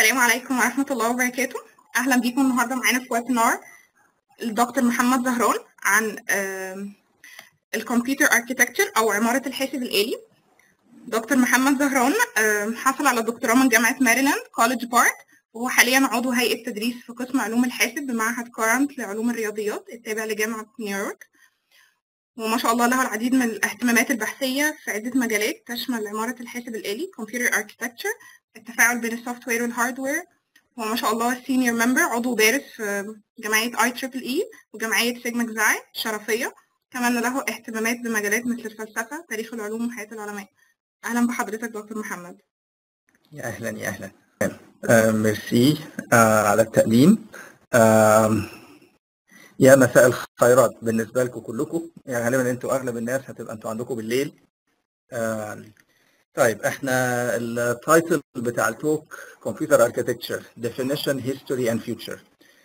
السلام عليكم ورحمة الله وبركاته أهلا بيكم النهاردة معانا في ويبينار الدكتور محمد زهران عن الكمبيوتر اركيتكتشر أو عمارة الحاسب الآلي دكتور محمد زهران آم، حصل على دكتوراه من جامعة ماريلاند كوليدج بارك وهو حاليا عضو هيئة تدريس في قسم علوم الحاسب بمعهد كارنت لعلوم الرياضيات التابع لجامعة نيويورك وما شاء الله له العديد من الاهتمامات البحثية في عدة مجالات تشمل عمارة الحاسب الآلي Computer Architecture التفاعل بين السوفت وير والهاردوير هو ما شاء الله سينيور ممبر عضو بارز في جمعية اي تريبل اي وجمعية سيجما جزاي الشرفية كمان له اهتمامات بمجالات مثل الفلسفة تاريخ العلوم وحياة العلماء أهلا بحضرتك دكتور محمد يا اهلا يا اهلا آه ميرسي آه على التقديم آه يا مساء الخيرات بالنسبه لكم كلكم يعني غالبا انتوا اغلب الناس هتبقى انتوا عندكم بالليل آه طيب احنا التايتل بتاع التوك كمبيوتر اركتكتشر ديفينيشن هيستوري اند فيوتشر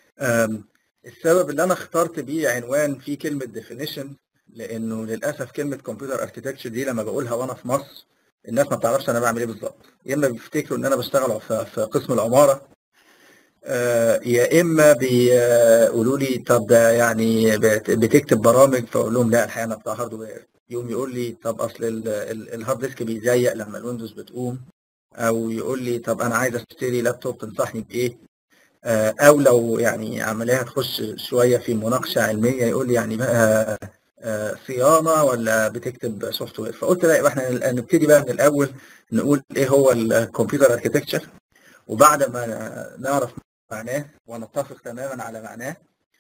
السبب اللي انا اخترت بيه عنوان فيه كلمه ديفينيشن لانه للاسف كلمه كمبيوتر اركتكتشر دي لما بقولها وانا في مصر الناس ما بتعرفش انا بعمل ايه بالظبط يا اما بيفتكروا ان انا بشتغل في في قسم العماره آه، يا اما بيقولوا لي طب ده يعني بت- بتكتب برامج فاقول لهم لا الحقيقه انا بتاع هاردوير يقوم يقول لي طب اصل ال- ال- الهارد ديسك بيزيق لما الويندوز بتقوم او يقول لي طب انا عايز اشتري لابتوب تنصحني بايه آه، او لو يعني عمليه هتخش شويه في مناقشه علميه يقول لي يعني بقى آه، صيانه ولا بتكتب سوفت وير فقلت لا يبقى احنا نبتدي بقى من الاول نقول ايه هو الكمبيوتر اركتكتشر وبعد ما نعرف معناه ونتفق تماما على معناه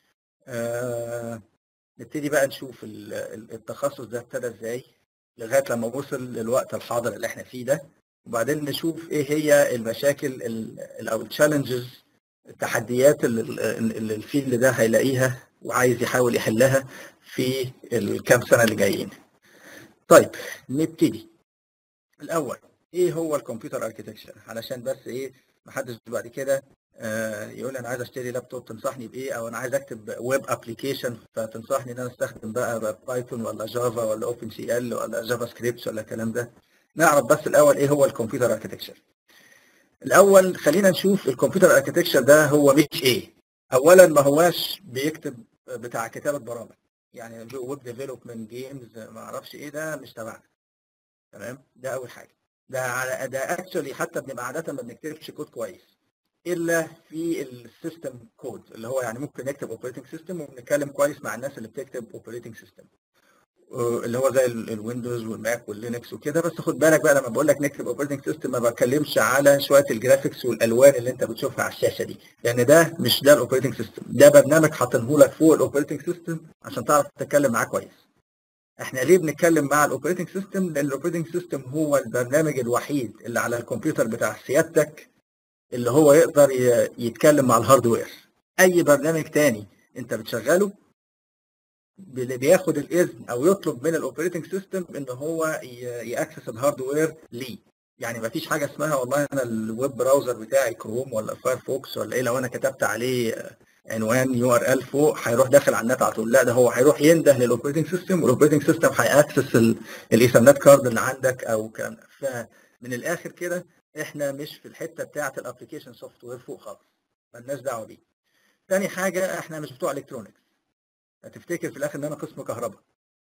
آه، نبتدي بقى نشوف ال- ال- التخصص ده ابتدى ازاي لغايه لما وصل للوقت الحاضر اللي احنا فيه ده وبعدين نشوف ايه هي المشاكل ال- ال- او التشالنجز التحديات اللي ال- اللي الفيلد ده هيلاقيها وعايز يحاول يحلها في الكام سنه اللي جايين. طيب نبتدي الاول ايه هو الكمبيوتر اركتكتشر علشان بس ايه محدش بعد كده آه، يقول لي انا عايز اشتري لابتوب تنصحني بايه او انا عايز اكتب ويب ابلكيشن فتنصحني ان انا استخدم بقى بايثون ولا جافا ولا اوبن سي ال ولا جافا سكريبت ولا الكلام ده نعرف بس الاول ايه هو الكمبيوتر اركتكتشر الاول خلينا نشوف الكمبيوتر اركتكتشر ده هو مش ايه اولا ما هواش بيكتب بتاع كتابه برامج يعني ويب ديفلوبمنت جيمز ما اعرفش ايه ده مش تبعنا تمام ده اول حاجه ده على ده اكشولي حتى بنبقى عاده ما بنكتبش كود كويس الا في السيستم كود اللي هو يعني ممكن نكتب اوبريتنج سيستم وبنتكلم كويس مع الناس اللي بتكتب اوبريتنج سيستم اللي هو زي ال- الويندوز والماك واللينكس وكده بس خد بالك بقى لما بقول لك نكتب اوبريتنج سيستم ما بتكلمش على شويه الجرافيكس والالوان اللي انت بتشوفها على الشاشه دي لان ده مش ده الاوبريتنج سيستم ده برنامج حاطينه لك فوق الاوبريتنج سيستم عشان تعرف تتكلم معاه كويس احنا ليه بنتكلم مع الاوبريتنج سيستم لان الاوبريتنج سيستم هو البرنامج الوحيد اللي على الكمبيوتر بتاع سيادتك اللي هو يقدر ي- يتكلم مع الهاردوير اي برنامج تاني انت بتشغله اللي بياخد الاذن او يطلب من الاوبريتنج سيستم ان هو ي- ياكسس الهاردوير ليه يعني ما فيش حاجه اسمها والله انا الويب براوزر بتاعي كروم ولا فايرفوكس ولا ايه لو انا كتبت عليه عنوان يو ار ال فوق هيروح داخل على النت على طول لا ده هو هيروح ينده للاوبريتنج سيستم والاوبريتنج سيستم هياكسس الايثرنت كارد اللي عندك او الكلام ده فمن الاخر كده احنا مش في الحته بتاعه الابلكيشن سوفت وير فوق خالص مالناش دعوه بيه تاني حاجه احنا مش بتوع الكترونكس هتفتكر في الاخر ان انا قسم كهرباء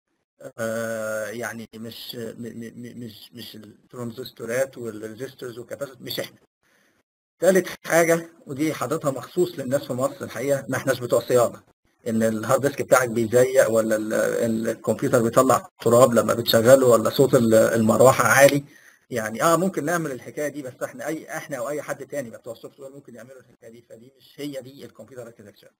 آه يعني مش م- م- م- مش مش الترانزستورات والريزستورز والكاباسيتور مش احنا ثالث حاجه ودي حاططها مخصوص للناس في مصر الحقيقه ما احناش بتوع صيانه ان الهارد ديسك بتاعك بيزيق ولا ال- ال- الكمبيوتر بيطلع تراب لما بتشغله ولا صوت ال- المروحه عالي يعني اه ممكن نعمل الحكايه دي بس احنا اي احنا او اي حد تاني بتوع السوفت وير ممكن يعملوا الحكايه دي فدي مش هي دي الكمبيوتر اركتكتشر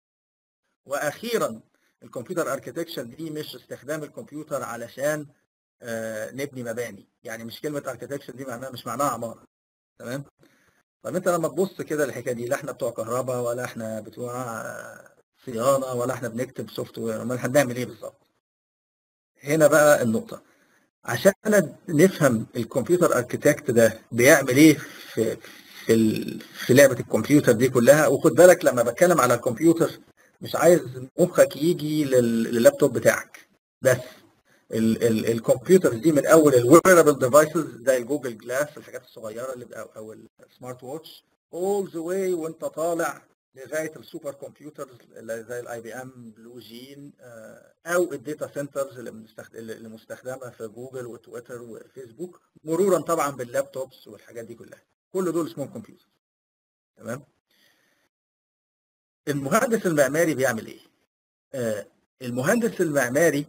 واخيرا الكمبيوتر اركتكتشر دي مش استخدام الكمبيوتر علشان آه، نبني مباني يعني مش كلمه اركتكتشر دي معناها مش معناها عماره تمام طب انت لما تبص كده الحكايه دي لا احنا بتوع كهرباء ولا احنا بتوع آه، صيانه ولا احنا بنكتب سوفت وير امال هنعمل ايه بالظبط هنا بقى النقطه عشان نفهم الكمبيوتر اركتكت ده بيعمل ايه في في ال- في لعبه الكمبيوتر دي كلها وخد بالك لما بتكلم على الكمبيوتر مش عايز مخك يجي لل- لللابتوب بتاعك بس الكمبيوتر دي من اول الويربل ديفايسز زي الجوجل جلاس الحاجات الصغيره اللي او, أو السمارت ووتش all the way وانت طالع لغايه السوبر كمبيوترز اللي زي الاي بي ام بلو جين او الداتا سنترز اللي مستخد- اللي مستخدمه في جوجل وتويتر وفيسبوك مرورا طبعا باللابتوبس والحاجات دي كلها كل دول اسمهم كمبيوتر تمام المهندس المعماري بيعمل ايه؟ آه، المهندس المعماري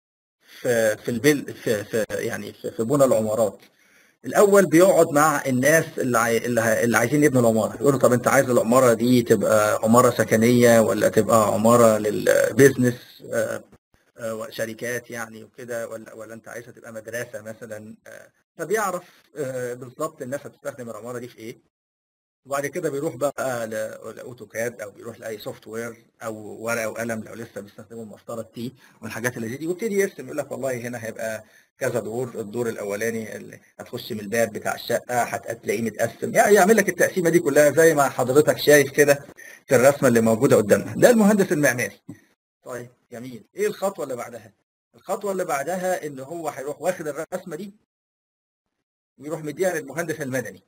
في في البل في, في يعني في, في بنى العمارات الاول بيقعد مع الناس اللي عاي... اللي, ع- اللي عايزين يبنوا العماره يقولوا طب انت عايز العماره دي تبقى عماره سكنيه ولا تبقى عماره للبيزنس آه، آه، شركات يعني وكده ولا ولا انت عايزها تبقى مدرسه مثلا آه، فبيعرف آه، بالظبط الناس هتستخدم العماره دي في ايه وبعد كده بيروح بقى ل- لاوتوكاد او بيروح لاي سوفت وير او ورقه وقلم لو لسه بيستخدموا مسطره تي والحاجات اللي زي دي ويبتدي يرسم يقول لك والله هنا هيبقى كذا دور الدور الاولاني اللي هتخش من الباب بتاع الشقه هتلاقيه متقسم يعني يعمل لك التقسيمه دي كلها زي ما حضرتك شايف كده في الرسمه اللي موجوده قدامنا ده المهندس المعماري طيب جميل ايه الخطوه اللي بعدها الخطوه اللي بعدها ان هو هيروح واخد الرسمه دي ويروح مديها للمهندس المدني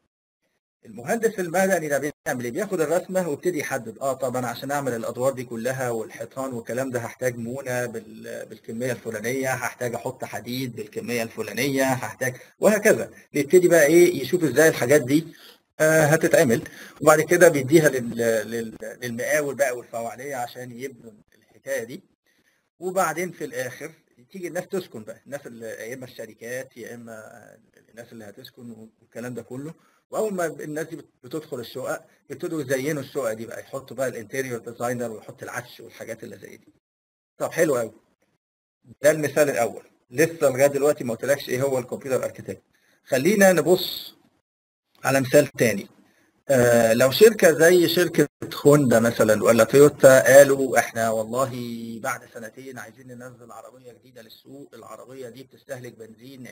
المهندس المدني ده بيعمل ايه؟ بياخد الرسمه ويبتدي يحدد اه طب انا عشان اعمل الادوار دي كلها والحيطان والكلام ده هحتاج مونه بال- بالكميه الفلانيه، هحتاج احط حديد بالكميه الفلانيه، هحتاج وهكذا، بيبتدي بقى ايه يشوف ازاي الحاجات دي آه هتتعمل وبعد كده بيديها لل- لل- للمقاول بقى والفواعليه عشان يبنوا الحكايه دي وبعدين في الاخر تيجي الناس تسكن بقى الناس اللي يا اما الشركات يا اما الناس اللي هتسكن والكلام ده كله واول ما الناس دي بتدخل الشقق يبتدوا يزينوا الشقق دي بقى يحطوا بقى الانتيريور ديزاينر ويحط العفش والحاجات اللي زي دي طب حلو قوي ده المثال الاول لسه لغايه دلوقتي ما قلتلكش ايه هو الكمبيوتر اركتكت خلينا نبص على مثال تاني آه لو شركه زي شركه هوندا مثلا ولا تويوتا قالوا احنا والله بعد سنتين عايزين ننزل عربيه جديده للسوق العربيه دي بتستهلك بنزين 20%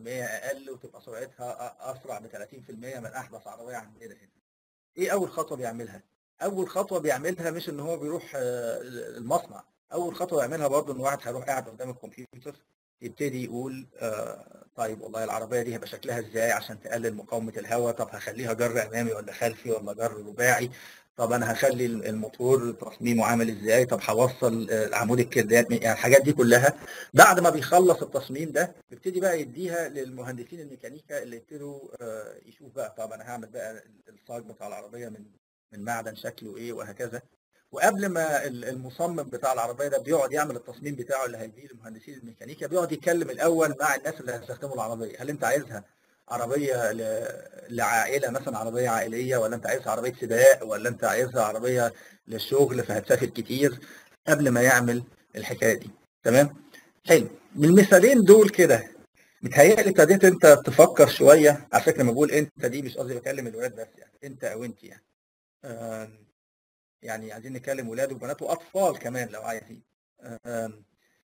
اقل وتبقى سرعتها أ- اسرع ب 30% من احدث عربيه عندنا هنا. ايه اول خطوه بيعملها؟ اول خطوه بيعملها مش ان هو بيروح آه، المصنع اول خطوه يعملها برضه ان واحد هيروح قاعد قدام الكمبيوتر يبتدي يقول آه طيب والله العربيه دي هيبقى شكلها ازاي عشان تقلل مقاومه الهواء طب هخليها جر امامي ولا خلفي ولا جر رباعي طب انا هخلي الموتور تصميمه عامل ازاي طب هوصل آه، عمود الكردات يعني الحاجات دي كلها بعد ما بيخلص التصميم ده بيبتدي بقى يديها للمهندسين الميكانيكا اللي يبتدوا آه، يشوف بقى طب انا هعمل بقى الصاج بتاع العربيه من من معدن شكله ايه وهكذا وقبل ما ال- المصمم بتاع العربيه ده بيقعد يعمل التصميم بتاعه اللي هيديه لمهندسين الميكانيكا بيقعد يتكلم الاول مع الناس اللي هيستخدموا العربيه هل انت عايزها عربيه ل- لعائله مثلا عربيه عائليه ولا انت عايزها عربيه سباق ولا انت عايزها عربيه للشغل فهتسافر كتير قبل ما يعمل الحكايه دي تمام حلو من المثالين دول كده متهيألي ابتديت انت تفكر شويه على فكره لما بقول انت دي مش قصدي بكلم الولاد بس يعني انت او انت يعني آم، يعني عايزين نكلم ولاد وبنات واطفال كمان لو عايزين آم،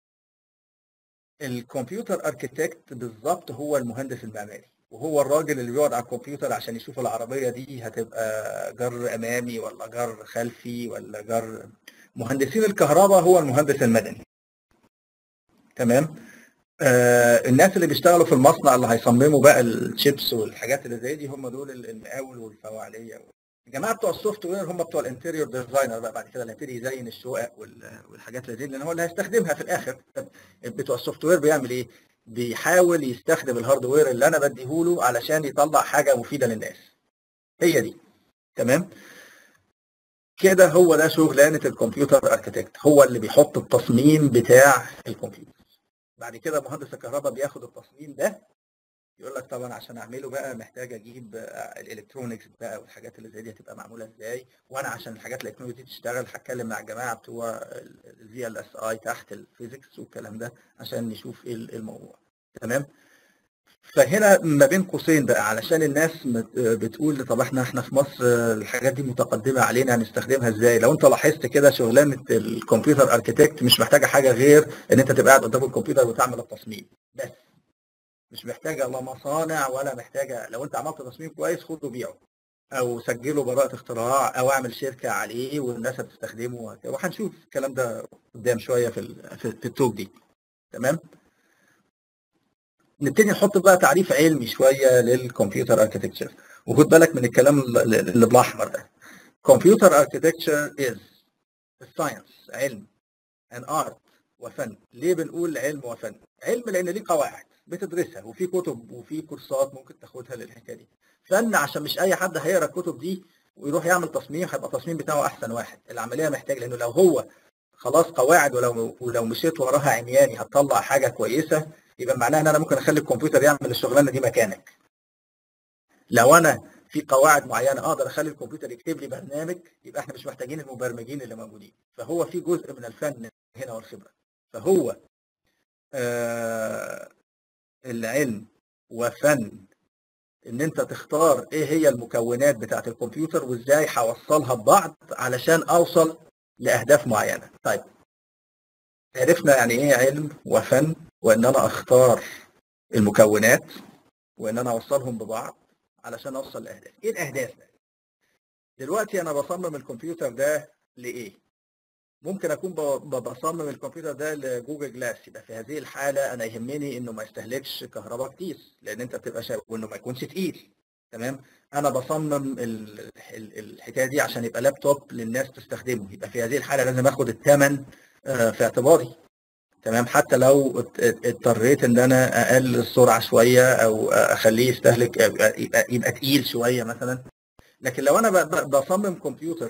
الكمبيوتر اركيتكت بالظبط هو المهندس المعماري وهو الراجل اللي بيقعد على الكمبيوتر عشان يشوف العربيه دي هتبقى جر امامي ولا جر خلفي ولا جر مهندسين الكهرباء هو المهندس المدني تمام آه الناس اللي بيشتغلوا في المصنع اللي هيصمموا بقى الشيبس والحاجات اللي زي دي هم دول المقاول والفواعليه الجماعه بتوع السوفت وير هم بتوع الانتيريور ديزاينر بقى بعد كده اللي هيبتدي يزين الشقق وال- والحاجات اللي زي دي لان هو اللي هيستخدمها في الاخر طب بتوع السوفت وير بيعمل ايه؟ بيحاول يستخدم الهاردوير اللي انا بديهوله علشان يطلع حاجه مفيده للناس هي دي تمام كده هو ده شغلانه الكمبيوتر اركتكت هو اللي بيحط التصميم بتاع الكمبيوتر بعد كده مهندس الكهرباء بياخد التصميم ده يقول لك طبعا عشان اعمله بقى محتاج اجيب آه، الالكترونكس بقى والحاجات اللي زي دي هتبقى معموله ازاي وانا عشان الحاجات الالكترونكس دي تشتغل هتكلم مع الجماعه بتوع الفي ال اس اي تحت الفيزيكس والكلام ده عشان نشوف ايه الموضوع تمام فهنا ما بين قوسين بقى علشان الناس مت- بتقول طب احنا احنا في مصر الحاجات دي متقدمه علينا هنستخدمها ازاي لو انت لاحظت كده شغلانه الكمبيوتر اركيتكت مش محتاجه حاجه غير ان انت تبقى قاعد قدام الكمبيوتر وتعمل التصميم بس مش محتاجه لا مصانع ولا محتاجه لو انت عملت تصميم كويس خده بيعه او سجله براءه اختراع او اعمل شركه عليه والناس هتستخدمه وهكذا. وهنشوف الكلام ده قدام شويه في ال- في في التوك دي تمام نبتدي نحط بقى تعريف علمي شويه للكمبيوتر اركتكتشر وخد بالك من الكلام اللي اللي بالاحمر ده computer architecture is science علم and art وفن ليه بنقول علم وفن علم لان ليه قواعد بتدرسها وفي كتب وفي كورسات ممكن تاخدها للحكايه دي فن عشان مش اي حد هيقرا الكتب دي ويروح يعمل تصميم هيبقى التصميم بتاعه احسن واحد العمليه محتاج لانه لو هو خلاص قواعد ولو ولو مشيت وراها عمياني هتطلع حاجه كويسه يبقى معناها ان انا ممكن اخلي الكمبيوتر يعمل الشغلانه دي مكانك لو انا في قواعد معينه اقدر اخلي الكمبيوتر يكتب لي برنامج يبقى احنا مش محتاجين المبرمجين اللي موجودين فهو في جزء من الفن هنا والخبره فهو آه العلم وفن ان انت تختار ايه هي المكونات بتاعت الكمبيوتر وازاي هوصلها ببعض علشان اوصل لاهداف معينه طيب عرفنا يعني ايه علم وفن وان انا اختار المكونات وان انا اوصلهم ببعض علشان اوصل لاهداف ايه الاهداف بقى دلوقتي انا بصمم الكمبيوتر ده لايه ممكن اكون ب- ب- بصمم الكمبيوتر ده لجوجل جلاس يبقى في هذه الحاله انا يهمني انه ما يستهلكش كهرباء كتير لان انت بتبقى شايف وانه ما يكونش تقيل تمام انا بصمم ال- ال- الحكايه دي عشان يبقى لابتوب للناس تستخدمه يبقى في هذه الحاله لازم اخد الثمن آه، في اعتباري تمام حتى لو ات- ات- اضطريت ان انا اقلل السرعه شويه او اخليه يستهلك يبقى, يبقى, يبقى تقيل شويه مثلا لكن لو انا ب- ب- بصمم كمبيوتر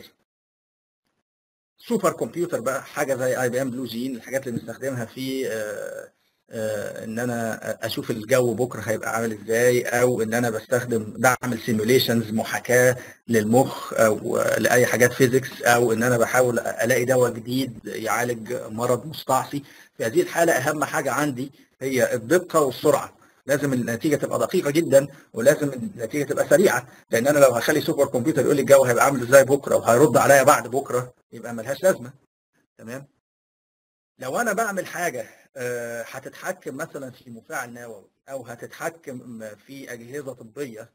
سوبر كمبيوتر بقى حاجه زي اي بي ام بلو جين الحاجات اللي بنستخدمها في آه، آه، ان انا اشوف الجو بكره هيبقى عامل ازاي او ان انا بستخدم بعمل سيموليشنز محاكاه للمخ او آه، لاي حاجات فيزيكس او ان انا بحاول الاقي دواء جديد يعالج مرض مستعصي في هذه الحاله اهم حاجه عندي هي الدقه والسرعه لازم النتيجه تبقى دقيقه جدا ولازم النتيجه تبقى سريعه لان انا لو هخلي سوبر كمبيوتر يقول لي الجو هيبقى عامل ازاي بكره وهيرد عليا بعد بكره يبقى ملهاش لازمه تمام لو انا بعمل حاجه آه، هتتحكم مثلا في مفاعل نووي او هتتحكم في اجهزه طبيه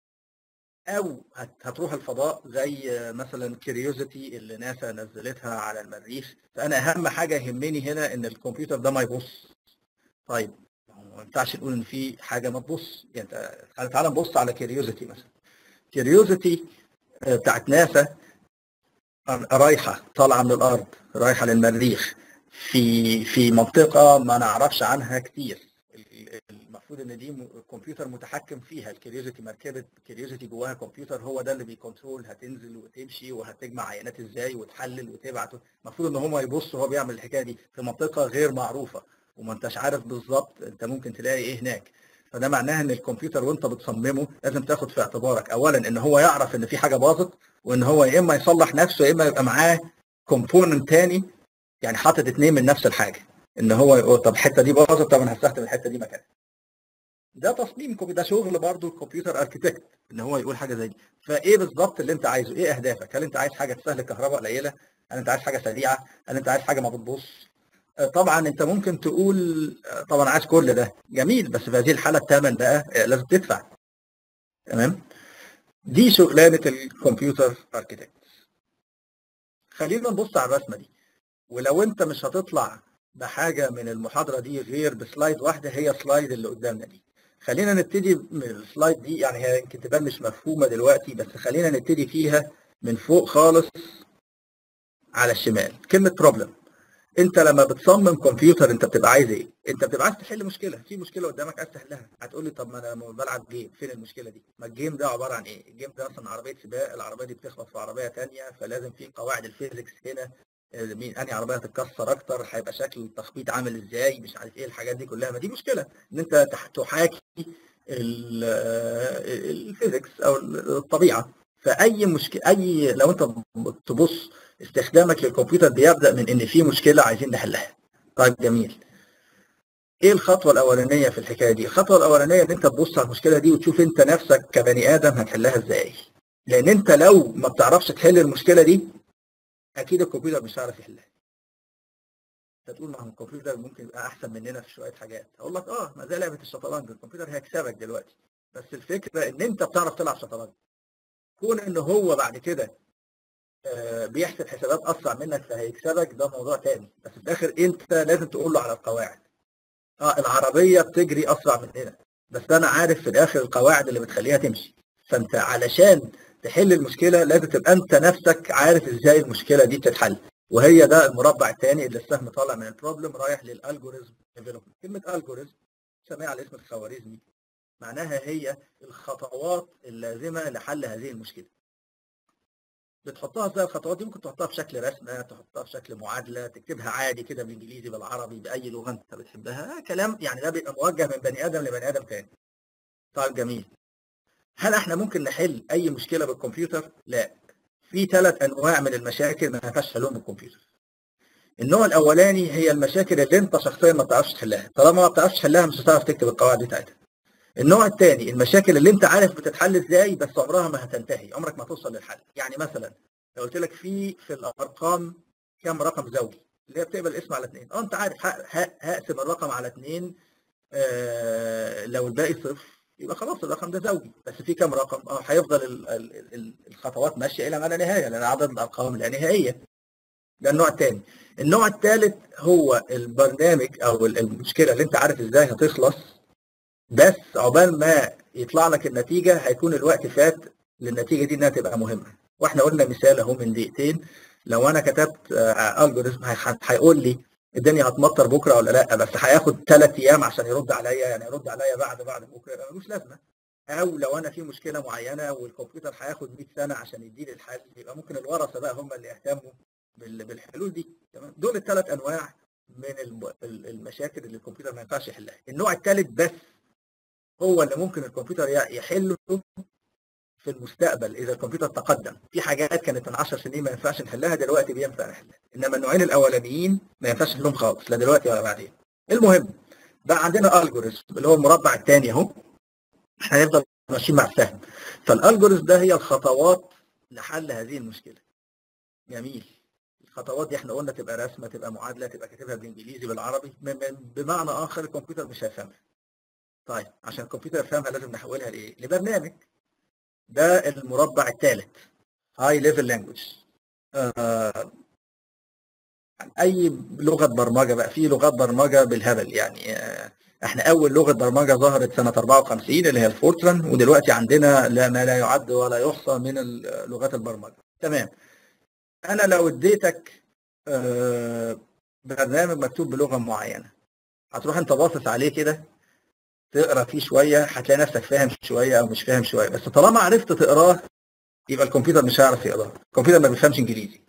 او هت- هتروح الفضاء زي آه، مثلا كيوريوزيتي اللي ناسا نزلتها على المريخ فانا اهم حاجه يهمني هنا ان الكمبيوتر ده ما يبص طيب ما ينفعش نقول ان في حاجه ما تبص يعني انت تعالى نبص على كيوريوزيتي مثلا كيوريوزيتي بتاعت ناسا رايحه طالعه من الارض رايحه للمريخ في في منطقه ما نعرفش عنها كتير المفروض ان دي م- كمبيوتر متحكم فيها الكيوريوزيتي مركبه كيوريوزيتي جواها كمبيوتر هو ده اللي بيكنترول هتنزل وتمشي وهتجمع عينات ازاي وتحلل وتبعت المفروض ان هو يبص وهو بيعمل الحكايه دي في منطقه غير معروفه وما انتش عارف بالظبط انت ممكن تلاقي ايه هناك فده معناها ان الكمبيوتر وانت بتصممه لازم تاخد في اعتبارك اولا ان هو يعرف ان في حاجه باظت وان هو يا اما يصلح نفسه يا اما يبقى معاه كومبوننت تاني يعني حاطط اتنين من نفس الحاجه ان هو يقول طب الحته دي باظت طب انا هستخدم الحته دي مكانها ده تصميم كمبي- ده شغل برضه الكمبيوتر اركيتكت ان هو يقول حاجه زي دي فايه بالظبط اللي انت عايزه ايه اهدافك هل انت عايز حاجه تستهلك كهرباء قليله هل انت عايز حاجه سريعه هل انت عايز حاجه ما بتبص آه، طبعا انت ممكن تقول آه، طبعا عايز كل ده جميل بس في هذه الحاله الثمن بقى آه، لازم تدفع تمام دي شغلانه الكمبيوتر اركيتكت خلينا نبص على الرسمه دي ولو انت مش هتطلع بحاجه من المحاضره دي غير بسلايد واحده هي سلايد اللي قدامنا دي خلينا نبتدي من السلايد دي يعني هي يمكن تبان مش مفهومه دلوقتي بس خلينا نبتدي فيها من فوق خالص على الشمال كلمه بروبلم انت لما بتصمم كمبيوتر انت بتبقى عايز ايه؟ انت بتبقى عايز تحل مشكله، في مشكله قدامك عايز تحلها، هتقول لي طب ما انا لما بلعب جيم فين المشكله دي؟ ما الجيم ده عباره عن ايه؟ الجيم ده مثلا عربيه سباق، العربيه دي بتخبط في عربيه ثانيه فلازم في قواعد الفيزيكس هنا اه، مين انهي عربيه هتتكسر اكتر، هيبقى شكل التخبيط عامل ازاي، مش عارف ايه الحاجات دي كلها، ما دي مشكله ان انت تح- تحاكي ال- اه، الفيزيكس او الطبيعه فاي مشكله اي لو انت تبص استخدامك للكمبيوتر بيبدا من ان في مشكله عايزين نحلها طيب جميل ايه الخطوه الاولانيه في الحكايه دي الخطوه الاولانيه ان انت تبص على المشكله دي وتشوف انت نفسك كبني ادم هتحلها ازاي لان انت لو ما بتعرفش تحل المشكله دي اكيد الكمبيوتر مش هيعرف يحلها انت تقول ما هو الكمبيوتر ممكن يبقى احسن مننا في شويه حاجات اقول لك اه ما زي لعبه الشطرنج الكمبيوتر هيكسبك دلوقتي بس الفكره ان انت بتعرف تلعب شطرنج كون ان هو بعد كده آه، بيحسب حسابات اسرع منك فهيكسبك ده موضوع تاني بس في الاخر انت لازم تقول له على القواعد اه العربيه بتجري اسرع مننا بس انا عارف في الاخر القواعد اللي بتخليها تمشي فانت علشان تحل المشكله لازم تبقى انت نفسك عارف ازاي المشكله دي بتتحل وهي ده المربع الثاني اللي السهم طالع من البروبلم رايح للالجوريزم ديفلوبمنت كلمه الجوريزم سميها على اسم الخوارزمي معناها هي الخطوات اللازمه لحل هذه المشكله بتحطها ازاي الخطوات دي ممكن تحطها في شكل رسمه تحطها في شكل معادله تكتبها عادي كده بالانجليزي بالعربي باي لغه انت بتحبها آه كلام يعني ده بيبقى موجه من بني ادم لبني ادم تاني طيب جميل هل احنا ممكن نحل اي مشكله بالكمبيوتر لا في ثلاث انواع من المشاكل ما ينفعش تحلهم بالكمبيوتر النوع الاولاني هي المشاكل اللي انت شخصيا ما بتعرفش تحلها طالما ما بتعرفش تحلها مش هتعرف تكتب القواعد بتاعتها النوع الثاني المشاكل اللي انت عارف بتتحل ازاي بس عمرها ما هتنتهي عمرك ما توصل للحل يعني مثلا لو قلت لك في في الارقام كم رقم زوجي اللي هي بتقبل اسم على اثنين اه انت عارف هقسم الرقم على اثنين آه لو الباقي صفر يبقى خلاص الرقم ده زوجي بس في كم رقم اه هيفضل ال ال الخطوات ماشيه الى ما لا نهايه لان عدد الارقام لا نهائيه ده النوع الثاني النوع الثالث هو البرنامج او المشكله اللي انت عارف ازاي هتخلص بس عقبال ما يطلع لك النتيجه هيكون الوقت فات للنتيجه دي انها تبقى مهمه واحنا قلنا مثال اهو من دقيقتين لو انا كتبت الجوريزم هيقول لي الدنيا هتمطر بكره ولا لا بس هياخد ثلاث ايام عشان يرد عليا يعني يرد عليا بعد بعد بكره يبقى ملوش لازمه او لو انا في مشكله معينه والكمبيوتر هياخد 100 سنه عشان يديني الحل يبقى ممكن الورثه بقى هم اللي يهتموا بالحلول دي تمام دول الثلاث انواع من المشاكل اللي الكمبيوتر ما ينفعش يحلها النوع الثالث بس هو اللي ممكن الكمبيوتر يحله في المستقبل اذا الكمبيوتر تقدم في حاجات كانت من 10 سنين ما ينفعش نحلها دلوقتي بينفع نحلها انما النوعين الاولانيين ما ينفعش نحلهم خالص لا دلوقتي ولا بعدين المهم بقى عندنا الجوريزم اللي هو المربع الثاني اهو احنا هنفضل ماشيين مع السهم فالالجوريزم ده هي الخطوات لحل هذه المشكله جميل الخطوات دي احنا قلنا تبقى رسمه تبقى معادله تبقى كاتبها بالانجليزي بالعربي بمعنى اخر الكمبيوتر مش هيفهمها طيب عشان الكمبيوتر يفهمها لازم نحولها لايه لبرنامج ده المربع الثالث هاي ليفل لانجوج اي لغه برمجه بقى في لغات برمجه بالهبل يعني آه احنا اول لغه برمجه ظهرت سنه 54 اللي هي الفورتران ودلوقتي عندنا لا ما لا يعد ولا يحصى من لغات البرمجه تمام انا لو اديتك آه برنامج مكتوب بلغه معينه هتروح انت باصص عليه كده تقرا فيه شويه هتلاقي نفسك فاهم شويه او مش فاهم شويه بس طالما عرفت تقراه يبقى الكمبيوتر مش هيعرف يقراه الكمبيوتر ما بيفهمش انجليزي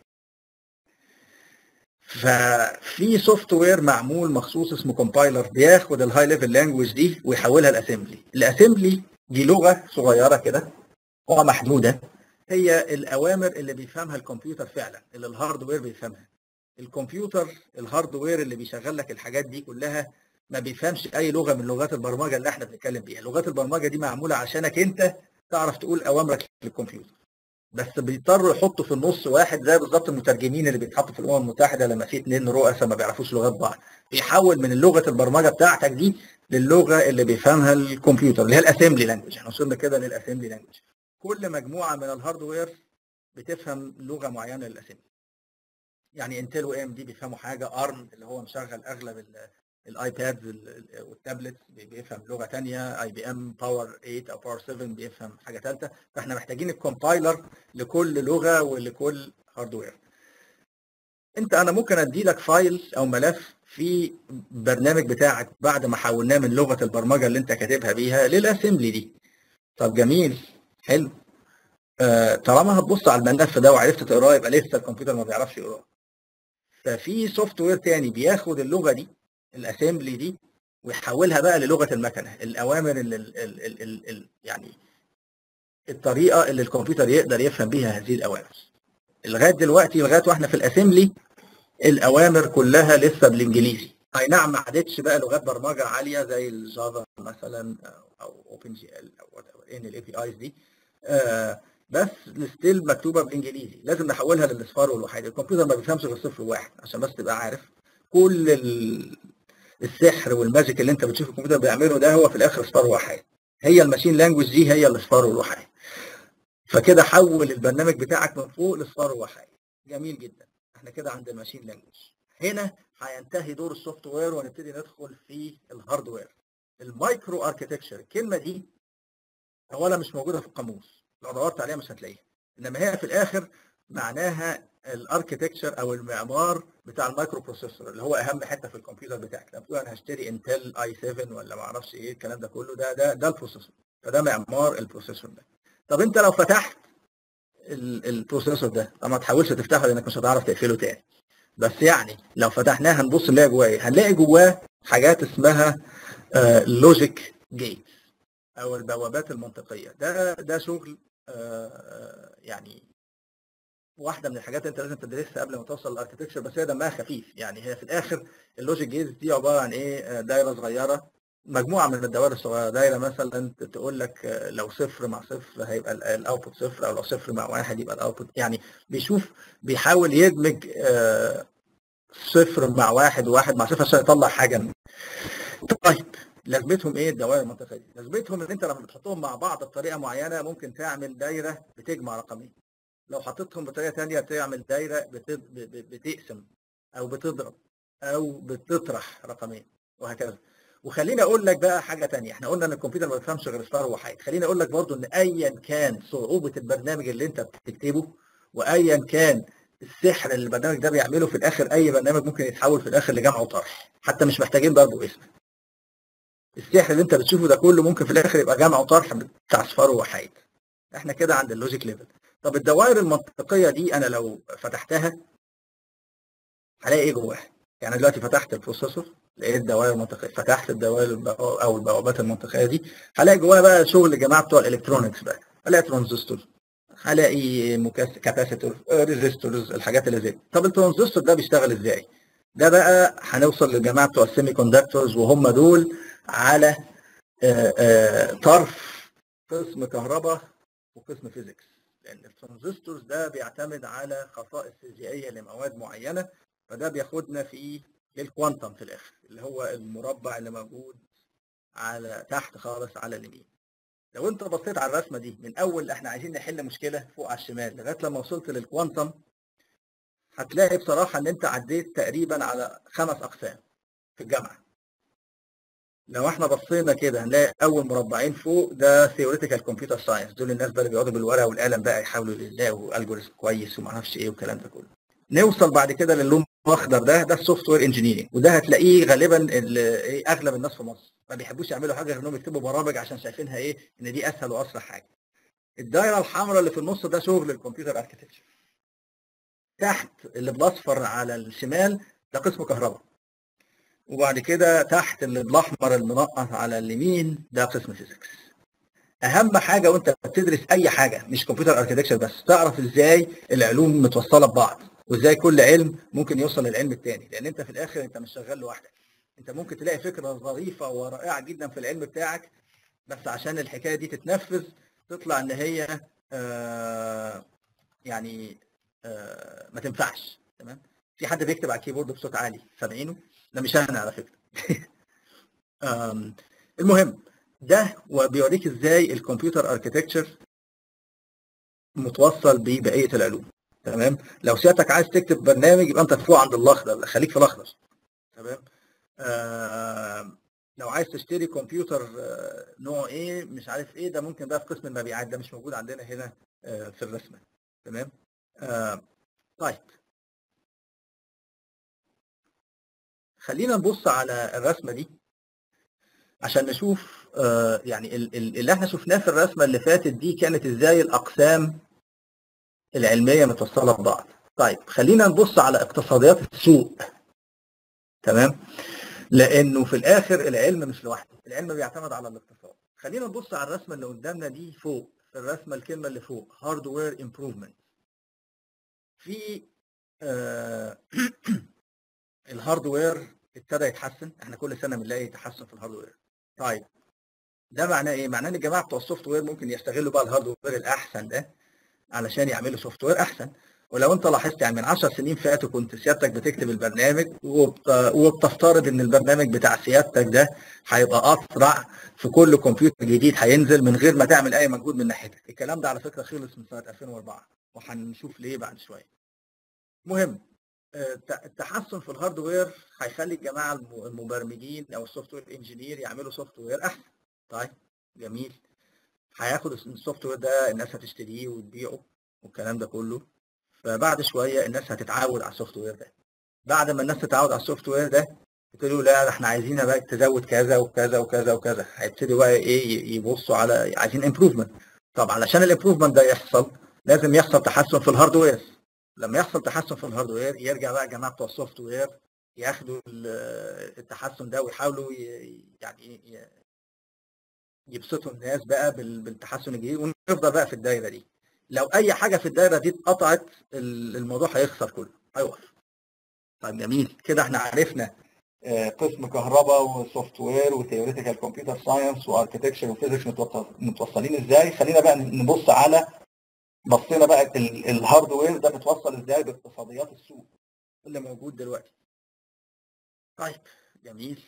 ففي سوفت وير معمول مخصوص اسمه كومبايلر بياخد الهاي ليفل لانجوج دي ويحولها لاسمبلي الاسمبلي دي لغه صغيره كده لغه محدوده هي الاوامر اللي بيفهمها الكمبيوتر فعلا اللي الهاردوير بيفهمها الكمبيوتر الهاردوير اللي بيشغل لك الحاجات دي كلها ما بيفهمش اي لغه من لغات البرمجه اللي احنا بنتكلم بيها لغات البرمجه دي معموله عشانك انت تعرف تقول اوامرك للكمبيوتر بس بيضطروا يحطوا في النص واحد زي بالظبط المترجمين اللي بيتحطوا في الامم المتحده لما في اثنين رؤساء ما بيعرفوش لغات بعض بيحول من لغه البرمجه بتاعتك دي للغه اللي بيفهمها الكمبيوتر اللي هي الاسمبلي لانجوج احنا وصلنا كده للاسمبلي لانجوج كل مجموعه من الهاردوير بتفهم لغه معينه للاسمبلي يعني انتل وام دي بيفهموا حاجه ارم اللي هو مشغل اغلب الايبادز والتابلت بيفهم لغه ثانيه اي بي ام باور 8 او باور 7 بيفهم حاجه ثالثه فاحنا محتاجين الكومبايلر لكل لغه ولكل هاردوير انت انا ممكن ادي لك فايل او ملف في برنامج بتاعك بعد ما حولناه من لغه البرمجه اللي انت كاتبها بيها للاسمبلي دي طب جميل حلو آه طالما هتبص على الملف ده وعرفت تقراه يبقى لسه الكمبيوتر ما بيعرفش يقراه ففي سوفت وير تاني بياخد اللغه دي الاسمبلي دي ويحولها بقى للغه المكنه الاوامر اللي ال ال ال ال ال يعني الطريقه اللي الكمبيوتر يقدر يفهم بيها هذه الاوامر لغايه دلوقتي لغايه واحنا في الاسمبلي الاوامر كلها لسه بالانجليزي اي نعم ما عادتش بقى لغات برمجه عاليه زي الجافا مثلا او اوبن جي ال او ان الاي بي ايز دي آه بس ستيل مكتوبه بالانجليزي لازم نحولها للاصفار والوحيد الكمبيوتر ما بيفهمش غير صفر وواحد عشان بس تبقى عارف كل السحر والماجيك اللي انت بتشوف الكمبيوتر بيعمله ده هو في الاخر اصفار وحيد هي الماشين لانجوج دي هي الاصفار والوحيد فكده حول البرنامج بتاعك من فوق لاصفار وحيد جميل جدا احنا كده عند الماشين لانجوج هنا هينتهي دور السوفت وير ونبتدي ندخل في الهاردوير المايكرو اركتكتشر الكلمه دي اولا مش موجوده في القاموس لو دورت عليها مش هتلاقيها انما هي في الاخر معناها الاركتكتشر او المعمار بتاع المايكرو بروسيسور اللي هو اهم حته في الكمبيوتر بتاعك لما تقول انا هشتري انتل اي 7 ولا ما اعرفش ايه الكلام ده كله ده ده ده البروسيسور فده معمار البروسيسور ده طب انت لو فتحت ال- البروسيسور ده طب ما تحاولش تفتحه لانك مش هتعرف تقفله تاني بس يعني لو فتحناه هنبص نلاقي جواه ايه هنلاقي جواه حاجات اسمها لوجيك جيت او البوابات المنطقيه ده ده شغل آه، يعني واحده من الحاجات انت لازم تدرسها قبل ما توصل للاركتكتشر بس هي دمها خفيف يعني هي في الاخر اللوجيك جيتس دي عباره عن ايه آه، دايره صغيره مجموعه من الدوائر الصغيره دايره مثلا تقول لك آه، لو صفر مع صفر هيبقى الاوتبوت صفر او لو صفر مع واحد يبقى الاوتبوت يعني بيشوف بيحاول يدمج آه، صفر مع واحد وواحد مع صفر عشان يطلع حاجه منه. طيب لازمتهم ايه الدوائر المنطقيه دي؟ لازمتهم ان انت لما بتحطهم مع بعض بطريقه معينه ممكن تعمل دايره بتجمع رقمين. لو حطيتهم بطريقه ثانيه تعمل دايره بت- ب- ب- بتقسم او بتضرب او بتطرح رقمين وهكذا. وخليني اقول لك بقى حاجه ثانيه، احنا قلنا ان الكمبيوتر ما بيفهمش غير صفار وحيد، خليني اقول لك برضو ان ايا كان صعوبه البرنامج اللي انت بتكتبه وايا كان السحر اللي البرنامج ده بيعمله في الاخر اي برنامج ممكن يتحول في الاخر لجمع وطرح حتى مش محتاجين ضرب واسم السحر اللي انت بتشوفه ده كله ممكن في الاخر يبقى جمع وطرح بتاع صفار وحيد احنا كده عند اللوجيك ليفل طب الدوائر المنطقيه دي انا لو فتحتها هلاقي ايه جواها يعني دلوقتي فتحت البروسيسور لقيت دوائر منطقيه فتحت الدوائر البو- او البوابات المنطقيه دي هلاقي جواها بقى شغل الجماعه بتوع الالكترونكس بقى هلاقي ترانزستور هلاقي مكاس كاباسيتور ريزيستورز الحاجات اللي زي دي. طب الترانزستور ده بيشتغل ازاي ده بقى هنوصل للجماعه بتوع السيمي كوندكتورز وهم دول على آه، آه، طرف قسم كهرباء وقسم فيزيكس لان الترانزستورز ده بيعتمد على خصائص فيزيائيه لمواد معينه فده بياخدنا في للكوانتم في الاخر اللي هو المربع اللي موجود على تحت خالص على اليمين لو انت بصيت على الرسمه دي من اول احنا عايزين نحل مشكله فوق على الشمال لغايه لما وصلت للكوانتم هتلاقي بصراحه ان انت عديت تقريبا على خمس اقسام في الجامعه لو احنا بصينا كده هنلاقي اول مربعين فوق ده ثيوريتيكال كمبيوتر ساينس دول الناس بقى اللي بيقعدوا بالورقه والقلم بقى يحاولوا يلاقوا الجوريزم كويس وما اعرفش ايه والكلام ده كله نوصل بعد كده للون الاخضر ده ده السوفت وير انجينيرنج وده هتلاقيه غالبا ال- ايه اغلب الناس في مصر ما بيحبوش يعملوا حاجه غير انهم يكتبوا برامج عشان شايفينها ايه ان دي اسهل واسرع حاجه الدايره الحمراء اللي في النص ده شغل الكمبيوتر اركتكتشر تحت اللي بالاصفر على الشمال ده قسم كهرباء وبعد كده تحت اللي بالاحمر المنقط على اليمين ده قسم فيزيكس اهم حاجه وانت بتدرس اي حاجه مش كمبيوتر اركتكتشر بس تعرف ازاي العلوم متوصله ببعض وازاي كل علم ممكن يوصل للعلم التاني لان انت في الاخر انت مش شغال لوحدك انت ممكن تلاقي فكره ظريفه ورائعه جدا في العلم بتاعك بس عشان الحكايه دي تتنفذ تطلع ان هي آه يعني آه ما تنفعش تمام في حد بيكتب على الكيبورد بصوت عالي سامعينه ده مش انا على فكره آم، المهم ده وبيوريك ازاي الكمبيوتر اركتكتشر متوصل ببقيه العلوم تمام لو سيادتك عايز تكتب برنامج يبقى انت فوق عند الاخضر خليك في الاخضر تمام آه لو عايز تشتري كمبيوتر آه، نوع ايه مش عارف ايه ده ممكن بقى في قسم المبيعات ده مش موجود عندنا هنا آه، في الرسمه تمام آه طيب خلينا نبص على الرسمه دي عشان نشوف آه، يعني ال- ال- اللي احنا شفناه في الرسمه اللي فاتت دي كانت ازاي الاقسام العلميه متوصله ببعض طيب خلينا نبص على اقتصاديات السوق تمام لانه في الاخر العلم مش لوحده العلم بيعتمد على الاقتصاد خلينا نبص على الرسمه اللي قدامنا دي فوق في الرسمه الكلمه اللي فوق هاردوير امبروفمنت في آه الهاردوير ابتدى يتحسن احنا كل سنه بنلاقي تحسن في الهاردوير طيب ده معناه ايه معناه ان الجماعه بتوع السوفت وير ممكن يستغلوا بقى الهاردوير الاحسن ده علشان يعملوا سوفت وير احسن ولو انت لاحظت يعني من 10 سنين فاتوا كنت سيادتك بتكتب البرنامج وبت- وبتفترض ان البرنامج بتاع سيادتك ده هيبقى اسرع في كل كمبيوتر جديد هينزل من غير ما تعمل اي مجهود من ناحيتك الكلام ده على فكره خلص من سنه 2004 وهنشوف ليه بعد شويه المهم آه، الت- التحسن في الهاردوير هيخلي الجماعه الم- المبرمجين او السوفت وير انجينير يعملوا سوفت وير احسن طيب جميل هياخد السوفت وير ده الناس هتشتريه وتبيعه والكلام ده كله فبعد شويه الناس هتتعود على السوفت وير ده بعد ما الناس تتعود على السوفت وير ده يقولوا لا ده احنا عايزين بقى تزود كذا وكذا وكذا وكذا هيبتدوا بقى ايه يبصوا على عايزين امبروفمنت طب علشان الامبروفمنت ده يحصل لازم يحصل تحسن في الهاردوير لما يحصل تحسن في الهاردوير يرجع بقى الجماعه بتوع السوفت وير ياخدوا التحسن ده ويحاولوا يعني يبسطوا الناس بقى بالتحسن الجديد ونفضل بقى في الدايره دي لو اي حاجه في الدايره دي اتقطعت الموضوع هيخسر كله هيوقف طيب جميل كده احنا عرفنا قسم كهرباء وسوفت وير وثيوريتيكال كمبيوتر ساينس واركتكشر وفيزيكس متوصلين ازاي خلينا بقى نبص على بصينا بقى الهاردوير ده بتوصل ازاي باقتصاديات السوق اللي موجود دلوقتي طيب جميل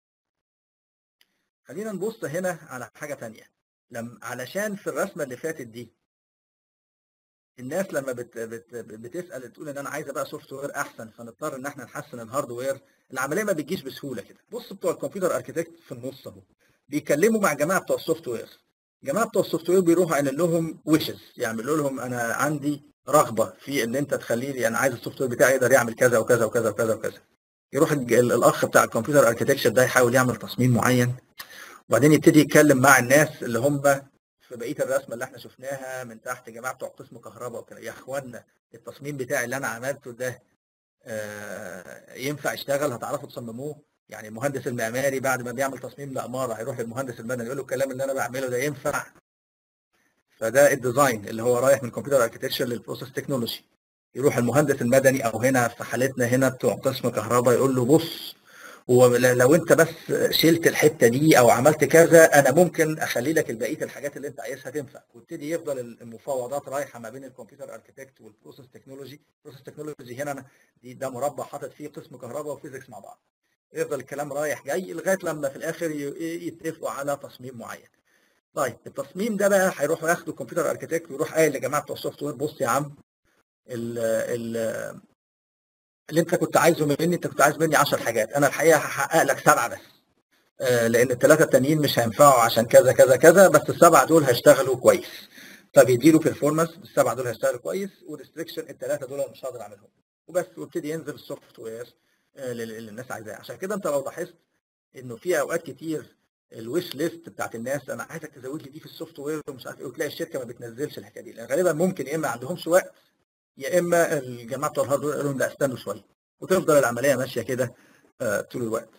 خلينا نبص هنا على حاجه ثانيه لما علشان في الرسمه اللي فاتت دي الناس لما بت بت بتسال تقول ان انا عايزه بقى سوفت وير احسن فنضطر ان احنا نحسن الهاردوير العمليه ما بتجيش بسهوله كده بص بتوع الكمبيوتر اركتكت في النص اهو بيتكلموا مع جماعه بتوع السوفت وير جماعه بتوع السوفت وير بيروحوا يعمل لهم ويشز يعملوا لهم انا عندي رغبه في ان انت تخلي لي انا عايز السوفت وير بتاعي يقدر يعمل كذا وكذا وكذا وكذا وكذا يروح الاخ بتاع الكمبيوتر اركتكشر ده يحاول يعمل تصميم معين وبعدين يبتدي يتكلم مع الناس اللي هم في بقيه الرسمه اللي احنا شفناها من تحت جماعه بتوع قسم كهرباء وكده يا اخوانا التصميم بتاعي اللي انا عملته ده آه ينفع يشتغل هتعرفوا تصمموه يعني المهندس المعماري بعد ما بيعمل تصميم لعماره هيروح للمهندس المدني يقول له الكلام اللي انا بعمله ده ينفع فده الديزاين اللي هو رايح من كمبيوتر اركتكشر للبروسيس تكنولوجي يروح المهندس المدني او هنا في حالتنا هنا بتوع قسم كهرباء يقول له بص ولو انت بس شلت الحته دي او عملت كذا انا ممكن اخلي لك بقيه الحاجات اللي انت عايزها تنفع ويبتدي يفضل المفاوضات رايحه ما بين الكمبيوتر اركتكت والبروسيس تكنولوجي البروسيس تكنولوجي هنا دي ده مربع حاطط فيه قسم كهرباء وفيزيكس مع بعض يفضل الكلام رايح جاي لغايه لما في الاخر يتفقوا على تصميم معين طيب التصميم ده بقى هيروحوا ياخدوا الكمبيوتر اركتكت ويروح قايل لجماعه بتوع السوفت وير بص يا عم ال ال اللي انت كنت عايزه مني انت كنت عايز مني 10 حاجات انا الحقيقه هحقق لك سبعه بس آه لان الثلاثه التانيين مش هينفعوا عشان كذا كذا كذا بس السبعه دول هيشتغلوا كويس فبيديله بيرفورمانس السبعه دول هيشتغلوا كويس وريستريكشن الثلاثه دول انا مش هقدر اعملهم وبس ويبتدي ينزل السوفت وير آه اللي الناس عايزاه عشان كده انت لو لاحظت انه في اوقات كتير الويش ليست بتاعت الناس انا عايزك تزود لي دي في السوفت وير ومش عارف ايه وتلاقي الشركه ما بتنزلش الحكايه دي لان غالبا ممكن يا اما ما عندهمش وقت يا اما الجماعه بتوع الهاردوير قالوا لهم لا استنوا شويه وتفضل العمليه ماشيه كده طول الوقت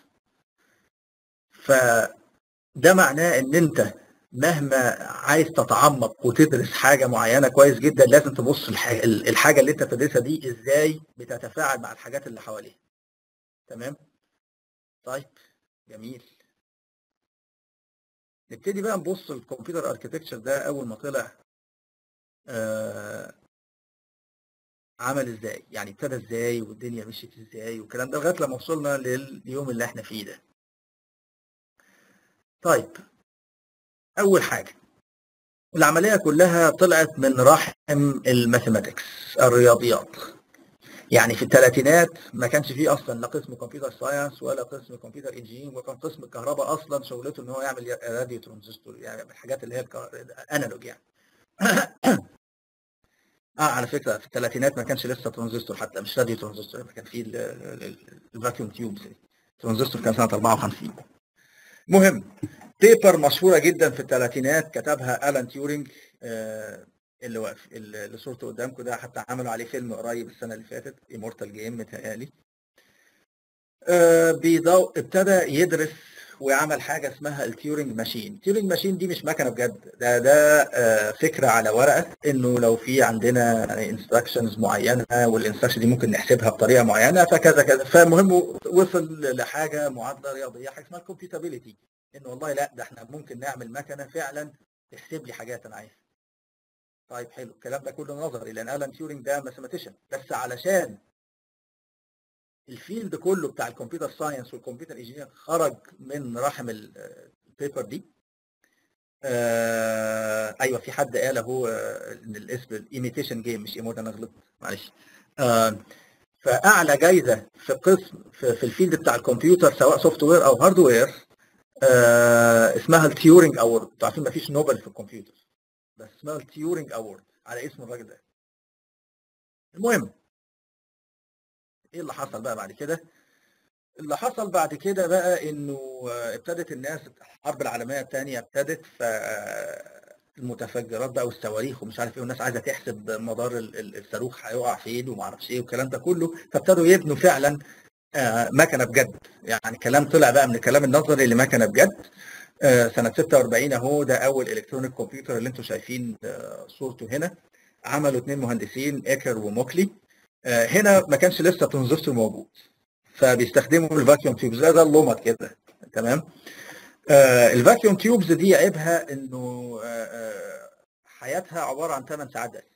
فده معناه ان انت مهما عايز تتعمق وتدرس حاجه معينه كويس جدا لازم تبص الحاجه اللي انت بتدرسها دي ازاي بتتفاعل مع الحاجات اللي حواليها تمام طيب جميل نبتدي بقى نبص الكمبيوتر اركتكتشر ده اول ما طلع آه عمل ازاي يعني ابتدى ازاي والدنيا مشيت ازاي والكلام ده لغايه لما وصلنا لليوم اللي احنا فيه ده طيب اول حاجه العمليه كلها طلعت من رحم الماثيماتكس الرياضيات يعني في الثلاثينات ما كانش فيه اصلا لا قسم كمبيوتر ساينس ولا قسم كمبيوتر انجينير وكان قسم الكهرباء اصلا شغلته ان هو يعمل راديو ترانزستور يعني الحاجات اللي هي انالوج يعني اه على فكره في الثلاثينات ما كانش لسه ترانزستور حتى مش راديو ترانزستور كان في الفاكيوم تيوبز ترانزستور كان سنه 54 مهم بيبر مشهوره جدا في الثلاثينات كتبها الان تيورينج آه اللي واقف اللي صورته قدامكم ده حتى عملوا عليه فيلم قريب السنه اللي فاتت ايمورتال جيم متهيألي آه بيضو ابتدى يدرس وعمل حاجه اسمها التيورينج ماشين التيورينج ماشين دي مش مكنه بجد ده ده آه فكره على ورقه انه لو في عندنا انستراكشنز معينه والانستراكشن دي ممكن نحسبها بطريقه معينه فكذا كذا فالمهم وصل لحاجه معادله رياضيه حاجه اسمها الكومبيوتابيلتي انه والله لا ده احنا ممكن نعمل مكنه فعلا تحسب لي حاجات انا عايزها طيب حلو الكلام ده كله نظري لان الان تيورينج ده ماثيماتيشن بس علشان الفيلد كله بتاع الكمبيوتر ساينس والكمبيوتر انجينير خرج من رحم البيبر دي آه ايوه في حد قال اهو ان الاسم الايميتيشن جيم مش ايموت انا غلطت معلش آه فاعلى جايزه في قسم في, في الفيلد بتاع الكمبيوتر سواء سوفت وير او هاردوير آه اسمها التيورينج اوورد انتوا عارفين مفيش نوبل في الكمبيوتر بس اسمها التيورينج اوورد على اسم الراجل ده المهم ايه اللي حصل بقى بعد كده اللي حصل بعد كده بقى انه آه، ابتدت الناس الحرب العالميه الثانيه ابتدت ف المتفجرات بقى والصواريخ ومش عارف ايه والناس عايزه تحسب مدار ال- ال- الصاروخ هيقع فين وما اعرفش ايه والكلام ده كله فابتدوا يبنوا فعلا آه، مكنه بجد يعني كلام طلع بقى من الكلام النظري لمكنه بجد آه، سنه 46 اهو ده اول الكترونيك كمبيوتر اللي انتم شايفين آه، صورته هنا عملوا اثنين مهندسين ايكر وموكلي آه، هنا ما كانش لسه ترانزستور موجود فبيستخدموا الفاكيوم تيوبز ده ده اللمط كده تمام آه، الفاكيوم تيوبز دي عيبها انه آه، آه، حياتها عباره عن 8 ساعات بس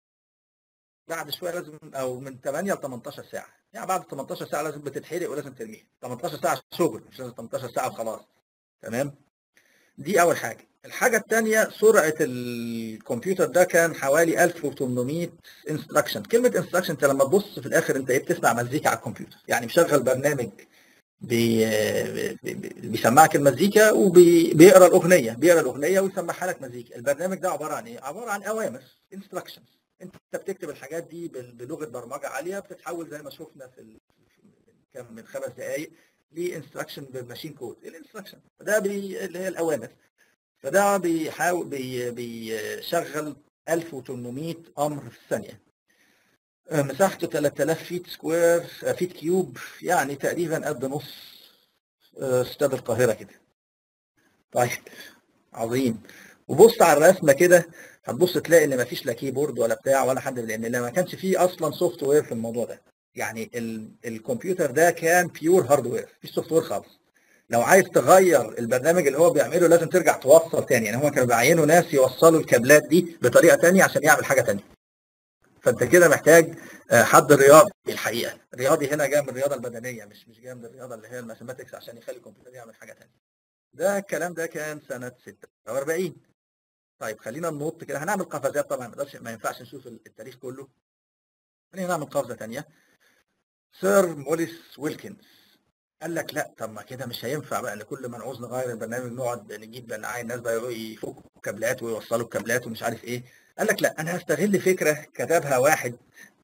بعد شويه لازم او من 8 ل 18 ساعه يعني بعد 18 ساعه لازم بتتحرق ولازم ترميها 18 ساعه شغل مش لازم 18 ساعه وخلاص تمام دي اول حاجه الحاجه الثانيه سرعه الكمبيوتر ده كان حوالي 1800 انستراكشن كلمه انستراكشن انت لما تبص في الاخر انت ايه بتسمع مزيكا على الكمبيوتر يعني مشغل برنامج بي بي- بي- بيسمعك المزيكا وبيقرا الاغنيه بيقرا الاغنيه ويسمعها لك مزيكا البرنامج ده عباره عن ايه عباره عن اوامر انستراكشنز انت بتكتب الحاجات دي بال- بلغه برمجه عاليه بتتحول زي ما شفنا في ال- كان من خمس دقائق لانستراكشن بالماشين كود الانستراكشن ده بي اللي هي الاوامر فده بيحاول بي بيشغل 1800 امر في الثانيه آه، مساحته 3000 فيت سكوير آه، فيت كيوب يعني تقريبا قد نص آه، استاد القاهره كده طيب عظيم وبص على الرسمه كده هتبص تلاقي ان مفيش لا كيبورد ولا بتاع ولا حد لان لا ما كانش فيه اصلا سوفت وير في الموضوع ده يعني ال- الكمبيوتر ده كان بيور هاردوير مفيش سوفت وير خالص لو عايز تغير البرنامج اللي هو بيعمله لازم ترجع توصل تاني يعني هم كانوا بيعينوا ناس يوصلوا الكابلات دي بطريقه تانية عشان يعمل حاجه تانية فانت كده محتاج آه، حد رياضي الحقيقه الرياضي هنا جاي من الرياضه البدنيه مش مش جاي من الرياضه اللي هي الماثيماتكس عشان يخلي الكمبيوتر يعمل حاجه تانية ده الكلام ده كان سنه 46 طيب خلينا ننط كده هنعمل قفزات طبعا ما نقدرش ما ينفعش نشوف التاريخ كله خلينا نعمل قفزه ثانيه سير موليس ويلكنز قال لك لا طب ما كده مش هينفع بقى لكل ما نعوز نغير البرنامج نقعد نجيب بقى نعين الناس بقى يفكوا كابلات ويوصلوا الكابلات ومش عارف ايه قال لك لا انا هستغل فكره كتبها واحد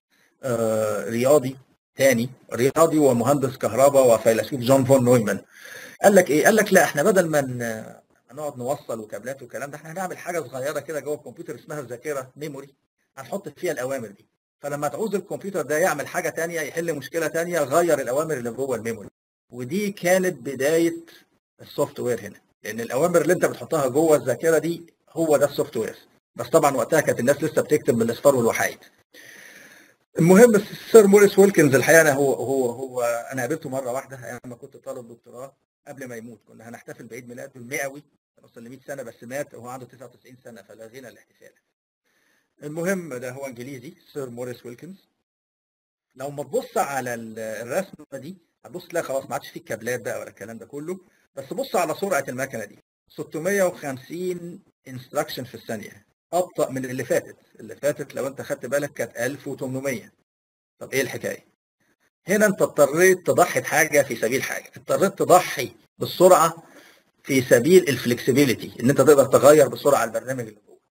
آه رياضي تاني رياضي ومهندس كهرباء وفيلسوف جون فون نويمان قال لك ايه قال لك لا احنا بدل ما ن- نقعد نوصل وكابلات والكلام ده احنا هنعمل حاجه صغيره كده جوه الكمبيوتر اسمها الذاكره ميموري هنحط فيها الاوامر دي فلما تعوز الكمبيوتر ده يعمل حاجه تانية يحل مشكله تانية غير الاوامر اللي جوه الميموري ودي كانت بدايه السوفت وير هنا لان الاوامر اللي انت بتحطها جوه الذاكره دي هو ده السوفت وير بس طبعا وقتها كانت الناس لسه بتكتب بالاصفار والوحايد المهم السير موريس ويلكنز الحقيقه أنا هو هو هو انا قابلته مره واحده ايام ما كنت طالب دكتوراه قبل ما يموت كنا هنحتفل بعيد ميلاده المئوي كان وصل ل 100 سنه بس مات وهو عنده 99 سنه فلغينا الاحتفال المهم ده هو انجليزي سير موريس ويلكنز لو ما تبص على ال- الرسمه دي هتبص تلاقي خلاص ما عادش فيه كابلات بقى ولا الكلام ده كله بس بص على سرعه المكنه دي 650 انستراكشن في الثانيه ابطا من اللي فاتت اللي فاتت لو انت خدت بالك كانت 1800 طب ايه الحكايه هنا انت اضطريت تضحي بحاجه في سبيل حاجه اضطريت تضحي بالسرعه في سبيل الفلكسبيليتي ان انت تقدر تغير بسرعه البرنامج اللي جوه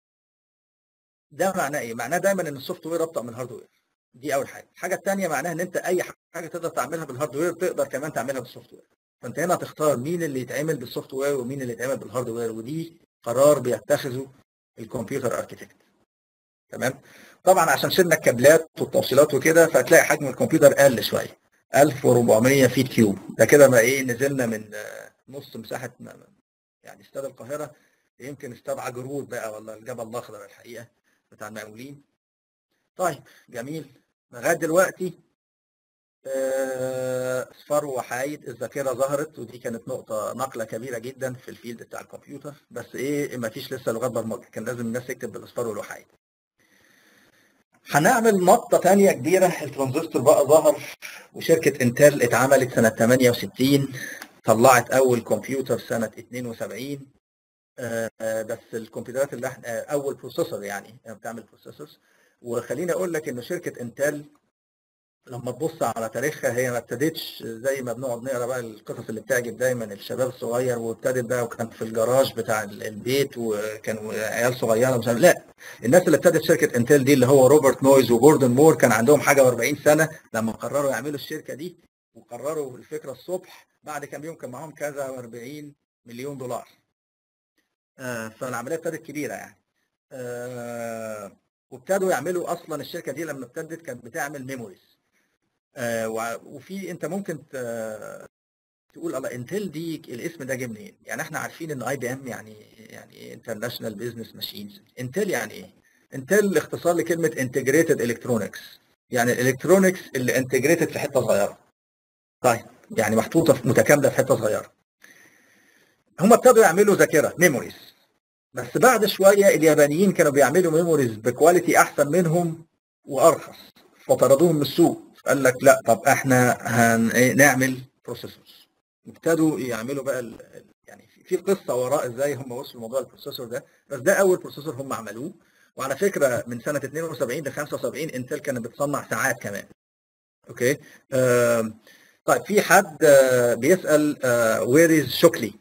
ده معناه ايه معناه دايما ان السوفت وير ابطا من الهاردوير دي اول حاجه الحاجه الثانيه معناها ان انت اي حاجه تقدر تعملها بالهاردوير تقدر كمان تعملها بالسوفت وير فانت هنا هتختار مين اللي يتعمل بالسوفت وير ومين اللي يتعمل بالهاردوير ودي قرار بيتخذه الكمبيوتر اركيتكت تمام طبعا عشان شلنا الكابلات والتوصيلات وكده فهتلاقي حجم الكمبيوتر قل شويه 1400 فيت كيوب ده كده ما ايه نزلنا من آه، نص مساحه ما- يعني استاد القاهره يمكن استاد عجرود بقى ولا الجبل الاخضر الحقيقه بتاع المقاولين طيب جميل لغايه دلوقتي آه، اصفار وحايد الذاكره ظهرت ودي كانت نقطه نقله كبيره جدا في الفيلد بتاع الكمبيوتر بس ايه ما فيش لسه لغات برمجه كان لازم الناس تكتب بالاصفار والوحايد هنعمل نقطه تانية كبيره الترانزستور بقى ظهر وشركه انتل اتعملت سنه 68 طلعت اول كمبيوتر سنه 72 آه، آه، بس الكمبيوترات اللي احنا آه، اول بروسيسور يعني بتعمل بروسيسورز وخليني اقول لك ان شركه انتل لما تبص على تاريخها هي ما ابتدتش زي ما بنقعد نقرا بقى القصص اللي بتعجب دايما الشباب الصغير وابتدت بقى وكانت في الجراج بتاع البيت وكانوا عيال صغيره مش عارف لا الناس اللي ابتدت شركه انتل دي اللي هو روبرت نويز وجوردن مور كان عندهم حاجه و40 سنه لما قرروا يعملوا الشركه دي وقرروا الفكره الصبح بعد كام يوم كان معاهم كذا و40 مليون دولار آه فالعمليه ابتدت كبيره يعني آه وابتدوا يعملوا اصلا الشركه دي لما ابتدت كانت بتعمل ميموريز آه وفي انت ممكن تقول الله انتل دي الاسم ده جه منين؟ يعني احنا عارفين ان اي بي ام يعني يعني انترناشونال بزنس ماشينز انتل يعني ايه؟ انتل اختصار لكلمه انتجريتد الكترونكس يعني الالكترونكس اللي انتجريتد في حته صغيره طيب يعني محطوطه في متكامله في حته صغيره هم ابتدوا يعملوا ذاكره ميموريز بس بعد شويه اليابانيين كانوا بيعملوا ميموريز بكواليتي احسن منهم وارخص فطردوهم من السوق قال لك لا طب احنا هنعمل بروسيسورز ابتدوا يعملوا بقى ال... يعني في قصه وراء ازاي هم وصلوا لموضوع البروسيسور ده بس ده اول بروسيسور هم عملوه وعلى فكره من سنه 72 ل 75 انتل كانت بتصنع ساعات كمان اوكي آه طيب في حد آه بيسال وير از شوكلي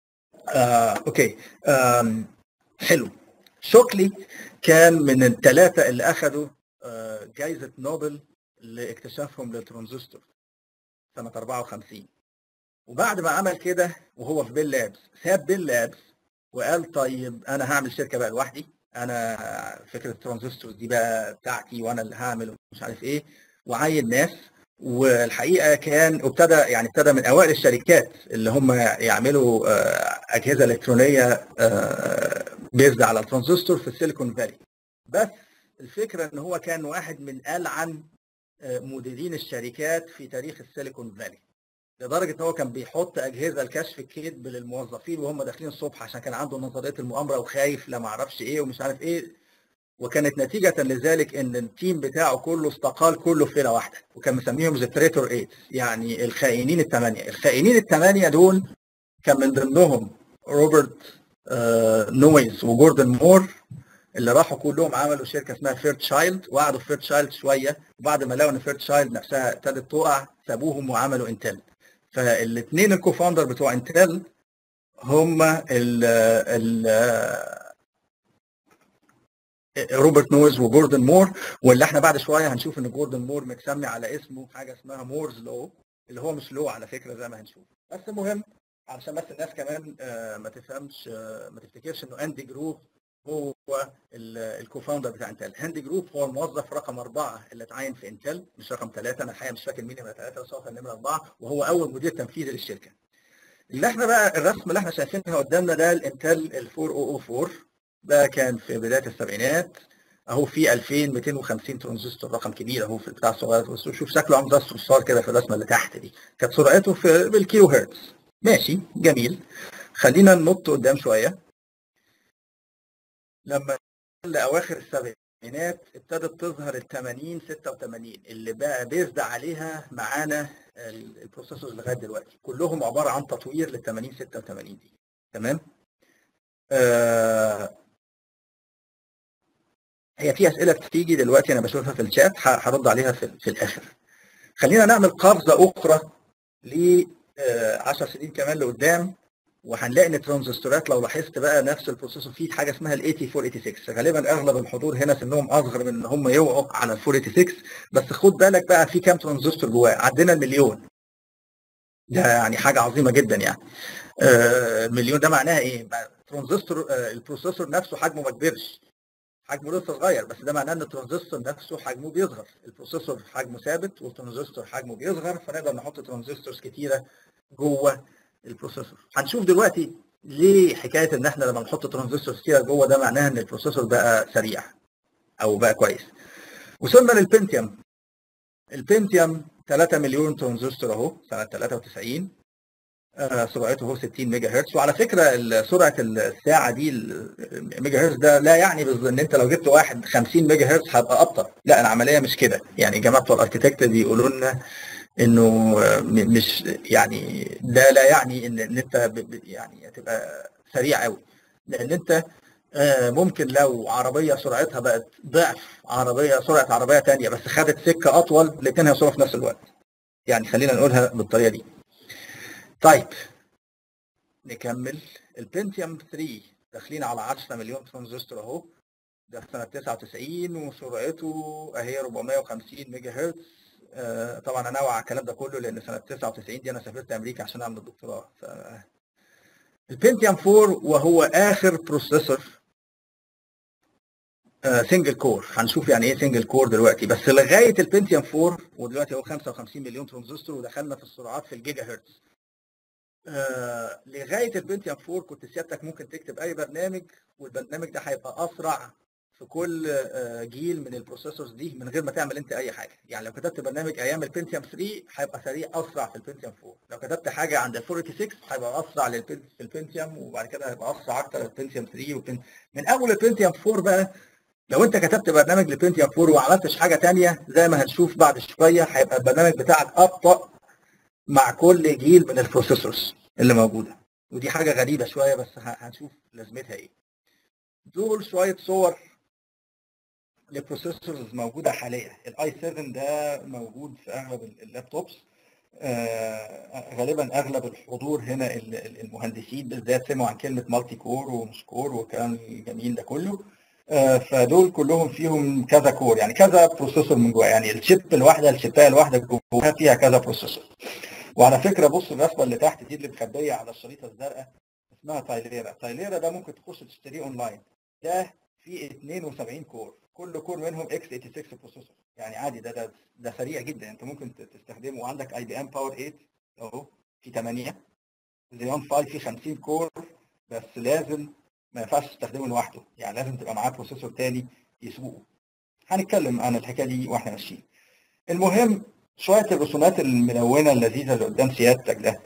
اوكي آه حلو شوكلي كان من الثلاثه اللي اخذوا آه جائزه نوبل لاكتشافهم للترانزستور سنه 54 وبعد ما عمل كده وهو في بيل لابس ساب بيل لابس وقال طيب انا هعمل شركه بقى لوحدي انا فكره الترانزستور دي بقى بتاعتي وانا اللي هعمل مش عارف ايه وعين ناس والحقيقه كان ابتدى يعني ابتدى من اوائل الشركات اللي هم يعملوا اجهزه الكترونيه بيزد على الترانزستور في السيليكون فالي بس الفكره ان هو كان واحد من العن مديرين الشركات في تاريخ السيليكون فالي لدرجه ان هو كان بيحط اجهزه لكشف الكذب للموظفين وهم داخلين الصبح عشان كان عنده نظريه المؤامره وخايف لا ما اعرفش ايه ومش عارف ايه وكانت نتيجه لذلك ان التيم بتاعه كله استقال كله في ليله واحده وكان مسميهم ذا تريتور 8 يعني الخائنين الثمانيه الخائنين الثمانيه دول كان من ضمنهم روبرت آه نويز وجوردن مور اللي راحوا كلهم عملوا شركه اسمها فيرت شايلد وقعدوا في فيرت شايلد شويه وبعد ما لقوا ان فيرت شايلد نفسها ابتدت تقع سابوهم وعملوا انتل فالاثنين الكوفاوندر بتوع انتل هم ال ال روبرت نويز وجوردن مور واللي احنا بعد شويه هنشوف ان جوردن مور متسمي على اسمه حاجه اسمها مورز لو اللي هو مش لو على فكره زي ما هنشوف بس المهم علشان بس الناس كمان ما تفهمش ما تفتكرش انه اندي جروب هو الكوفاوندر بتاع انتل هاندي جروب هو الموظف رقم اربعه اللي اتعين في انتل مش رقم ثلاثه انا الحقيقه مش فاكر مين نمره ثلاثه بس هو كان نمره اربعه وهو اول مدير تنفيذي للشركه. اللي احنا بقى الرسم اللي احنا شايفينها قدامنا ده الانتل ال 4004 ده كان في بدايه السبعينات اهو في 2250 ترانزستور رقم كبير اهو في البتاع الصغير بس شوف شكله عامل زي الصرصار كده في الرسمه اللي تحت دي كانت سرعته في بالكيلو هرتز ماشي جميل خلينا ننط قدام شويه لما لاواخر السبعينات ابتدت تظهر ال 80 86 اللي بقى بيزد عليها معانا البروسيسور لغايه دلوقتي كلهم عباره عن تطوير لل 80 86 دي تمام آه هي في اسئله بتيجي دلوقتي انا بشوفها في الشات هرد عليها في, في الاخر خلينا نعمل قفزه اخرى ل 10 سنين كمان لقدام وهنلاقي ان الترانزستورات لو لاحظت بقى نفس البروسيسور فيه حاجه اسمها ال 8486 غالبا اغلب الحضور هنا سنهم اصغر من ان هم يوقعوا على ال 486 بس خد بالك بقى في كام ترانزستور جواه عدينا المليون ده يعني حاجه عظيمه جدا يعني آه مليون ده معناها ايه؟ ترانزستور آه البروسيسور نفسه حجمه ما كبرش حجمه لسه صغير بس ده معناه ان الترانزستور نفسه حجمه بيصغر البروسيسور حجمه ثابت والترانزستور حجمه بيصغر فنقدر نحط ترانزستورز كتيره جوه البروسيسور هنشوف دلوقتي ليه حكايه ان احنا لما نحط ترانزستور كتير جوه ده معناها ان البروسيسور بقى سريع او بقى كويس وصلنا للبنتيوم البنتيوم 3 مليون ترانزستور اهو سنه 93 آه سرعته هو 60 ميجا هرتز وعلى فكره سرعه الساعه دي الميجا هرتز ده لا يعني ان انت لو جبت واحد 50 ميجا هرتز هبقى ابطا لا العمليه مش كده يعني جماعه بتوع الاركتكت بيقولوا لنا انه مش يعني ده لا يعني ان ان انت يعني هتبقى سريع قوي لان انت آه، ممكن لو عربيه سرعتها بقت ضعف عربيه سرعه عربيه تانية بس خدت سكه اطول الاثنين هيوصلوا في نفس الوقت يعني خلينا نقولها بالطريقه دي طيب نكمل البنتيوم 3 داخلين على 10 مليون ترانزستور اهو ده في سنه 99 وسرعته اهي 450 ميجا هرتز آه، طبعا انا على الكلام ده كله لان سنه 99 دي انا سافرت امريكا عشان اعمل الدكتوراه ف البنتيوم 4 وهو اخر بروسيسور سنجل كور هنشوف يعني ايه سنجل كور دلوقتي بس لغايه البنتيوم 4 ودلوقتي هو 55 مليون ترانزستور ودخلنا في السرعات في الجيجا هرتز آه لغايه البنتيوم 4 كنت سيادتك ممكن تكتب اي برنامج والبرنامج ده هيبقى اسرع في كل آه جيل من البروسيسورز دي من غير ما تعمل انت اي حاجه يعني لو كتبت برنامج ايام البنتيوم 3 هيبقى سريع اسرع في البنتيوم 4 لو كتبت حاجه عند ال 46 هيبقى اسرع للبن- في البنتيوم وبعد كده هيبقى اسرع اكتر البنتيوم 3 والبن... من اول البنتيوم 4 بقى لو انت كتبت برنامج لبنتيوم 4 وما عملتش حاجه تانية زي ما هنشوف بعد شويه هيبقى البرنامج بتاعك ابطا مع كل جيل من البروسيسورز اللي موجوده ودي حاجه غريبه شويه بس ه- هنشوف لازمتها ايه دول شويه صور لبروسيسورز موجوده حاليا الاي 7 ده موجود في اغلب ال- اللابتوبس آه، غالبا اغلب الحضور هنا ال- ال- المهندسين بالذات سمعوا عن كلمه مالتي كور ومش كور والكلام الجميل ده كله آه، فدول كلهم فيهم كذا كور يعني كذا بروسيسور من جوه يعني الشيب الواحده الشيبايه الواحده جواها فيها كذا بروسيسور وعلى فكره بص الرسمه اللي تحت دي اللي مخبيه على الشريطه الزرقاء اسمها تايليرا تايليرا ده ممكن تخش تشتريه اونلاين ده فيه 72 كور كل كور منهم اكس 86 بروسيسور يعني عادي ده ده ده سريع جدا انت ممكن ت- تستخدمه وعندك اي بي ام باور 8 اهو في 8 زيون 5 فيه 50 كور بس لازم ما ينفعش تستخدمه لوحده يعني لازم تبقى معاه بروسيسور تاني يسوقه هنتكلم عن الحكايه دي واحنا ماشيين المهم شويه الرسومات الملونه اللذيذه اللي قدام سيادتك ده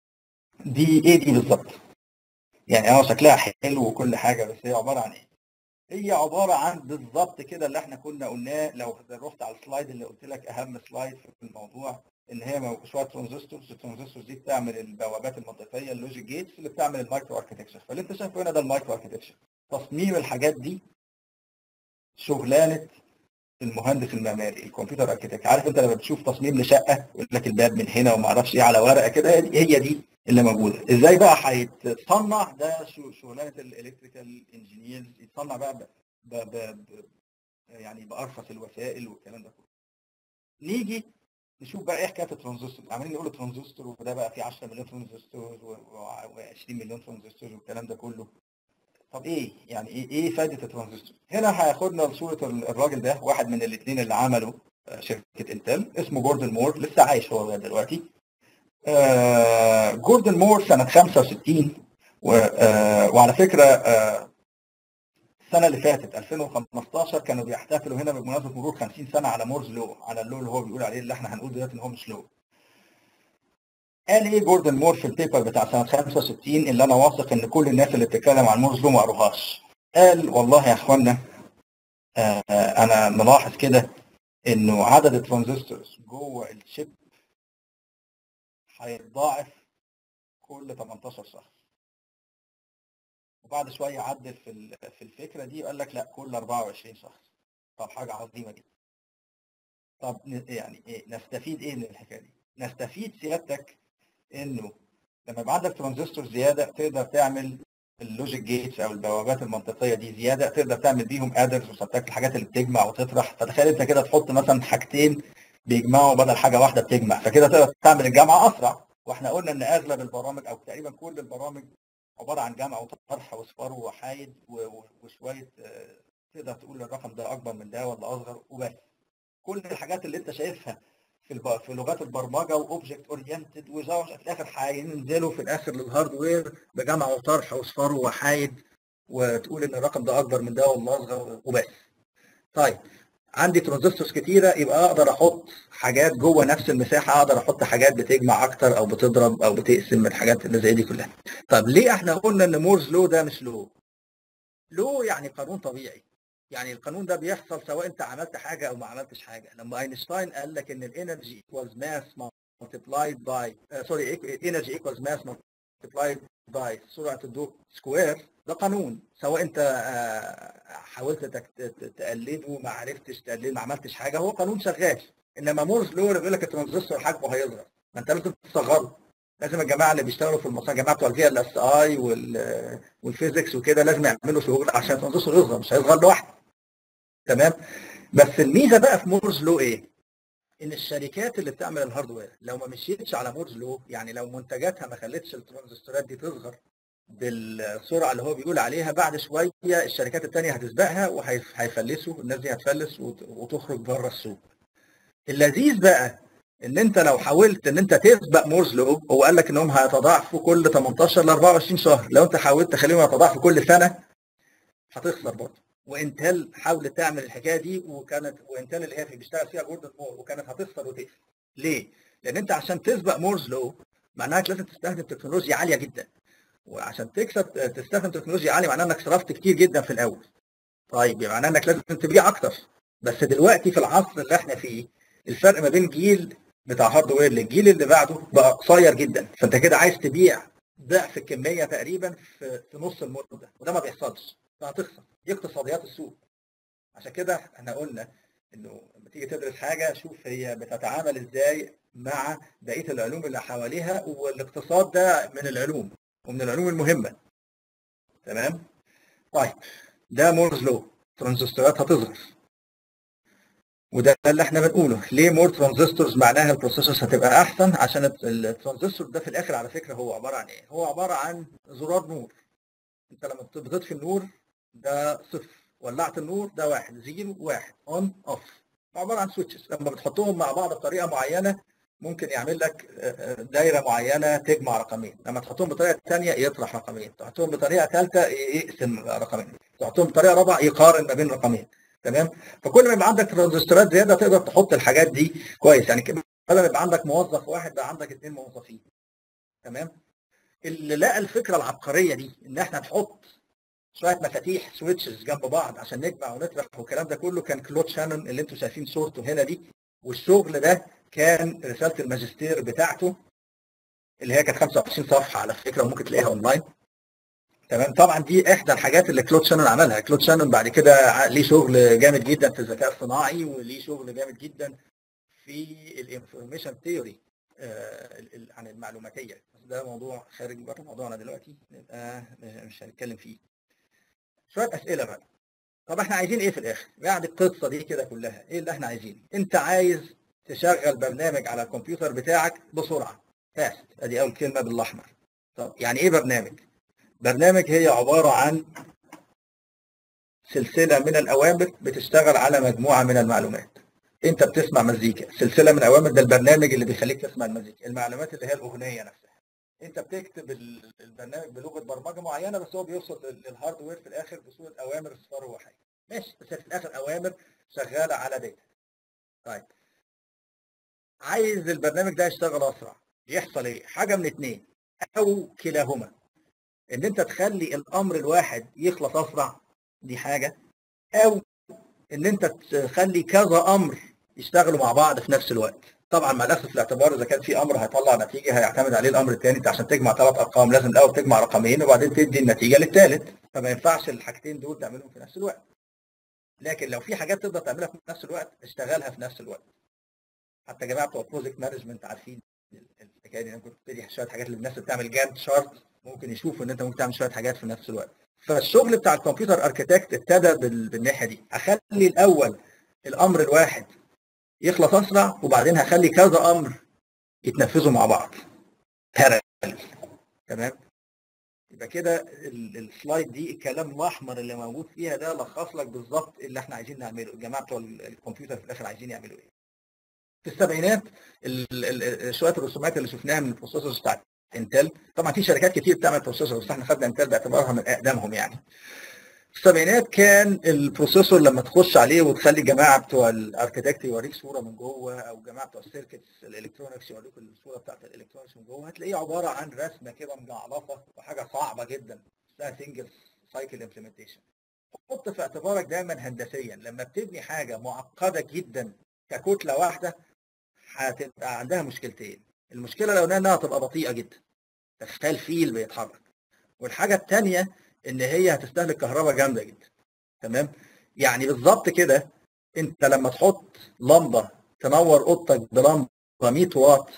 دي ايه دي بالظبط يعني اه شكلها حلو وكل حاجه بس هي عباره عن ايه هي عباره عن بالظبط كده اللي احنا كنا قلناه لو رحت على السلايد اللي قلت لك اهم سلايد في الموضوع ان هي مو- شويه ترانزستورز الترانزستورز دي بتعمل البوابات المنطقيه اللوجيك جيتس اللي بتعمل المايكرو اركتكشر فاللي انت شايفه هنا ده المايكرو اركتكشر تصميم الحاجات دي شغلانه المهندس المعماري الكمبيوتر اركتكت عارف انت لما بتشوف تصميم لشقه يقول لك الباب من هنا وما اعرفش ايه على ورقه كده هي دي- هي دي اللي موجوده ازاي بقى هيتصنع ده شو- شغلانه الالكتريكال انجينيرز يتصنع بقى ب... ب... ب... ب... يعني بارخص الوسائل والكلام ده كله نيجي نشوف بقى ايه حكايه الترانزستور عمالين نقول ترانزستور وده بقى في 10 مليون ترانزستور و20 مليون ترانزستور والكلام ده كله طب ايه يعني ايه ايه فائده الترانزستور هنا هياخدنا لصوره الراجل ده واحد من الاثنين اللي عملوا آه، شركه انتل اسمه جوردن مور لسه عايش هو لغايه دلوقتي آه، جوردن مور سنه 65 و- آه، وعلى فكره آه، السنه اللي فاتت 2015 كانوا بيحتفلوا هنا بمناسبه مرور 50 سنه على مورز لو على اللو اللي هو بيقول عليه اللي احنا هنقول دلوقتي ان هو مش لو قال ايه جوردن مور في البيبر بتاع سنه 65 اللي انا واثق ان كل الناس اللي بتتكلم عن مورز لو ما قروهاش قال والله يا اخوانا آه، آه، انا ملاحظ كده انه عدد الترانزستورز جوه الشيب هيتضاعف كل 18 شهر وبعد شويه عدل في ال- في الفكره دي وقال لك لا كل 24 شهر طب حاجه عظيمه جدا طب ن- يعني ايه نستفيد ايه من الحكايه دي نستفيد سيادتك انه لما يبقى عندك ترانزستور زياده تقدر تعمل اللوجيك جيتس او البوابات المنطقيه دي زياده تقدر تعمل بيهم ادرز وسبتراكت الحاجات اللي بتجمع وتطرح فتخيل انت كده تحط مثلا حاجتين بيجمعوا بدل حاجه واحده بتجمع فكده تقدر تعمل الجمع اسرع واحنا قلنا ان اغلب البرامج او تقريبا كل البرامج عباره عن جمع وطرح واصفار وحايد و- و- وشويه آه، تقدر تقول الرقم ده اكبر من ده ولا اصغر وبس كل الحاجات اللي انت شايفها في الب... في لغات البرمجه واوبجكت اورينتد وجافا في الاخر هينزلوا في الاخر للهاردوير بجمع وطرح واصفار وحايد وتقول ان الرقم ده اكبر من ده ولا اصغر وبس. طيب عندي ترانزستورز كتيره يبقى اقدر احط حاجات جوه نفس المساحه اقدر احط حاجات بتجمع اكتر او بتضرب او بتقسم من الحاجات اللي زي دي كلها. طب ليه احنا قلنا ان مورز لو ده مش لو؟ لو يعني قانون طبيعي. يعني القانون ده بيحصل سواء انت عملت حاجه او ما عملتش حاجه لما اينشتاين قال لك ان الانرجي ايكوالز ماس multiplied by سوري انرجي ايكوالز ماس multiplied by سرعه الضوء سكوير ده قانون سواء انت آه، حاولت تك- ت- تقلده ما عرفتش تقلده ما عملتش حاجه هو قانون شغال انما مورز لو اللي بيقول لك الترانزستور حجمه هيصغر ما انت لازم تصغره لازم الجماعه اللي بيشتغلوا في المصانع جماعه بتوع الفي ال اس اي والفيزيكس وكده لازم يعملوا شغل عشان الترانزستور يصغر مش هيصغر لوحده تمام بس الميزه بقى في مورز لو ايه؟ ان الشركات اللي بتعمل الهاردوير لو ما مشيتش على مورز لو يعني لو منتجاتها ما خلتش الترانزستورات دي تصغر بالسرعه اللي هو بيقول عليها بعد شويه الشركات التانيه هتسبقها وهيفلسوا الناس دي هتفلس وت- وتخرج بره السوق. اللذيذ بقى ان انت لو حاولت ان انت تسبق مورز لو هو قال لك انهم هيتضاعفوا كل 18 ل 24 شهر لو انت حاولت تخليهم يتضاعفوا كل سنه هتخسر برضه وانتل حاولت تعمل الحكايه دي وكانت وانتل اللي هي في بيشتغل فيها جوردن مور وكانت هتخسر وتقفل ليه؟ لان انت عشان تسبق مورز لو معناها لازم تستخدم تكنولوجيا عاليه جدا وعشان تكسب تستخدم تكنولوجيا عاليه معناها انك صرفت كتير جدا في الاول طيب يعني معناها انك لازم تبيع اكتر بس دلوقتي في العصر اللي احنا فيه الفرق ما بين جيل بتاع هاردوير للجيل اللي بعده بقى قصير جدا فانت كده عايز تبيع ضعف الكميه تقريبا في, في نص المده وده ما بيحصلش فهتخسر دي اقتصاديات السوق عشان كده احنا قلنا انه لما تيجي تدرس حاجه شوف هي بتتعامل ازاي مع بقيه العلوم اللي حواليها والاقتصاد ده من العلوم ومن العلوم المهمه تمام طيب ده مورز لو ترانزستورات هتصغر وده اللي احنا بنقوله ليه مور ترانزستورز معناها البروسيسورز هتبقى احسن عشان الترانزستور ده في الاخر على فكره هو عباره عن ايه هو عباره عن زرار نور انت لما بت- بتطفي النور ده صفر ولعت النور ده واحد زيرو واحد اون اوف عباره عن سويتشز لما بتحطهم مع بعض بطريقه معينه ممكن يعمل لك آه، آه، دايره معينه تجمع رقمين لما تحطهم بطريقه ثانيه يطرح رقمين تحطهم بطريقه ثالثه يقسم رقمين تحطهم بطريقه رابعه يقارن ما بين رقمين تمام فكل ما يبقى عندك ترانزستورات زياده تقدر تحط الحاجات دي كويس يعني كده بدل ما يبقى عندك موظف واحد بقى عندك اثنين موظفين تمام اللي لقى الفكره العبقريه دي ان احنا نحط شويه مفاتيح سويتشز جنب بعض عشان نجمع ونطرح والكلام ده كله كان كلود شانون اللي انتم شايفين صورته هنا دي والشغل ده كان رساله الماجستير بتاعته اللي هي كانت 25 صفحه على فكره وممكن تلاقيها اونلاين تمام طبعا دي احدى الحاجات اللي كلود شانون عملها كلود شانون بعد كده ع- ليه شغل جامد جدا في الذكاء الصناعي وليه شغل جامد جدا في الانفورميشن ثيوري عن المعلوماتيه بس ده موضوع خارج بره موضوعنا دلوقتي نبقى مش هنتكلم فيه شويه اسئله بقى طب احنا عايزين ايه في الاخر بعد القصه دي كده كلها ايه اللي احنا عايزينه انت عايز تشغل برنامج على الكمبيوتر بتاعك بسرعه فاست ادي اول كلمه بالاحمر طب يعني ايه برنامج برنامج هي عباره عن سلسله من الاوامر بتشتغل على مجموعه من المعلومات انت بتسمع مزيكا سلسله من الاوامر ده البرنامج اللي بيخليك تسمع المزيكا المعلومات اللي هي الاغنيه نفسها انت بتكتب ال- البرنامج بلغه برمجه معينه بس هو بيوصل لل- للهاردوير في الاخر بصوره اوامر اصفار وحاجه ماشي بس في الاخر اوامر شغاله على داتا طيب عايز البرنامج ده يشتغل اسرع يحصل ايه حاجه من اتنين او كلاهما ان انت تخلي الامر الواحد يخلص اسرع دي حاجه او ان انت تخلي كذا امر يشتغلوا مع بعض في نفس الوقت طبعا مع الاخذ في الاعتبار اذا كان في امر هيطلع نتيجه هيعتمد عليه الامر الثاني انت عشان تجمع ثلاث ارقام لازم الاول تجمع رقمين وبعدين تدي النتيجه للثالث فما ينفعش الحاجتين دول تعملهم في نفس الوقت لكن لو في حاجات تقدر تعملها في نفس الوقت اشتغلها في نفس الوقت حتى يا جماعه بتوع البروجكت مانجمنت عارفين الحكايه دي انا كنت بتدي شويه حاجات للناس اللي بتعمل جانت شارت ممكن يشوفوا ان انت ممكن تعمل شويه حاجات في نفس الوقت فالشغل بتاع الكمبيوتر اركيتكت ابتدى بال- بالناحيه دي اخلي الاول الامر الواحد يخلص اسرع وبعدين هخلي كذا امر يتنفذوا مع بعض parallel. تمام يبقى كده ال- السلايد دي الكلام الاحمر اللي موجود فيها ده لخص لك بالظبط اللي احنا عايزين نعمله الجماعه بتوع ال- الكمبيوتر في الاخر عايزين يعملوا ايه في السبعينات ال- ال- ال- شويه الرسومات اللي شفناها من البروسيسورز بتاعت انتل طبعا في شركات كتير بتعمل بروسيسور بس احنا خدنا انتل باعتبارها من اقدمهم يعني في السبعينات كان البروسيسور لما تخش عليه وتخلي جماعه بتوع الاركتكت يوريك صوره من جوه او جماعه بتوع السيركتس الالكترونكس يوريك الصوره بتاعت الالكترونكس من جوه هتلاقيه عباره عن رسمه كده مجعلصه وحاجه صعبه جدا اسمها سنجل سايكل امبلمنتيشن حط في اعتبارك دايما هندسيا لما بتبني حاجه معقده جدا ككتله واحده هتبقى عندها مشكلتين المشكله الاولانيه انها تبقى بطيئه جدا تخيل فيل بيتحرك والحاجه الثانيه ان هي هتستهلك كهرباء جامده جدا تمام يعني بالظبط كده انت لما تحط لمبه تنور اوضتك بلمبه 100 واط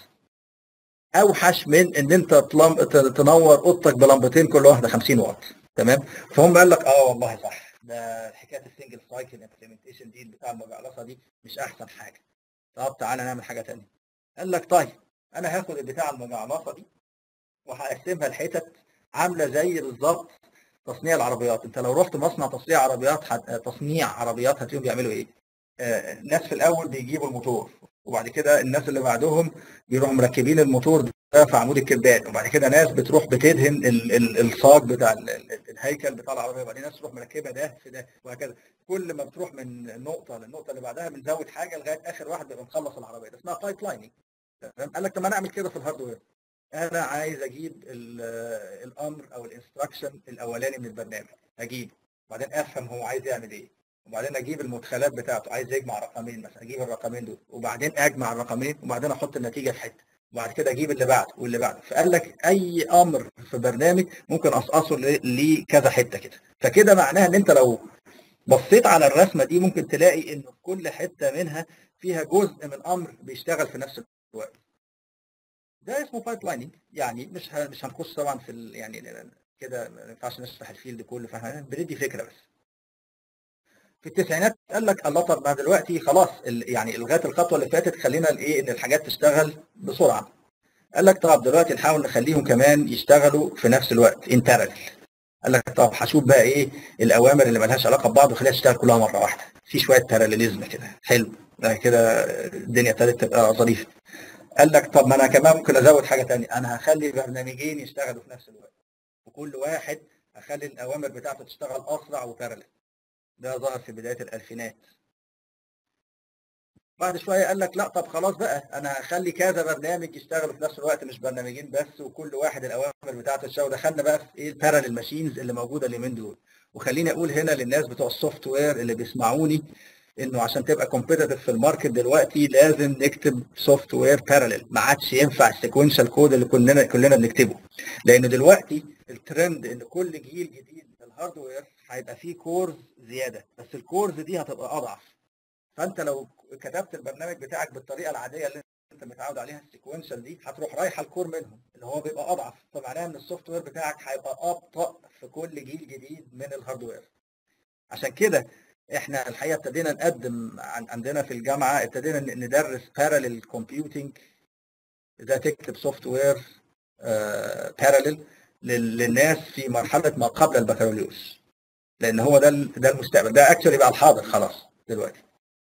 اوحش من ان انت تلم... ت- تنور اوضتك بلمبتين كل واحده 50 واط تمام فهم قال لك اه والله صح ده حكايه السنجل سايكل امبلمنتيشن دي بتاع المجعلصه دي مش احسن حاجه طب تعالى نعمل حاجه ثانيه قال لك طيب انا هاخد البتاع المجعلصه دي وهقسمها لحتت عامله زي بالظبط تصنيع العربيات انت لو رحت مصنع تصنيع عربيات حت... تصنيع عربيات هتلاقيهم بيعملوا ايه آه، ناس في الاول بيجيبوا الموتور وبعد كده الناس اللي بعدهم بيروحوا مركبين الموتور ده في عمود الكبان وبعد كده ناس بتروح بتدهن ال- ال- الصاج بتاع ال- ال- الهيكل بتاع العربيه وبعدين ناس تروح مركبه ده في ده وهكذا كل ما بتروح من نقطه للنقطه اللي بعدها بنزود حاجه لغايه اخر واحد بيبقى مخلص العربيه ده اسمها بايب لايننج تمام قال لك طب ما انا اعمل كده في الهاردوير انا عايز اجيب ال- الامر او الانستراكشن الاولاني من البرنامج اجيبه وبعدين افهم هو عايز يعمل ايه وبعدين اجيب المدخلات بتاعته عايز يجمع رقمين مثلا اجيب الرقمين دول وبعدين اجمع الرقمين وبعدين احط النتيجه في حته وبعد كده اجيب اللي بعده واللي بعده فقال لك اي امر في برنامج ممكن اقصقصه ل- لكذا حته كده فكده معناها ان انت لو بصيت على الرسمه دي ممكن تلاقي ان في كل حته منها فيها جزء من امر بيشتغل في نفس الوقت ده اسمه بايب لايننج يعني مش ه- مش هنخش طبعا في ال... يعني كده ما ينفعش نشرح الفيلد كله فاحنا بندي فكره بس في التسعينات قال لك الله طب ما دلوقتي خلاص ال- يعني لغايه الخطوه اللي فاتت خلينا الايه ان الحاجات تشتغل بسرعه قال لك طب دلوقتي نحاول نخليهم كمان يشتغلوا في نفس الوقت ان بارallel قال لك طب هشوف بقى ايه الاوامر اللي مالهاش علاقه ببعض وخليها تشتغل كلها مره واحده في شويه باراليزم كده حلو ده كده الدنيا ابتدت تبقى ظريفه قال لك طب ما انا كمان ممكن ازود حاجه تانية انا هخلي برنامجين يشتغلوا في نفس الوقت وكل واحد هخلي الاوامر بتاعته تشتغل اسرع وباراليل ده ظهر في بدايه الالفينات بعد شويه قال لك لا طب خلاص بقى انا هخلي كذا برنامج يشتغلوا في نفس الوقت مش برنامجين بس وكل واحد الاوامر بتاعته تشتغل دخلنا بقى في ايه الباراليل ماشينز اللي موجوده اليومين دول وخليني اقول هنا للناس بتوع السوفت وير اللي بيسمعوني انه عشان تبقى كومبيتيتيف في الماركت دلوقتي لازم نكتب سوفت وير باراليل ما عادش ينفع السيكونشال كود اللي كلنا كلنا بنكتبه لان دلوقتي الترند ان كل جيل جديد من الهاردوير هيبقى فيه كورز زياده بس الكورز دي هتبقى اضعف فانت لو كتبت البرنامج بتاعك بالطريقه العاديه اللي انت متعود عليها السيكونشال دي هتروح رايحه الكور منهم اللي هو بيبقى اضعف فمعناها ان السوفت وير بتاعك هيبقى ابطا في كل جيل جديد من الهاردوير عشان كده احنا الحقيقه ابتدينا نقدم عن عندنا في الجامعه ابتدينا ن- ندرس باراليل كومبيوتنج ازاي تكتب سوفت وير باراليل للناس في مرحله ما قبل البكالوريوس لان هو ده ال- ده المستقبل ده اكشولي بقى الحاضر خلاص دلوقتي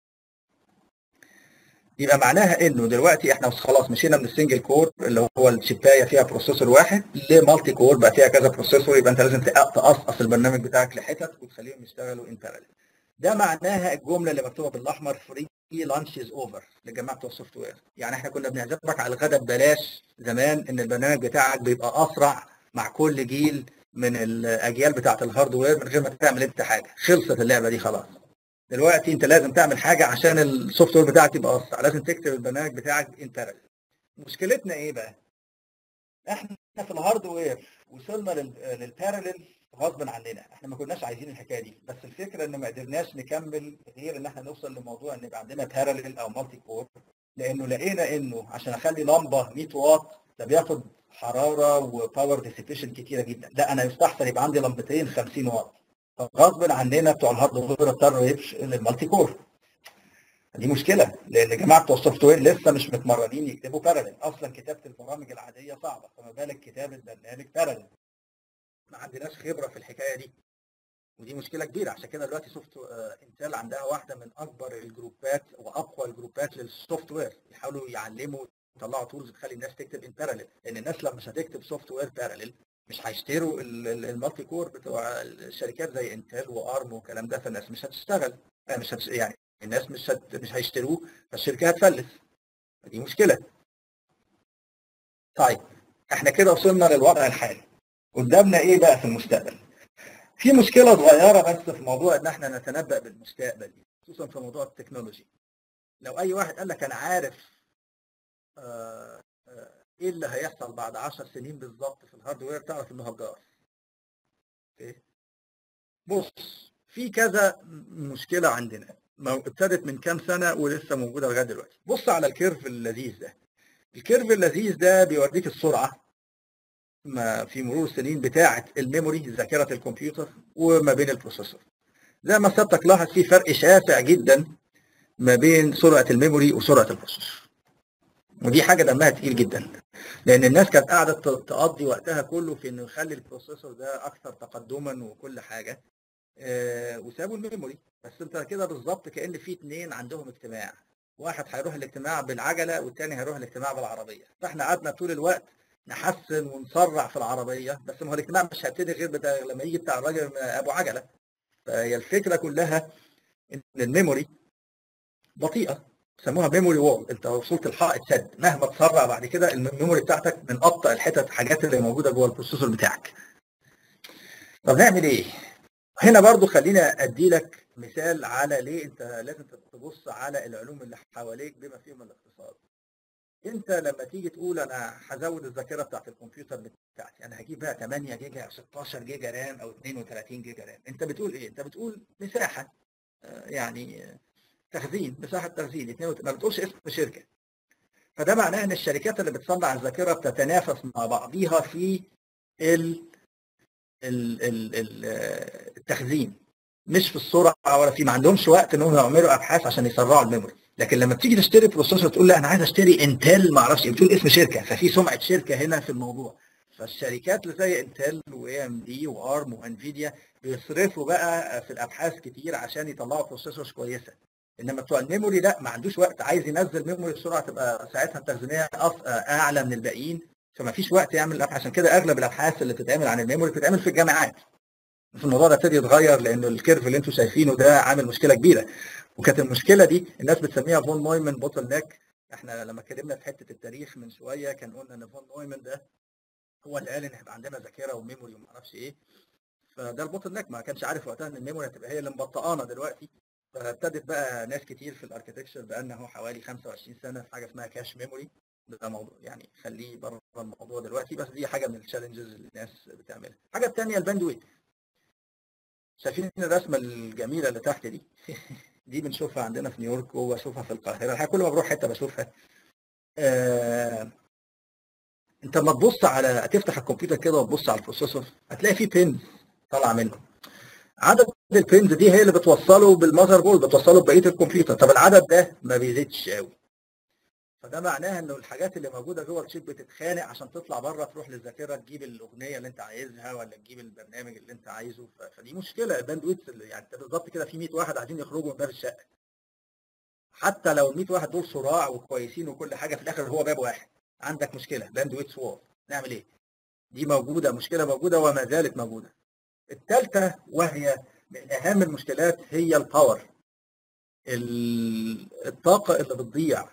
يبقى معناها انه دلوقتي احنا خلاص مشينا من السنجل كور اللي هو الشبايه فيها بروسيسور واحد لمالتي كور بقى فيها كذا بروسيسور يبقى انت لازم تق- تقصقص البرنامج بتاعك لحتت وتخليهم يشتغلوا ان باراليل ده معناها الجمله اللي مكتوبه بالاحمر فري لانش از اوفر لجماعه بتوع السوفت وير يعني احنا كنا بنعزمك على الغداء ببلاش زمان ان البرنامج بتاعك بيبقى اسرع مع كل جيل من الاجيال بتاعه الهاردوير من غير ما تعمل انت حاجه خلصت اللعبه دي خلاص دلوقتي انت لازم تعمل حاجه عشان السوفت وير بتاعك يبقى اسرع لازم تكتب البرنامج بتاعك ان باراليل مشكلتنا ايه بقى احنا في الهاردوير وصلنا لل- للباراليل غصب عننا احنا ما كناش عايزين الحكايه دي بس الفكره ان ما قدرناش نكمل غير ان احنا نوصل لموضوع ان يبقى عندنا باراليل او مالتي كور لانه لقينا انه عشان اخلي لمبه 100 واط ده بياخد حراره وباور ديسيبيشن كتيره جدا لا انا يستحسن يبقى عندي لمبتين 50 واط غصب عننا بتوع الهاردوير اضطروا يمشوا للمالتي كور دي مشكله لان جماعه بتوع السوفت وير لسه مش متمرنين يكتبوا باراليل اصلا كتابه البرامج العاديه صعبه فما بالك كتابه برنامج باراليل ما عندناش خبره في الحكايه دي ودي مشكله كبيره عشان كده دلوقتي سوفت آه، انتل عندها واحده من اكبر الجروبات واقوى الجروبات للسوفت وير يحاولوا يعلموا يطلعوا تولز تخلي الناس تكتب ان باراليل لان الناس لما مش هتكتب سوفت وير باراليل مش هيشتروا ال- ال- المالتي كور بتوع الشركات زي انتل وارم والكلام ده فالناس مش هتشتغل آه، مش هتش... يعني الناس مش هت... مش هيشتروه فالشركه هتفلس دي مشكله طيب احنا كده وصلنا للوضع الحالي قدامنا ايه بقى في المستقبل في مشكله صغيره بس في موضوع ان احنا نتنبأ بالمستقبل خصوصا في موضوع التكنولوجي لو اي واحد قال لك انا عارف آه، آه، ايه اللي هيحصل بعد 10 سنين بالظبط في الهاردوير تعرف انه هجار اوكي بص في كذا مشكله عندنا ابتدت من كام سنه ولسه موجوده لغايه دلوقتي بص على الكيرف اللذيذ ده الكيرف اللذيذ ده بيوريك السرعه ما في مرور السنين بتاعه الميموري ذاكره الكمبيوتر وما بين البروسيسور زي ما سيادتك لاحظ في فرق شاسع جدا ما بين سرعه الميموري وسرعه البروسيسور ودي حاجه دمها تقيل جدا لان الناس كانت قاعده تقضي وقتها كله في انه يخلي البروسيسور ده اكثر تقدما وكل حاجه آه وسابوا الميموري بس انت كده بالظبط كان في اثنين عندهم اجتماع واحد هيروح الاجتماع بالعجله والتاني هيروح الاجتماع بالعربيه فاحنا قعدنا طول الوقت نحسن ونسرع في العربيه بس ما هو الاجتماع مش هيبتدي غير بتاع لما يجي بتاع الراجل ابو عجله فهي الفكره كلها ان الميموري بطيئه سموها ميموري وول انت وصلت لحائط سد مهما تسرع بعد كده الميموري بتاعتك من ابطا الحتت حاجات اللي موجوده جوه البروسيسور بتاعك طب نعمل ايه هنا برضو خلينا ادي لك مثال على ليه انت لازم تبص على العلوم اللي حواليك بما فيهم الاقتصاد انت لما تيجي تقول انا هزود الذاكره بتاعت الكمبيوتر بتاعتي انا هجيب بقى 8 جيجا او 16 جيجا رام او 32 جيجا رام انت بتقول ايه انت بتقول مساحه يعني تخزين مساحه تخزين ما بتقولش اسم شركه فده معناه ان الشركات اللي بتصنع الذاكره بتتنافس مع بعضيها في ال ال ال التخزين مش في السرعه ولا في ما عندهمش وقت انهم يعملوا ابحاث عشان يسرعوا الميموري لكن لما بتيجي تشتري بروسيسور تقول لا انا عايز اشتري انتل ما اعرفش بتقول اسم شركه ففي سمعه شركه هنا في الموضوع فالشركات اللي زي انتل واي ام دي وارم وانفيديا بيصرفوا بقى في الابحاث كتير عشان يطلعوا بروسيسورز كويسه انما بتوع الميموري لا ما عندوش وقت عايز ينزل ميموري بسرعه تبقى ساعتها التخزينيه اعلى من الباقيين فما فيش وقت يعمل الابحاث عشان كده اغلب الابحاث اللي بتتعمل عن الميموري بتتعمل في الجامعات بس الموضوع ده ابتدي يتغير لان الكيرف اللي انتم شايفينه ده عامل مشكله كبيره وكانت المشكله دي الناس بتسميها فون نويمان بوتل نيك احنا لما اتكلمنا في حته التاريخ من شويه كان قلنا ان فون نويمان ده هو اللي قال ان هيبقى عندنا ذاكره وميموري وما اعرفش ايه فده البوتل نيك ما كانش عارف وقتها ان الميموري هتبقى هي اللي مبطئانا دلوقتي فابتدت بقى ناس كتير في الاركتكشر بقالنا حوالي 25 سنه في حاجه اسمها كاش ميموري ده موضوع يعني خليه بره الموضوع دلوقتي بس دي حاجه من التشالنجز اللي الناس بتعملها الحاجه الثانيه الباندويت شايفين الرسمه الجميله اللي تحت دي دي بنشوفها عندنا في نيويورك وبشوفها في القاهره الحقيقه كل ما بروح حته بشوفها آه... انت لما تبص على تفتح الكمبيوتر كده وتبص على البروسيسور هتلاقي فيه بينز طالعه منه عدد البينز دي هي اللي بتوصله بالمذر بورد بتوصله ببقيه الكمبيوتر طب العدد ده ما بيزيدش قوي فده معناه انه الحاجات اللي موجوده جوه الشيب بتتخانق عشان تطلع بره تروح للذاكره تجيب الاغنيه اللي انت عايزها ولا تجيب البرنامج اللي انت عايزه فدي مشكله الباندويتس يعني انت بالظبط كده في 100 واحد عايزين يخرجوا من باب الشقه حتى لو ال 100 واحد دول صراع وكويسين وكل حاجه في الاخر هو باب واحد عندك مشكله باندويتس وور نعمل ايه؟ دي موجوده مشكله موجوده وما زالت موجوده الثالثه وهي من اهم المشكلات هي الباور الطاقه اللي بتضيع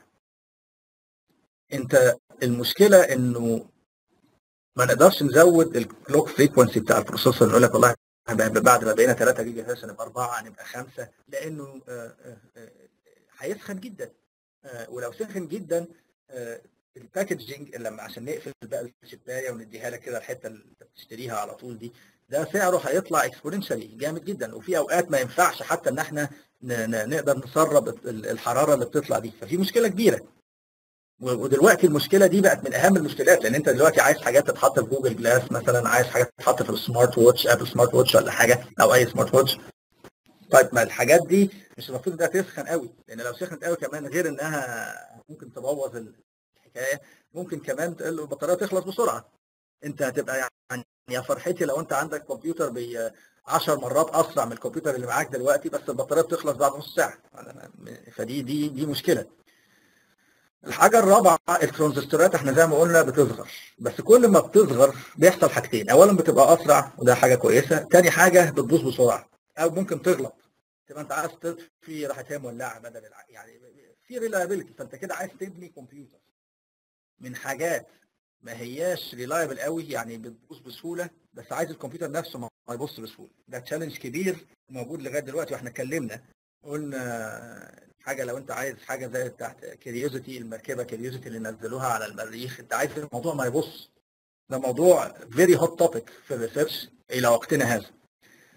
انت المشكله انه ما نقدرش نزود الكلوك فريكونسي بتاع البروسيسور نقول لك والله بعد ما بقينا 3 جيجا هرتز نبقى 4 نبقى 5 لانه هيسخن جدا ولو سخن جدا الباكجنج لما عشان نقفل بقى الشبايه ونديها لك كده الحته اللي بتشتريها على طول دي ده سعره هيطلع اكسبوننشالي جامد جدا وفي اوقات ما ينفعش حتى ان احنا نقدر نسرب الحراره اللي بتطلع دي ففي مشكله كبيره ودلوقتي المشكله دي بقت من اهم المشكلات لان انت دلوقتي عايز حاجات تتحط في جوجل جلاس مثلا عايز حاجات تتحط في السمارت ووتش ابل سمارت ووتش ولا حاجه او اي سمارت ووتش طيب ما الحاجات دي مش المفروض انها تسخن قوي لان لو سخنت قوي كمان غير انها ممكن تبوظ الحكايه ممكن كمان البطاريه تخلص بسرعه انت هتبقى يعني يا فرحتي لو انت عندك كمبيوتر ب 10 مرات اسرع من الكمبيوتر اللي معاك دلوقتي بس البطاريه بتخلص بعد نص ساعه فدي دي دي مشكله الحاجه الرابعه الترانزستورات احنا زي ما قلنا بتصغر بس كل ما بتصغر بيحصل حاجتين اولا بتبقى اسرع وده حاجه كويسه تاني حاجه بتبوظ بسرعه او ممكن تغلط تبقى انت عايز تطفي راحت هي مولعه بدل الع... يعني في ريلايبيلتي فانت كده عايز تبني كمبيوتر من حاجات ما هياش ريلايبل قوي يعني بتبوظ بسهوله بس عايز الكمبيوتر نفسه ما يبص بسهوله ده تشالنج كبير موجود لغايه دلوقتي واحنا اتكلمنا قلنا حاجه لو انت عايز حاجه زي بتاعت كيريوزيتي المركبه كيريوزيتي اللي نزلوها على المريخ انت عايز الموضوع ما يبص ده موضوع فيري هوت توبيك في الريسيرش الى وقتنا هذا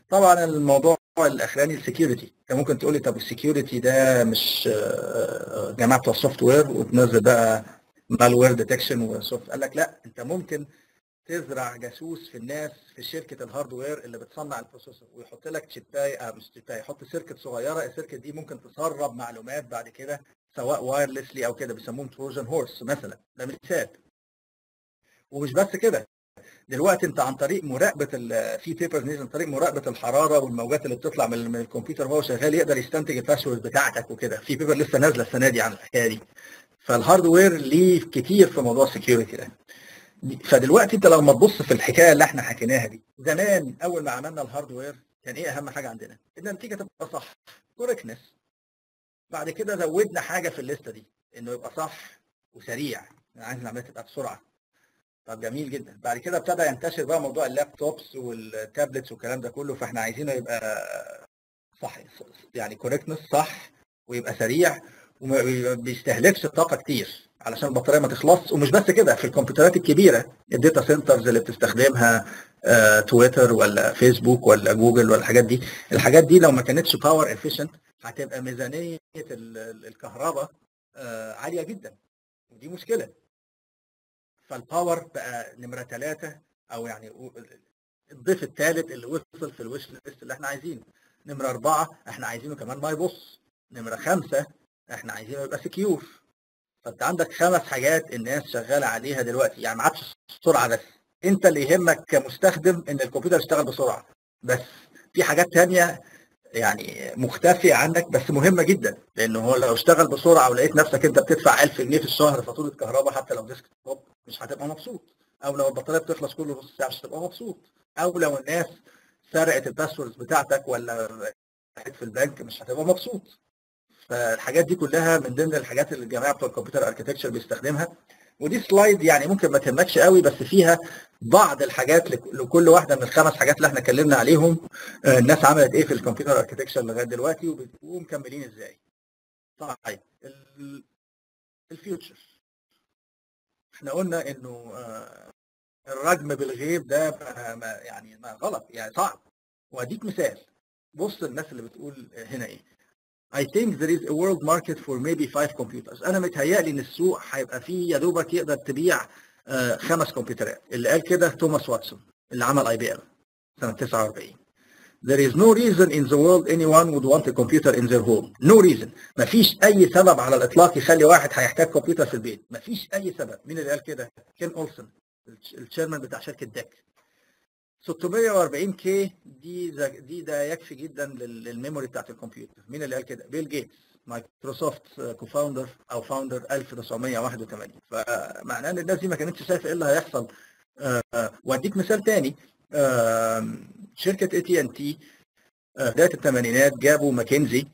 طبعا الموضوع الاخراني السكيورتي انت ممكن تقول لي طب السكيورتي ده مش جماعه بتوع السوفت وير وتنزل بقى مالوير ديتكشن وسوفت قال لك لا انت ممكن تزرع جاسوس في الناس في شركه الهاردوير اللي بتصنع البروسيسور ويحط لك تشيباي مش تشيباي يحط سيركت صغيره السيركت دي ممكن تسرب معلومات بعد كده سواء وايرلسلي او كده بيسموهم تروجن هورس مثلا ده مثال ومش بس كده دلوقتي انت عن طريق مراقبه في بيبرز نزل عن طريق مراقبه الحراره والموجات اللي بتطلع من, من الكمبيوتر وهو شغال يقدر يستنتج الباسورد بتاعتك وكده في بيبر لسه نازله السنه دي عن الحكايه دي فالهاردوير ليه كتير في موضوع السكيورتي ده فدلوقتي انت لما تبص في الحكايه اللي احنا حكيناها دي زمان اول ما عملنا الهاردوير كان ايه اهم حاجه عندنا ان النتيجه تبقى صح كوركنس بعد كده زودنا حاجه في الليسته دي انه يبقى صح وسريع انا عايز العمليه تبقى بسرعه طب جميل جدا بعد كده ابتدى ينتشر بقى موضوع اللابتوبس والتابلتس والكلام ده كله فاحنا عايزينه يبقى صح يعني كوركتنس صح ويبقى سريع وما بيستهلكش طاقه كتير علشان البطاريه ما تخلص ومش بس كده في الكمبيوترات الكبيره الداتا سنترز اللي بتستخدمها آه، تويتر ولا فيسبوك ولا جوجل ولا الحاجات دي الحاجات دي لو ما كانتش باور افيشنت هتبقى ميزانيه الكهرباء آه، عاليه جدا ودي مشكله فالباور بقى نمره ثلاثه او يعني الضيف الثالث اللي وصل في الوش ليست اللي احنا عايزينه نمره اربعه احنا عايزينه كمان ما يبص نمره خمسه احنا عايزينه يبقى سكيور فانت عندك خمس حاجات الناس شغاله عليها دلوقتي يعني ما عادش سرعه بس انت اللي يهمك كمستخدم ان الكمبيوتر يشتغل بسرعه بس في حاجات تانية يعني مختفية عنك بس مهمة جدا لأنه هو لو اشتغل بسرعة ولقيت نفسك أنت بتدفع 1000 جنيه في الشهر فاتورة كهرباء حتى لو ديسك توب مش هتبقى مبسوط أو لو البطارية بتخلص كل نص ساعة مش هتبقى مبسوط أو لو الناس سرقت الباسوردز بتاعتك ولا في البنك مش هتبقى مبسوط فالحاجات دي كلها من ضمن الحاجات اللي الجماعه بتوع الكمبيوتر اركتكتشر بيستخدمها ودي سلايد يعني ممكن ما تهمكش قوي بس فيها بعض الحاجات لكل واحده من الخمس حاجات اللي احنا اتكلمنا عليهم الناس عملت ايه في الكمبيوتر اركتكتشر لغايه دلوقتي ومكملين ازاي. طيب الفيوتشر احنا قلنا انه الرجم بالغيب ده ما يعني ما غلط يعني صعب واديك مثال بص الناس اللي بتقول هنا ايه I think there is a world market for maybe five computers. أنا متهيألي إن السوق هيبقى فيه يا دوبك يقدر تبيع آه خمس كمبيوترات. اللي قال كده توماس واتسون اللي عمل اي بي ام سنة 49. There is no reason in the world anyone would want a computer in their home. No reason. مفيش أي سبب على الإطلاق يخلي واحد هيحتاج كمبيوتر في البيت. مفيش أي سبب. مين اللي قال كده؟ كين أولسون الشيرمان بتاع شركة ديك. 640 كي دي دي ده يكفي جدا للميموري بتاعت الكمبيوتر مين اللي قال كده بيل جيتس مايكروسوفت كوفاوندر او فاوندر 1981 فمعناه ان الناس دي ما كانتش شايفه ايه اللي هيحصل واديك مثال تاني شركه اي تي ان تي بدايه الثمانينات جابوا ماكنزي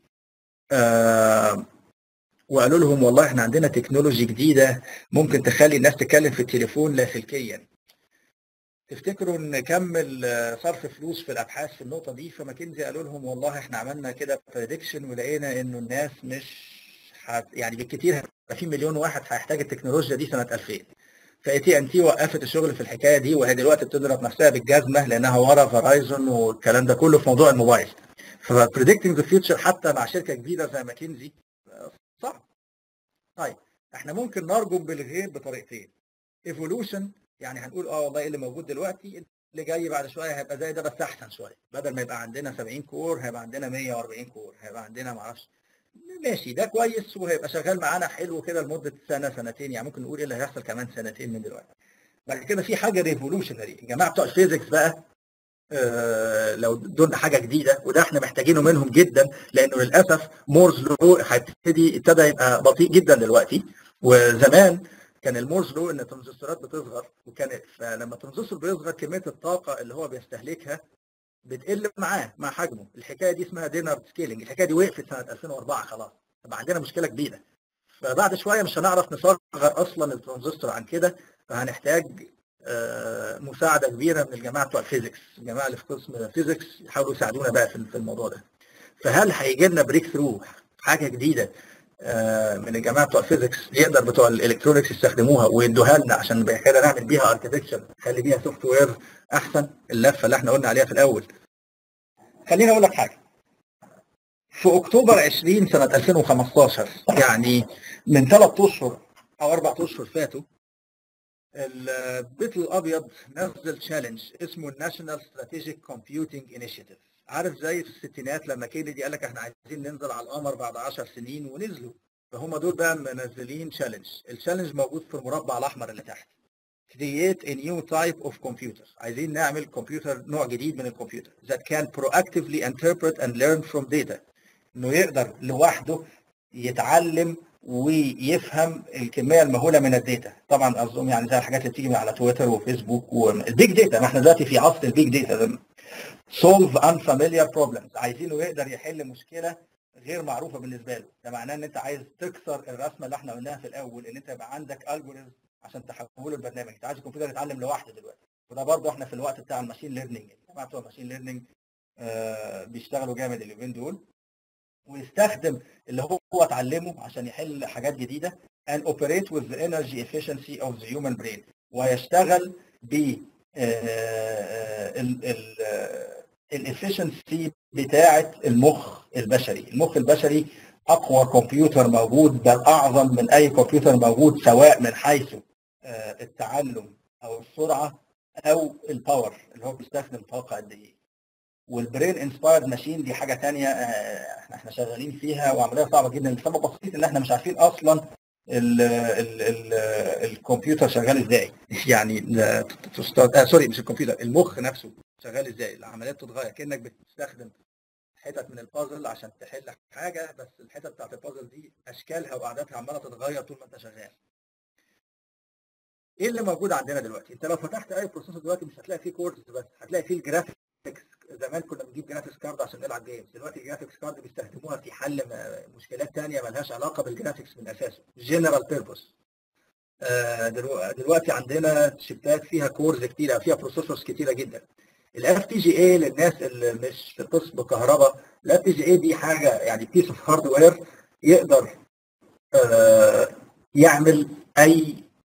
وقالوا لهم والله احنا عندنا تكنولوجي جديده ممكن تخلي الناس تتكلم في التليفون لاسلكيا تفتكروا نكمل صرف فلوس في الابحاث في النقطه دي فماكنزي قالوا لهم والله احنا عملنا كده بريدكشن ولقينا انه الناس مش حت يعني بالكثير هيبقى في مليون واحد هيحتاج التكنولوجيا دي سنه 2000 فاي تي ان تي وقفت الشغل في الحكايه دي وهي دلوقتي بتضرب نفسها بالجزمه لانها ورا فرايزون والكلام ده كله في موضوع الموبايل فبريدكتنج ذا فيوتشر حتى مع شركه كبيره زي ماكنزي صعب طيب احنا ممكن نرجم بالغيب بطريقتين ايفولوشن يعني هنقول اه والله اللي موجود دلوقتي اللي جاي بعد شويه هيبقى زي ده بس احسن شويه بدل ما يبقى عندنا 70 كور هيبقى عندنا 140 كور هيبقى عندنا ما اعرفش ماشي ده كويس وهيبقى شغال معانا حلو كده لمده سنه سنتين يعني ممكن نقول ايه اللي هيحصل كمان سنتين من دلوقتي بعد كده في حاجه ريفولوشنري الجماعه بتوع الفيزيكس بقى آه لو دول حاجه جديده وده احنا محتاجينه منهم جدا لانه للاسف مورز لو هيبتدي ابتدى يبقى بطيء جدا دلوقتي وزمان كان المورز لو ان الترانزستورات بتصغر وكان فلما الترانزستور بيصغر كميه الطاقه اللي هو بيستهلكها بتقل معاه مع حجمه الحكايه دي اسمها دينارد سكيلينج الحكايه دي وقفت سنه 2004 خلاص فبقى عندنا مشكله كبيره فبعد شويه مش هنعرف نصغر اصلا الترانزستور عن كده فهنحتاج آه مساعده كبيره من الجماعه بتوع الفيزيكس الجماعه اللي في قسم الفيزيكس يحاولوا يساعدونا بقى في الموضوع ده فهل هيجي لنا بريك ثرو حاجه جديده من الجماعه بتوع الفيزيكس يقدر بتوع الالكترونكس يستخدموها ويدوها لنا عشان كده نعمل بيها اركتكتشر نخلي بيها سوفت وير احسن اللفه اللي احنا قلنا عليها في الاول خليني اقول لك حاجه في اكتوبر 20 سنه 2015 يعني من ثلاث اشهر او اربع اشهر فاتوا البيت الابيض نزل تشالنج اسمه الناشونال ستراتيجيك كومبيوتنج انيشيتيف عارف زي في الستينات لما كينيدي قال لك احنا عايزين ننزل على القمر بعد 10 سنين ونزلوا فهم دول بقى منزلين تشالنج التشالنج موجود في المربع الاحمر اللي تحت create a new type of computer عايزين نعمل كمبيوتر نوع جديد من الكمبيوتر that can proactively interpret and learn from data انه يقدر لوحده يتعلم ويفهم الكميه المهوله من الداتا طبعا اظن يعني زي الحاجات اللي بتيجي من على تويتر وفيسبوك والبيج داتا ما احنا دلوقتي في عصر البيج داتا solve unfamiliar problems عايزينه يقدر يحل مشكله غير معروفه بالنسبه له ده معناه ان انت عايز تكسر الرسمه اللي احنا قلناها في الاول ان انت يبقى عندك الجوريزم عشان تحوله لبرنامج انت عايز الكمبيوتر يتعلم لوحده دلوقتي وده برضه احنا في الوقت بتاع الماشين ليرنينج الجماعه بتوع الماشين ليرنينج آه بيشتغلوا جامد اليومين دول ويستخدم اللي هو اتعلمه عشان يحل حاجات جديده and operate with the energy efficiency of the human brain ويشتغل ب الافشنسي بتاعه المخ البشري المخ البشري اقوى كمبيوتر موجود بل اعظم من اي كمبيوتر موجود سواء من حيث التعلم او السرعه او الباور اللي هو بيستخدم طاقه قد ايه والبرين انسبايرد ماشين دي حاجه ثانيه احنا شغالين فيها وعمليه صعبه جدا لسبب بسيط ان احنا مش عارفين اصلا ال ال ال الكمبيوتر شغال ازاي يعني آه سوري مش الكمبيوتر المخ نفسه شغال ازاي العمليات بتتغير كانك بتستخدم حتت من البازل عشان تحل حاجه بس الحتت بتاعت البازل دي اشكالها واعدادها عماله تتغير طول ما انت شغال ايه اللي موجود عندنا دلوقتي انت لو فتحت اي بروسيسور دلوقتي مش هتلاقي فيه كوردز بس هتلاقي فيه الجرافيكس زمان كنا بنجيب جرافيكس كارد عشان نلعب جيمز دلوقتي الجرافيكس كارد بيستخدموها في حل مشكلات ثانيه مالهاش علاقه بالجرافيكس من اساسه جنرال بيربوس دلوقتي عندنا شيبات فيها كورز كتيره فيها بروسيسورز كتيره جدا الاف تي جي اي للناس اللي مش بتصب بكهرباء الاف تي جي اي دي حاجه يعني بيس اوف هاردوير يقدر يعمل اي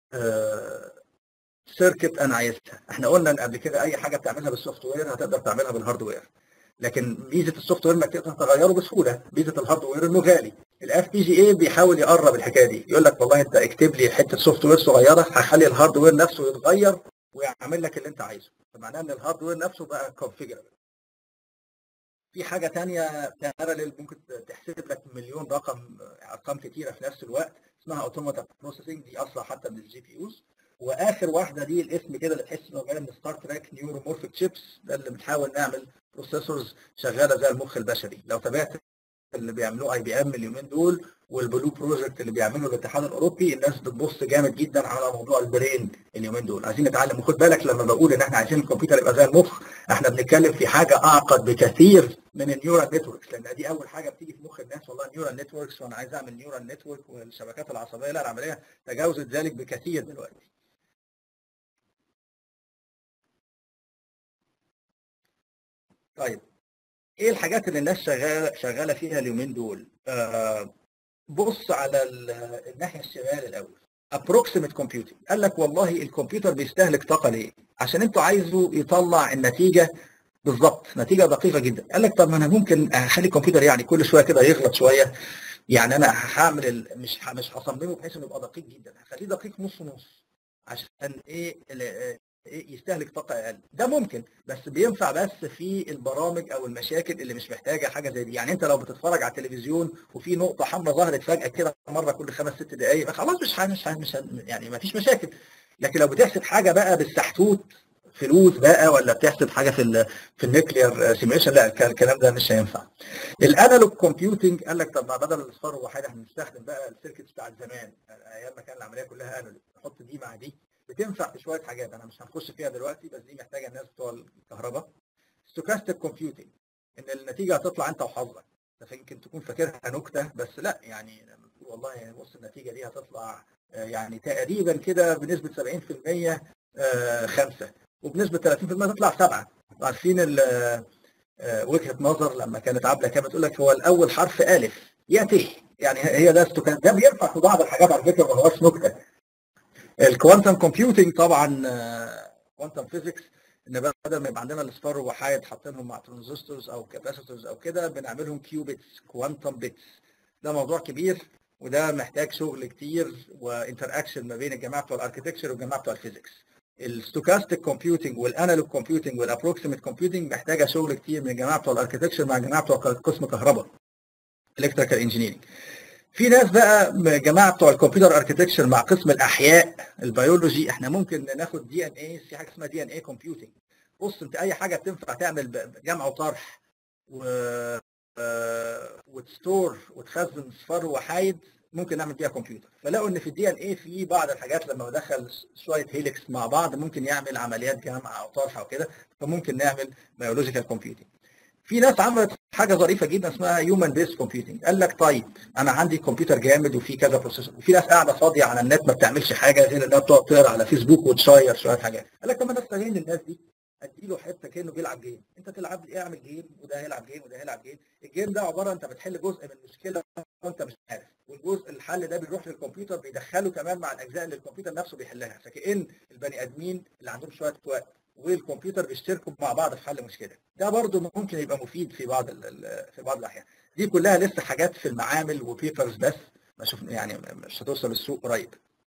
سيركت انا عايزها احنا قلنا قبل كده اي حاجه بتعملها بالسوفت وير هتقدر تعملها بالهاردوير لكن ميزه السوفت وير انك تقدر تغيره بسهوله ميزه الهاردوير انه غالي الاف بي جي اي بيحاول يقرب الحكايه دي يقول لك والله انت اكتب لي حته سوفت وير صغيره هخلي الهاردوير نفسه يتغير ويعمل لك اللي انت عايزه فمعناه ان الهاردوير نفسه بقى كونفيجربل في حاجه ثانيه باراليل ممكن تحسب لك مليون رقم ارقام كتيره في نفس الوقت اسمها اوتوماتا بروسيسنج دي اسرع حتى من الجي بي يوز واخر واحده دي الاسم كده اللي تحس انه جاي من ستار تراك نيورومورفيك تشيبس ده اللي بنحاول نعمل بروسيسورز شغاله زي المخ البشري لو تابعت اللي بيعملوه اي بي ام اليومين دول والبلو بروجكت اللي بيعمله الاتحاد الاوروبي الناس بتبص جامد جدا على موضوع البرين اليومين دول عايزين نتعلم وخد بالك لما بقول ان احنا عايزين الكمبيوتر يبقى زي المخ احنا بنتكلم في حاجه اعقد بكثير من النيورال نتوركس لان دي اول حاجه بتيجي في مخ الناس والله النيورال نتوركس وانا عايز اعمل نيورال نتورك والشبكات العصبيه لا العمليه تجاوزت ذلك بكثير دلوقتي طيب ايه الحاجات اللي الناس شغاله شغاله فيها اليومين دول؟ آه بص على الناحيه الشمال الاول approximate computing قال لك والله الكمبيوتر بيستهلك طاقه ليه؟ عشان انتوا عايزه يطلع النتيجه بالظبط نتيجه دقيقه جدا قال لك طب ما انا ممكن اخلي الكمبيوتر يعني كل شويه كده يغلط شويه يعني انا هعمل مش مش هصممه بحيث انه يبقى دقيق جدا هخليه دقيق نص نص عشان ايه يستهلك طاقه اقل ده ممكن بس بينفع بس في البرامج او المشاكل اللي مش محتاجه حاجه زي دي يعني انت لو بتتفرج على التلفزيون وفي نقطه حمراء ظهرت فجاه كده مره كل خمس ست دقائق خلاص مش مش مش يعني ما فيش مشاكل لكن لو بتحسب حاجه بقى بالسحتوت فلوس بقى ولا بتحسب حاجه في ال في النيوكلير سيميشن لا الكلام ده مش هينفع. الانالوج كومبيوتنج قال لك طب ما بدل الاصفار الوحيد احنا نستخدم بقى السيركتس بتاعت زمان ايام ما كان العمليه كلها انالوج نحط دي مع دي بتنفع في شويه حاجات انا مش هنخش فيها دلوقتي بس دي محتاجه الناس بتوع الكهرباء ستوكاستيك كومبيوتنج ان النتيجه هتطلع انت وحظك يمكن تكون فاكرها نكته بس لا يعني لما تقول والله يعني بص النتيجه دي هتطلع يعني تقريبا كده بنسبه 70% خمسه وبنسبه 30% تطلع سبعه عارفين وجهه نظر لما كانت عبله كانت بتقول لك هو الاول حرف الف يا ت يعني هي ده ستوكاستيك ده بينفع في بعض الحاجات على فكره ما هوش نكته الكوانتم كومبيوتنج طبعا كوانتم فيزيكس ان بدل ما يبقى عندنا الاصفار وحايد حاطينهم مع ترانزستورز او كاباسيتورز او كده بنعملهم كيوبيتس كوانتم بيتس ده موضوع كبير وده محتاج شغل كتير وانتر اكشن ما بين الجماعه بتوع الاركتكتشر والجماعه بتوع الفيزيكس الستوكاستيك كومبيوتنج والانالوج كومبيوتنج والابروكسيميت كومبيوتنج محتاجه شغل كتير من الجماعه بتوع الاركتكتشر مع الجماعه بتوع قسم كهرباء الكتريكال انجينيرنج في ناس بقى جماعه بتوع الكمبيوتر اركتكتشر مع قسم الاحياء البيولوجي احنا ممكن ناخد دي ان اي في حاجه اسمها دي ان اي كومبيوتنج بص انت اي حاجه بتنفع تعمل جمع وطرح و وتستور وتخزن صفار وحايد ممكن نعمل بيها كمبيوتر فلقوا ان في الدي ان اي في بعض الحاجات لما بدخل شويه هيليكس مع بعض ممكن يعمل عمليات جمع او طرح او كده فممكن نعمل بيولوجيكال كومبيوتنج في ناس عملت حاجه ظريفه جدا اسمها هيومن بيس كومبيوتنج قال لك طيب انا عندي كمبيوتر جامد وفي كذا بروسيسور وفي ناس قاعده فاضيه على النت ما بتعملش حاجه غير انها بتقعد تقرا على فيسبوك وتشير شويه حاجات قال لك طب ما انا استغل الناس دي اديله حته كانه بيلعب جيم انت تلعب اعمل جيم وده هيلعب جيم وده هيلعب جيم الجيم ده عباره انت بتحل جزء من مشكله وانت مش عارف والجزء الحل ده بيروح للكمبيوتر بيدخله كمان مع الاجزاء اللي الكمبيوتر نفسه بيحلها فكأن البني ادمين اللي عندهم شويه وقت والكمبيوتر بيشتركوا مع بعض في حل مشكله ده برضه ممكن يبقى مفيد في بعض في بعض الاحيان دي كلها لسه حاجات في المعامل وبيبرز بس ما شفنا يعني مش هتوصل السوق قريب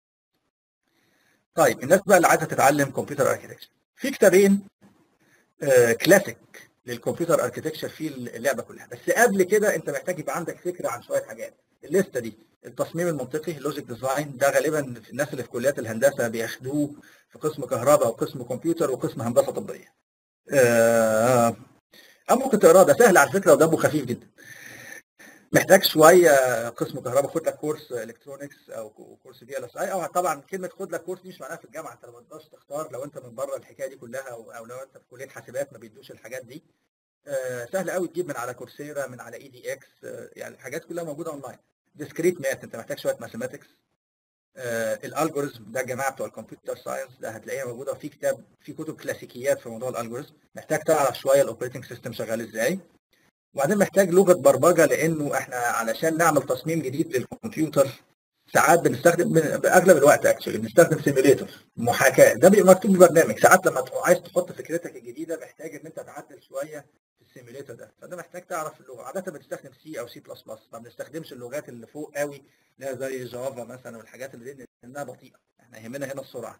طيب الناس بقى اللي عايزه تتعلم كمبيوتر اركتكتشر في كتابين آه كلاسيك للكمبيوتر اركتكتشر في اللعبه كلها بس قبل كده انت محتاج يبقى عندك فكره عن شويه حاجات الليسته دي التصميم المنطقي اللوجيك ديزاين ده غالبا الناس اللي في كليات الهندسه بياخدوه في قسم كهرباء وقسم كمبيوتر وقسم هندسه طبيه. آه ممكن تقراه ده سهل على فكره ودمه خفيف جدا. محتاج شويه قسم كهرباء خد لك كورس الكترونكس او كورس بي ال اس اي او طبعا كلمه خد لك كورس دي مش معناها في الجامعه انت ما تقدرش تختار لو انت من بره الحكايه دي كلها او, أو لو انت في كليه حاسبات ما بيدوش الحاجات دي. آه سهل قوي تجيب من على كورسيرا من على اي دي اكس آه يعني الحاجات كلها موجوده اونلاين. ديسكريت ماث انت محتاج شويه ماثيماتكس آه الالجوريزم ده الجماعه بتوع الكمبيوتر ساينس ده هتلاقيها موجوده في كتاب في كتب كلاسيكيات في موضوع الالجوريزم محتاج تعرف شويه الاوبريتنج سيستم شغال ازاي وبعدين محتاج لغه برمجه لانه احنا علشان نعمل تصميم جديد للكمبيوتر ساعات بنستخدم باغلب الوقت اكشلي بنستخدم سيميليتر محاكاه ده بيبقى مكتوب في برنامج ساعات لما عايز تحط فكرتك الجديده محتاج ان انت تعدل شويه السيميليتر ده فده محتاج تعرف اللغه عاده بنستخدم سي او سي بلس بلس ما بنستخدمش اللغات اللي فوق قوي اللي هي زي جافا مثلا والحاجات اللي دي لانها بطيئه احنا يهمنا هنا السرعه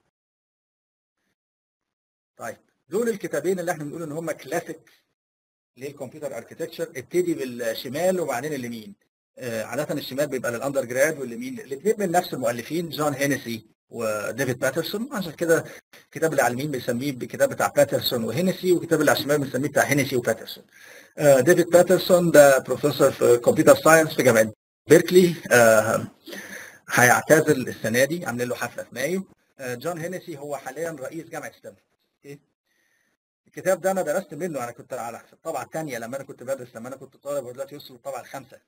طيب دول الكتابين اللي احنا بنقول ان هم كلاسيك للكمبيوتر اركتكتشر ابتدي بالشمال وبعدين اليمين آه عاده الشمال بيبقى للاندر جراد واليمين الاثنين من نفس المؤلفين جون هينسي وديفيد باترسون عشان كده الكتاب اللي على اليمين بنسميه بالكتاب بتاع باترسون وهينسي والكتاب اللي على الشمال بنسميه بتاع هينسي وباترسون آه ديفيد باترسون ده بروفيسور في كمبيوتر ساينس في جامعه بيركلي آه هيعتزل السنه دي عاملين له حفله في مايو آه جون هينسي هو حاليا رئيس جامعه ستانفورد اوكي الكتاب ده انا درست منه انا كنت على الطبعه الثانيه لما انا كنت بدرس لما انا كنت طالب ودلوقتي وصل للطبعه الخامسه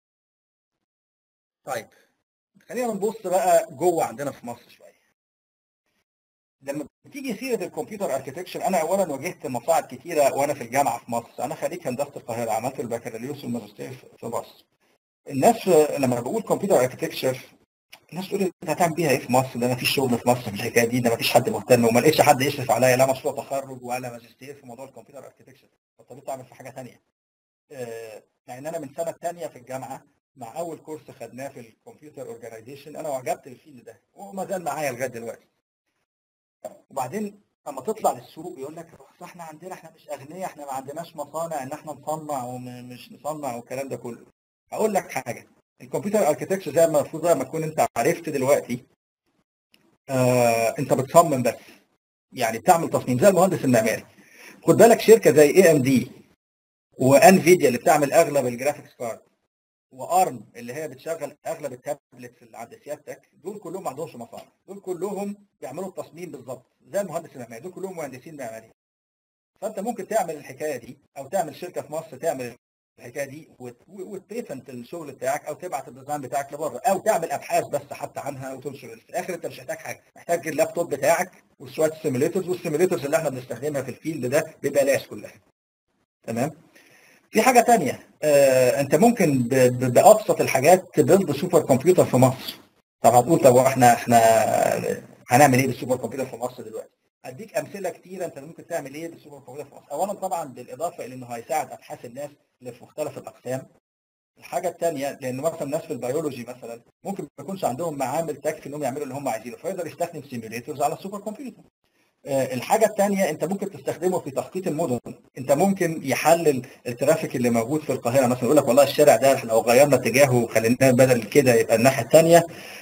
طيب خلينا نبص بقى جوه عندنا في مصر شويه لما بتيجي سيره الكمبيوتر اركتكشر انا اولا واجهت مصاعب كتيره وانا في الجامعه في مصر انا خريج هندسه القاهره عملت البكالوريوس والماجستير في مصر الناس لما بقول كمبيوتر اركتكشر الناس تقول انت هتعمل بيها ايه في مصر ده ما فيش شغل في مصر في الحكايه دي ده ما فيش حد مهتم وما لقيتش حد يشرف عليا لا مشروع تخرج ولا ماجستير في موضوع الكمبيوتر اركتكشر فاضطريت اعمل في حاجه ثانيه آه يعني انا من سنه ثانيه في الجامعه مع اول كورس خدناه في الكمبيوتر اورجانيزيشن انا وعجبت بالفيلد ده وما زال معايا لغايه دلوقتي وبعدين اما تطلع للسوق يقول لك اصل احنا عندنا احنا مش اغنياء احنا ما عندناش مصانع ان احنا نصنع ومش نصنع والكلام ده كله هقول لك حاجه الكمبيوتر اركتكتشر زي ما المفروض زي ما تكون انت عرفت دلوقتي آه انت بتصمم بس يعني بتعمل تصميم زي المهندس المعماري خد بالك شركه زي اي ام دي وانفيديا اللي بتعمل اغلب الجرافيكس كارد وارم اللي هي بتشغل اغلب التابلتس اللي عند سيادتك دول كلهم ما عندهمش مصانع دول كلهم بيعملوا التصميم بالظبط زي المهندس المعماري دول كلهم مهندسين معماريين فانت ممكن تعمل الحكايه دي او تعمل شركه في مصر تعمل الحكايه دي وتبيتنت الشغل بتاعك او تبعت الديزاين بتاعك لبره او تعمل ابحاث بس حتى عنها وتنشر في الاخر انت مش محتاج حاجه محتاج اللابتوب بتاعك وشويه السيميليترز والسيميليترز اللي احنا بنستخدمها في الفيلد ده ببلاش كلها تمام في حاجه ثانيه آه انت ممكن بابسط الحاجات تبيلد سوبر كمبيوتر في مصر طب هتقول طب احنا احنا هنعمل ايه بالسوبر كمبيوتر في مصر دلوقتي اديك امثله كتيره انت ممكن تعمل ايه بالسوبر كمبيوتر في مصر اولا طبعا بالاضافه الى انه هيساعد ابحاث الناس اللي في مختلف الاقسام الحاجه الثانيه لان مثلا الناس في البيولوجي مثلا ممكن ما يكونش عندهم معامل تكفي انهم يعملوا اللي هم عايزينه فيقدر يستخدم سيميوليترز على السوبر كمبيوتر آه، الحاجه الثانيه انت ممكن تستخدمه في تخطيط المدن انت ممكن يحلل الترافيك اللي موجود في القاهره مثلا يقول لك والله الشارع ده لو غيرنا اتجاهه وخليناه بدل كده يبقى الناحيه الثانيه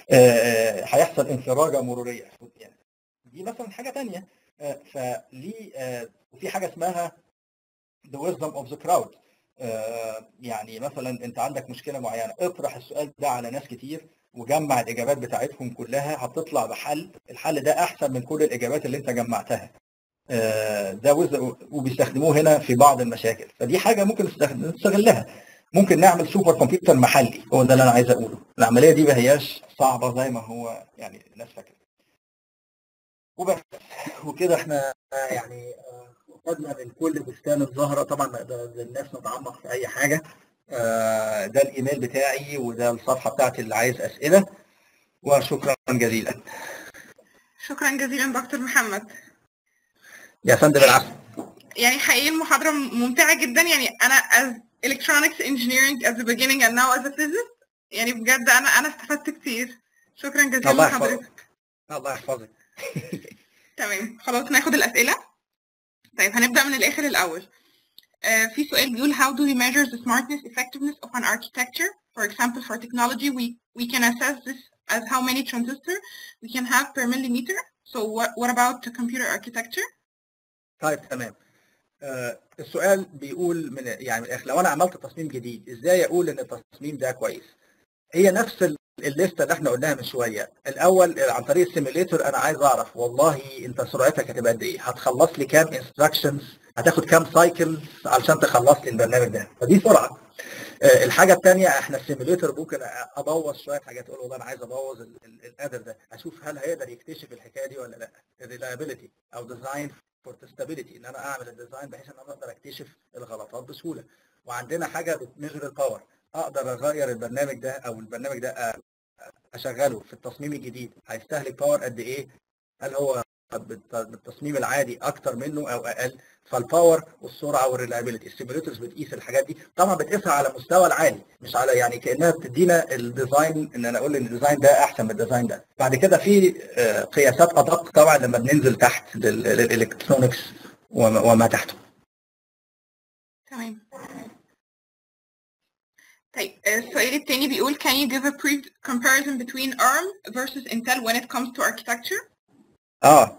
هيحصل انفراجه مروريه يعني دي مثلا حاجه ثانيه فليه آه، وفي حاجه اسمها the wisdom of the crowd آه، يعني مثلا انت عندك مشكله معينه اطرح السؤال ده على ناس كتير وجمع الاجابات بتاعتهم كلها هتطلع بحل الحل ده احسن من كل الاجابات اللي انت جمعتها آه، ده وز- وبيستخدموه هنا في بعض المشاكل فدي حاجه ممكن نستخد- نستغلها ممكن نعمل سوبر كمبيوتر محلي هو ده اللي انا عايز اقوله العمليه دي ما هياش صعبه زي ما هو يعني الناس فاكره وبس وكده احنا يعني آه، خدنا من كل بستان الزهره طبعا ما نقدر الناس نتعمق في اي حاجه آه، ده الايميل بتاعي وده الصفحه بتاعتي اللي عايز اسئله وشكرا جزيلا شكرا جزيلا دكتور محمد يا فندم العفو يعني حقيقي المحاضرة ممتعة جدا يعني أنا as electronics engineering at the beginning and now as a physicist يعني بجد أنا أنا استفدت كتير شكرا جزيلا الله يحفظك. لحضرتك الله يحفظك تمام خلاص ناخد الأسئلة طيب هنبدأ من الآخر الأول آه في سؤال بيقول how do we measure the smartness effectiveness of an architecture for example for technology we we can assess this as how many transistor we can have per millimeter so what what about the computer architecture طيب تمام آه، السؤال بيقول من يعني من الاخر لو انا عملت تصميم جديد ازاي اقول ان التصميم ده كويس هي نفس ال- الليسته اللي احنا قلناها من شويه الاول آه، عن طريق السيميليتور انا عايز اعرف والله انت سرعتك هتبقى قد ايه هتخلص لي كام انستراكشنز هتاخد كام سايكلز علشان تخلص لي البرنامج ده فدي سرعه آه، الحاجه الثانيه احنا السيميليتور ممكن ابوظ شويه حاجات اقول والله انا عايز ابوظ ال- ال- القدر ده اشوف هل هيقدر يكتشف الحكايه دي ولا لا الريلايبيليتي او ديزاين فور تستابيليتي ان انا اعمل الديزاين بحيث ان انا اقدر اكتشف الغلطات بسهوله وعندنا حاجه بتميجر الباور اقدر اغير البرنامج ده او البرنامج ده أ- اشغله في التصميم الجديد هيستهلك باور قد ايه هل هو بالت- بالتصميم العادي اكتر منه او اقل فالباور والسرعه والريلايبيليتي السيموليتورز بتقيس الحاجات دي طبعا بتقيسها على مستوى العالي مش على يعني كانها بتدينا الديزاين ان انا اقول ان الديزاين ده احسن من الديزاين ده بعد كده في آه، قياسات ادق طبعا لما بننزل تحت لل- للالكترونكس وما وما تحته تمام طيب السؤال التاني بيقول can you give a brief comparison between ARM versus Intel when it comes to architecture؟ اه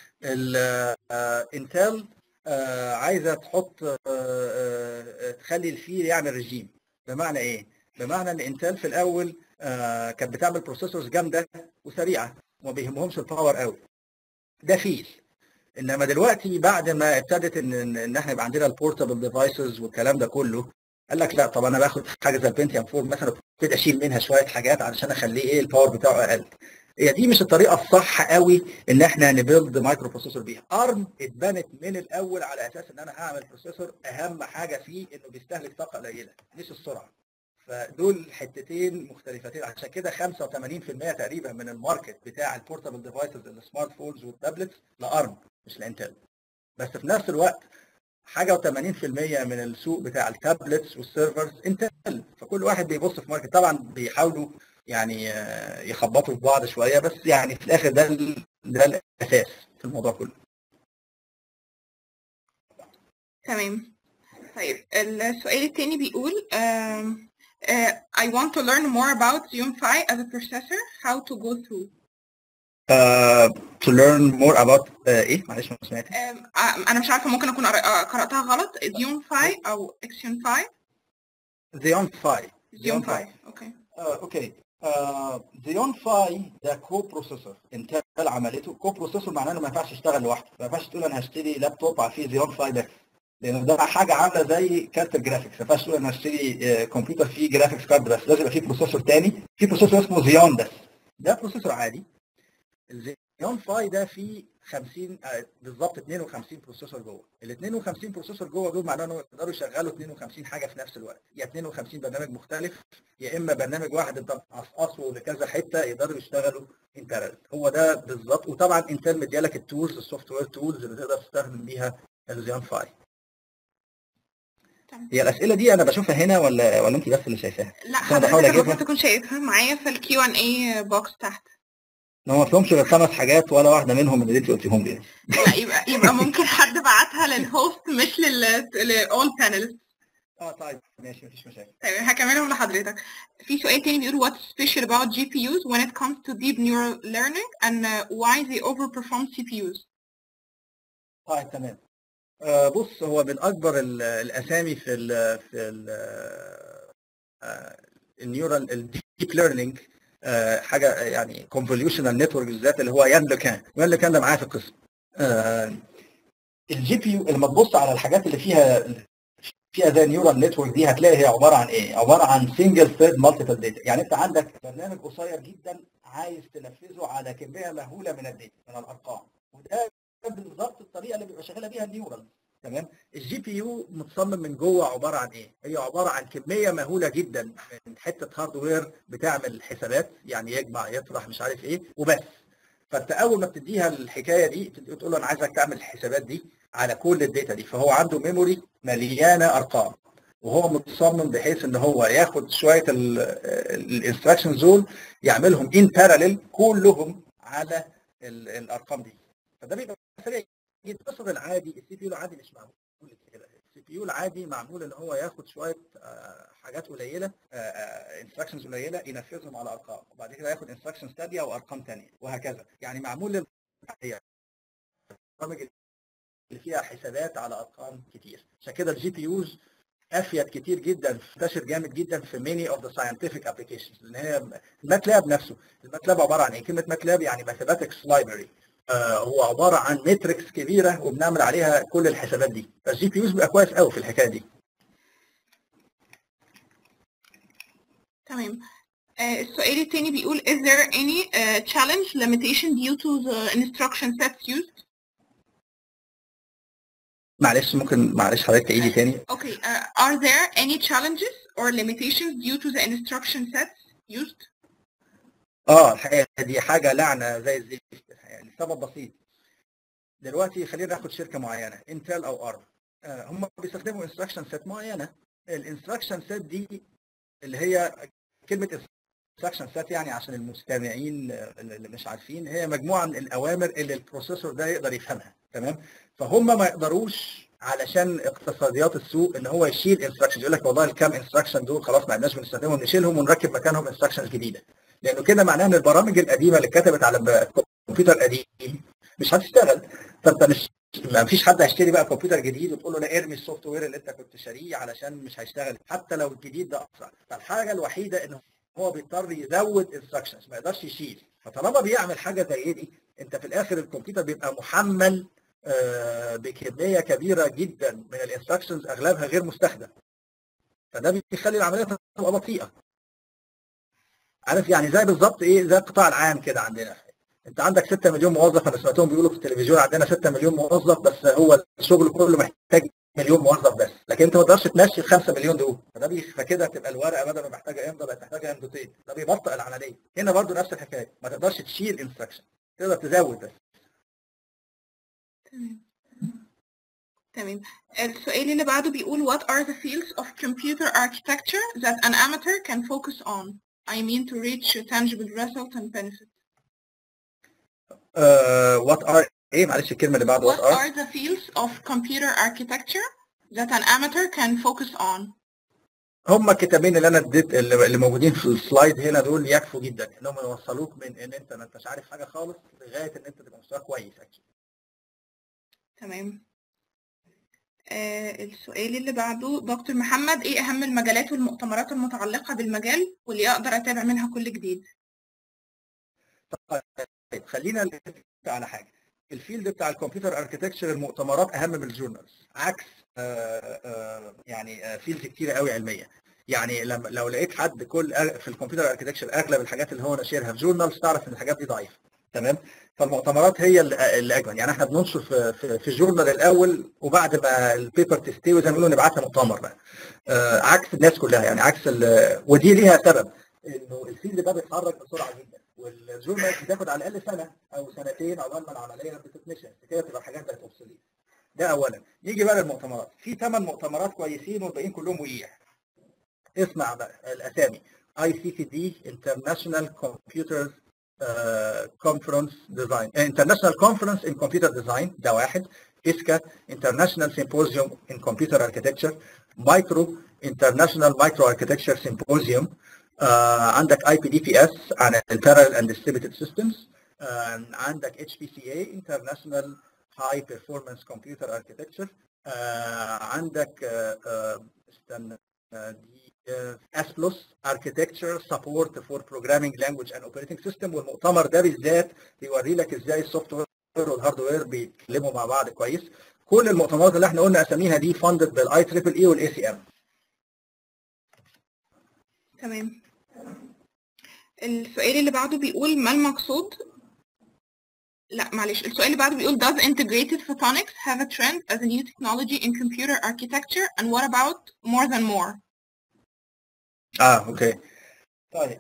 الانتل آه عايزه تحط آه آه تخلي الفيل يعمل رجيم بمعنى ايه؟ بمعنى ان انتل في الاول آه كانت بتعمل بروسيسورز جامده وسريعه وما بيهمهمش الباور قوي ده فيل انما دلوقتي بعد ما ابتدت ان ان إن احنا يبقى عندنا البورتابل ديفايسز والكلام ده كله قال لك لا طب انا باخد حاجه زي البنتيوم 4 مثلا ابتدي اشيل منها شويه حاجات علشان اخليه ايه الباور بتاعه اقل هي دي مش الطريقه الصح قوي ان احنا نبيلد مايكرو بروسيسور بيها ارم اتبنت من الاول على اساس ان انا اعمل بروسيسور اهم حاجه فيه انه بيستهلك طاقه قليله مش السرعه فدول حتتين مختلفتين عشان كده 85% تقريبا من الماركت بتاع البورتابل ديفايسز السمارت فونز والتابلتس لارم مش لانتل بس في نفس الوقت حاجه و80% من السوق بتاع التابلتس والسيرفرز انتل فكل واحد بيبص في ماركت طبعا بيحاولوا يعني آه، يخبطوا في بعض شويه بس يعني في الاخر ده ال- ده الاساس في الموضوع كله تمام طيب السؤال التاني بيقول um, uh, I want to learn more about Xeon Phi as a processor how to go through uh, to learn more about uh, ايه معلش ما سمعت um, uh, أنا مش عارفة ممكن أكون قر- آه، قرأتها غلط Xeon Phi أو Xeon Phi زيون فاي Xeon Phi أوكي اوكي زيون فاي ده كو بروسيسور انتل عملته كو بروسيسور معناه انه ما ينفعش يشتغل لوحده ما ينفعش تقول انا هشتري لابتوب فيه زيون فاي بس لان ده حاجه عامله زي كارت الجرافيكس ما ينفعش تقول انا هشتري آه، كمبيوتر فيه جرافيكس كارد بس لازم يبقى فيه بروسيسور تاني في بروسيسور اسمه زيون بس ده بروسيسور عادي الزيون الزيون فاي ده فيه 50 آه، بالظبط 52 بروسيسور جوه ال 52 بروسيسور جوه دول معناه انهم يقدروا يشغلوا 52 حاجه في نفس الوقت يا 52 برنامج مختلف يا اما برنامج واحد انت مقصقصه لكذا حته يقدروا يشتغلوا ان بارallel هو ده بالظبط وطبعا انتل مديالك التولز السوفت وير تولز اللي تقدر تستخدم بيها الزيون فاي تمام. هي الاسئله دي انا بشوفها هنا ولا ولا انت بس اللي شايفاها؟ لا أنا بحاول حضرتك أجيبها. المفروض تكون شايفها معايا في الكيو ان اي بوكس تحت ان هو ما فيهمش غير خمس حاجات ولا واحده منهم من اللي انت قلتيهم لي لا يبقى يبقى ممكن حد بعتها للهوست مش لل للاول بانلست اه طيب ماشي مفيش مشاكل تمام هكملهم لحضرتك في سؤال تاني بيقول what's special about GPUs when it comes to deep neural learning and uh, why they overperform CPUs طيب تمام آه بص هو من اكبر ال- الاسامي في ال في ال النيورال الديب ليرنينج حاجه يعني كونفوليوشنال نتورك بالذات اللي هو يان لوكان يان لوكان ده معايا في القسم آه الجي بي يو لما تبص على الحاجات اللي فيها فيها زي النيورال نتورك دي هتلاقي هي عباره عن ايه؟ عباره عن سنجل ثريد مالتيبل داتا، يعني انت عندك برنامج قصير جدا عايز تنفذه على كميه مهوله من الداتا من الارقام، وده بالظبط الطريقه اللي بيبقى شغاله بيها النيورال تمام؟ الجي بي يو متصمم من جوه عباره عن ايه؟ هي عباره عن كميه مهوله جدا من حته هاردوير بتعمل حسابات يعني يجمع يطرح مش عارف ايه وبس. فانت اول ما بتديها الحكايه دي تقول له انا عايزك تعمل الحسابات دي على كل الداتا دي فهو عنده ميموري مليانه ارقام وهو متصمم بحيث ان هو ياخد شويه الانستراكشن دول يعملهم ان باراليل كلهم على ال- الارقام دي فده بيبقى سريع جدا القصد العادي السي بي يو العادي مش معمول كده السي بي يو العادي معمول ان هو ياخد شويه آه، حاجات قليله انستراكشنز قليله ينفذهم على ارقام وبعد كده ياخد انستراكشنز ثانيه وارقام ثانيه وهكذا يعني معمول لل البرامج اللي فيها حسابات على ارقام كتير عشان كده الجي بي يوز افيد كتير جدا منتشر جامد جدا في many of the scientific applications لان هي الماتلاب نفسه الماتلاب عباره عن ايه؟ كلمه ماتلاب يعني mathematics library آه هو عباره عن ماتريكس كبيره وبنعمل عليها كل الحسابات دي فالجي بي يوز بيبقى كويس قوي في الحكايه دي تمام آه، السؤال التاني بيقول is there any uh, challenge limitation due to the instruction sets used معلش ممكن معلش حضرتك تعيدي تاني Okay, uh, are there any challenges or limitations due to the instruction sets used? اه الحقيقه دي حاجه لعنه زي الزفت يعني سبب بسيط دلوقتي خلينا ناخد شركه معينه انتل او ارم آه هم بيستخدموا انستراكشن سيت معينه الانستراكشن سيت دي اللي هي كلمه انستراكشن سيت يعني عشان المستمعين اللي مش عارفين هي مجموعه من الاوامر اللي البروسيسور ده يقدر يفهمها تمام فهم ما يقدروش علشان اقتصاديات السوق ان هو يشيل انستراكشن يقول لك والله الكام انستراكشن دول خلاص ما عدناش بنستخدمهم نشيلهم ونركب مكانهم انستراكشنز جديده لانه كده معناه ان البرامج القديمه اللي اتكتبت على كمبيوتر قديم مش هتشتغل فانت مش ما فيش حد هيشتري بقى كمبيوتر جديد وتقول له لا ارمي السوفت وير اللي انت كنت شاريه علشان مش هيشتغل حتى لو الجديد ده اسرع فالحاجه الوحيده ان هو بيضطر يزود انستراكشنز ما يقدرش يشيل فطالما بيعمل حاجه زي دي انت في الاخر الكمبيوتر بيبقى محمل آه، بكميه كبيره جدا من الانستراكشنز اغلبها غير مستخدم فده بيخلي العمليه تبقى بطيئه عارف يعني زي بالظبط ايه زي القطاع العام كده عندنا انت عندك 6 مليون موظف انا سمعتهم بيقولوا في التلفزيون عندنا 6 مليون موظف بس هو الشغل كله محتاج مليون موظف بس لكن انت ما تقدرش تمشي ال 5 مليون دول فده بي- فكده تبقى الورقه بدل ما محتاجه امضه بقت محتاجه امضتين ده بيبطئ العمليه هنا برضو نفس الحكايه ما تقدرش تشيل انستراكشن تقدر تزود بس تمام تمام السؤال اللي بعده بيقول what are the fields of computer architecture that an amateur can focus on I mean to reach a tangible result and benefit وات ار ايه معلش الكلمه اللي بعد what وات ار are the fields of computer architecture that an amateur can focus on هم الكتابين اللي انا اديت اللي اللي موجودين في السلايد هنا دول يكفوا جدا انهم يوصلوك من ان انت ما انتش عارف حاجه خالص لغايه ان انت تبقى مستواك كويس اكيد تمام آه السؤال اللي بعده دكتور محمد ايه اهم المجالات والمؤتمرات المتعلقة بالمجال واللي اقدر اتابع منها كل جديد طيب خلينا نتفق على حاجه الفيلد بتاع الكمبيوتر اركتكتشر المؤتمرات اهم من الجورنالز عكس آه، آه، يعني فيلدز كتيره قوي علميه يعني لما لو لقيت حد كل في الكمبيوتر اركتكتشر اغلب الحاجات اللي هو ناشرها في جورنالز تعرف ان الحاجات دي ضعيفه تمام فالمؤتمرات هي اللي اللي اجمل يعني احنا بننشر في في, في الجورنال الاول وبعد ما البيبر تستوي زي ما بيقولوا نبعتها مؤتمر بقى آه عكس الناس كلها يعني عكس ال- ودي ليها سبب انه الفيلد ده بيتحرك بسرعه جدا والجورنال بتاخد على الاقل سنه او سنتين عقبال ما العمليه بتتنشر كده تبقى الحاجات بقت اوبسوليت ده اولا يجي بقى للمؤتمرات في ثمان مؤتمرات كويسين والباقيين كلهم وقيع اسمع بقى الاسامي اي سي سي دي انترناشونال كمبيوتر كونفرنس ديزاين انترناشونال كونفرنس ان كمبيوتر ديزاين ده واحد اسكا انترناشونال سيمبوزيوم ان كمبيوتر اركتكتشر مايكرو انترناشونال مايكرو اركتكتشر سيمبوزيوم عندك اي بي دي بي اس عن البارل اند ديستريبيوتد سيستمز عندك اتش بي سي اي انترناشونال هاي بيرفورمانس كمبيوتر اركتكتشر عندك آه، آه، استنى آه، دي اس بلس اركتكتشر سبورت فور بروجرامينج لانجويج اند اوبريتنج سيستم والمؤتمر ده بالذات بيوري لك ازاي السوفت وير والهاردوير بيتكلموا مع بعض كويس كل المؤتمرات اللي احنا قلنا اساميها دي فاندد بالاي تريبل اي والاي سي ام تمام السؤال اللي بعده بيقول ما المقصود لا معلش السؤال اللي بعده بيقول does integrated photonics have a trend as a new technology in computer architecture and what about more than more اه اوكي طيب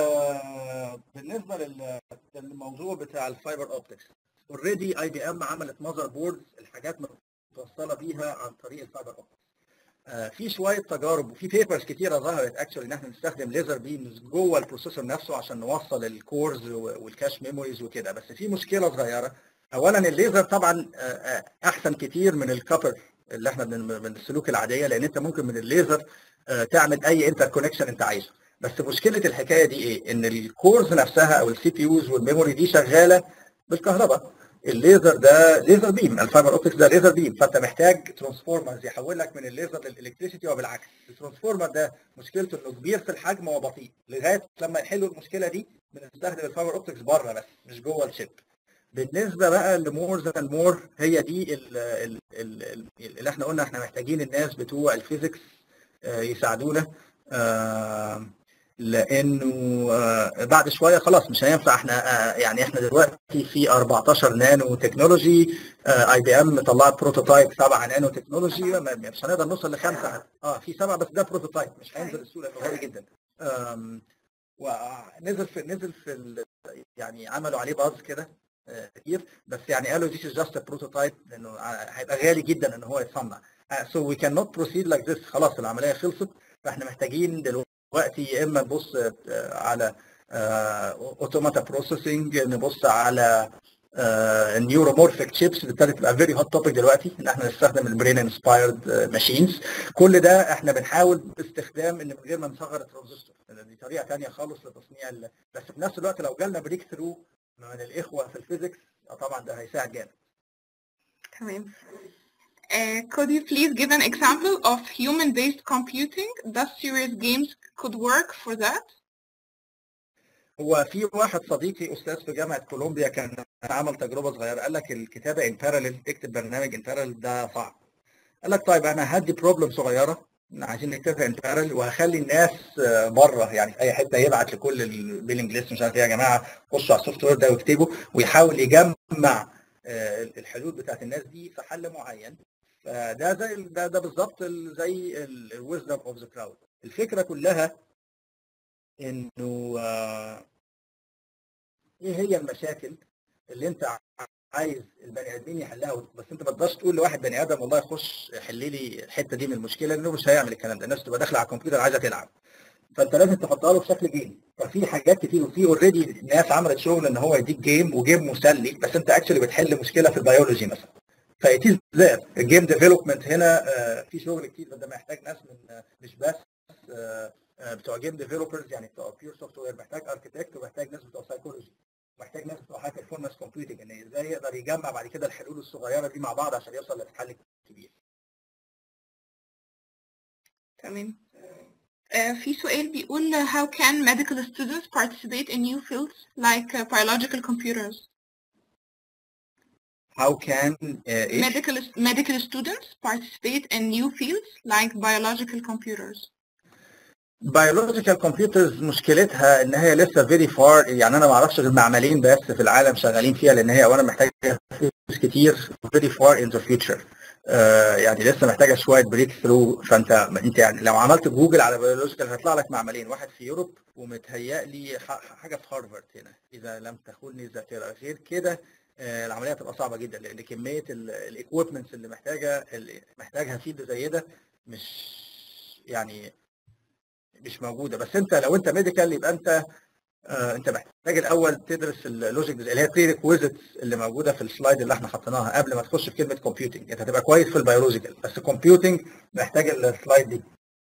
آه بالنسبه لل- للموضوع بتاع الفايبر اوبتكس اوريدي اي بي ام عملت ماذر بوردز الحاجات متوصله بيها عن طريق الفايبر اوبتكس آه في شويه تجارب وفي بيبرز كتيره ظهرت اكشولي ان احنا نستخدم ليزر بيمز جوه البروسيسور نفسه عشان نوصل الكورز والكاش ميموريز وكده بس في مشكله صغيره اولا الليزر طبعا آه، آه، احسن كتير من الكابر اللي احنا بن- من السلوك العاديه لان انت ممكن من الليزر آه، تعمل اي انتر كونكشن انت عايزه بس مشكله الحكايه دي ايه ان الكورز نفسها او السي بي يوز والميموري دي شغاله بالكهرباء الليزر ده ليزر بيم الفايبر اوبتكس ده ليزر بيم فانت محتاج ترانسفورمرز يحول لك من الليزر للالكتريسيتي وبالعكس الترانسفورمر ده مشكلته انه كبير في الحجم وبطيء لغايه لما يحلوا المشكله دي بنستخدم الفايبر اوبتكس بره بس مش جوه الشيب بالنسبه بقى لمور ذان مور هي دي ال- ال- ال- ال- اللي احنا قلنا احنا محتاجين الناس بتوع الفيزيكس آه، يساعدونا آه، لانه آه، بعد شويه خلاص مش هينفع احنا آه، يعني احنا دلوقتي في 14 نانو تكنولوجي اي بي ام طلعت بروتوتايب 7 نانو تكنولوجي ما- مش هنقدر نوصل لخمسه اه في سبعه بس ده بروتوتايب مش هينزل السوق لانه غالي جدا آم، ونزل في نزل في ال- يعني عملوا عليه باز كده آه، كتير بس يعني قالوا this is just a prototype لانه ع- هيبقى غالي جدا ان هو يتصنع آه، so we cannot proceed like this خلاص العمليه خلصت فاحنا محتاجين دلوقتي يا اما نبص آه، على اوتوماتا بروسيسنج نبص على النيورومورفيك تشيبس اللي ابتدت تبقى فيري هوت توبيك دلوقتي ان احنا نستخدم البرين انسبايرد ماشينز كل ده احنا بنحاول باستخدام ان من غير ما نصغر الترانزستور لأن دي طريقه ثانيه خالص لتصنيع ال- بس في نفس الوقت لو جالنا بريك ثرو من الاخوه في الفيزيكس آه طبعا ده هيساعد جامد تمام Uh, could you please give an example of human-based computing? Does serious games could work for that? هو في واحد صديقي استاذ في جامعه كولومبيا كان عمل تجربه صغيره قال لك الكتابه ان باراليل تكتب برنامج ان باراليل ده صعب قال لك طيب انا هدي بروبلم صغيره عايزين نكتبها ان باراليل وهخلي الناس آه، بره يعني في اي حته يبعت لكل البيلنج ليست مش عارف ايه يا جماعه خشوا على السوفت وير ده واكتبوا ويحاول يجمع آه، الحلول بتاعت الناس دي في حل معين فده زي ده ده بالظبط ال- زي الويزدم اوف ذا كراود الفكره كلها انه آه، ايه هي المشاكل اللي انت عايز البني ادمين يحلها بس انت ما تقدرش تقول لواحد بني ادم والله خش حل لي الحته دي من المشكله لانه مش هيعمل الكلام ده الناس تبقى داخله على الكمبيوتر عايزه تلعب فانت لازم تحطها له بشكل جيم ففي حاجات كتير وفي اوريدي ناس عملت شغل ان هو يديك جيم وجيم مسلي بس انت اكشلي بتحل مشكله في البيولوجي مثلا فايتيز ذات الجيم ديفلوبمنت هنا آه، في شغل كتير ده محتاج ناس من آه، مش بس آه، آه، بتوع جيم ديفلوبرز يعني بتوع بيور سوفت وير محتاج اركتكت ومحتاج ناس بتوع سايكولوجي محتاج ناس بتوع هاي بيرفورمانس كومبيوتنج ان ازاي يقدر يجمع بعد كده الحلول الصغيره دي مع بعض عشان يوصل للحل الكبير تمام آه، في سؤال بيقول uh, how can medical students participate in new fields like uh, biological computers? how can uh, إيه؟ Medical medical students participate in new fields like biological computers. biological computers مشكلتها ان هي لسه very far يعني انا ما اعرفش غير معملين بس في العالم شغالين فيها لان هي اولا محتاجه فلوس كتير very far in the future آه يعني لسه محتاجه شويه بريك ثرو فانت انت يعني لو عملت جوجل على بيولوجيكال هيطلع لك معملين واحد في يوروب ومتهيألي حاجه في هارفارد هنا اذا لم تخوني الذاكره غير كده آه العمليه هتبقى صعبه جدا لان كميه الاكويبمنتس اللي محتاجه اللي محتاجها فيد زي ده مش يعني مش موجوده بس انت لو انت ميديكال يبقى انت آه انت محتاج الاول تدرس اللوجيك اللي هي بري ريكويزيتس اللي موجوده في السلايد اللي احنا حطيناها قبل ما تخش في كلمه كومبيوتنج انت هتبقى كويس في البيولوجيكال بس كومبيوتنج محتاج السلايد دي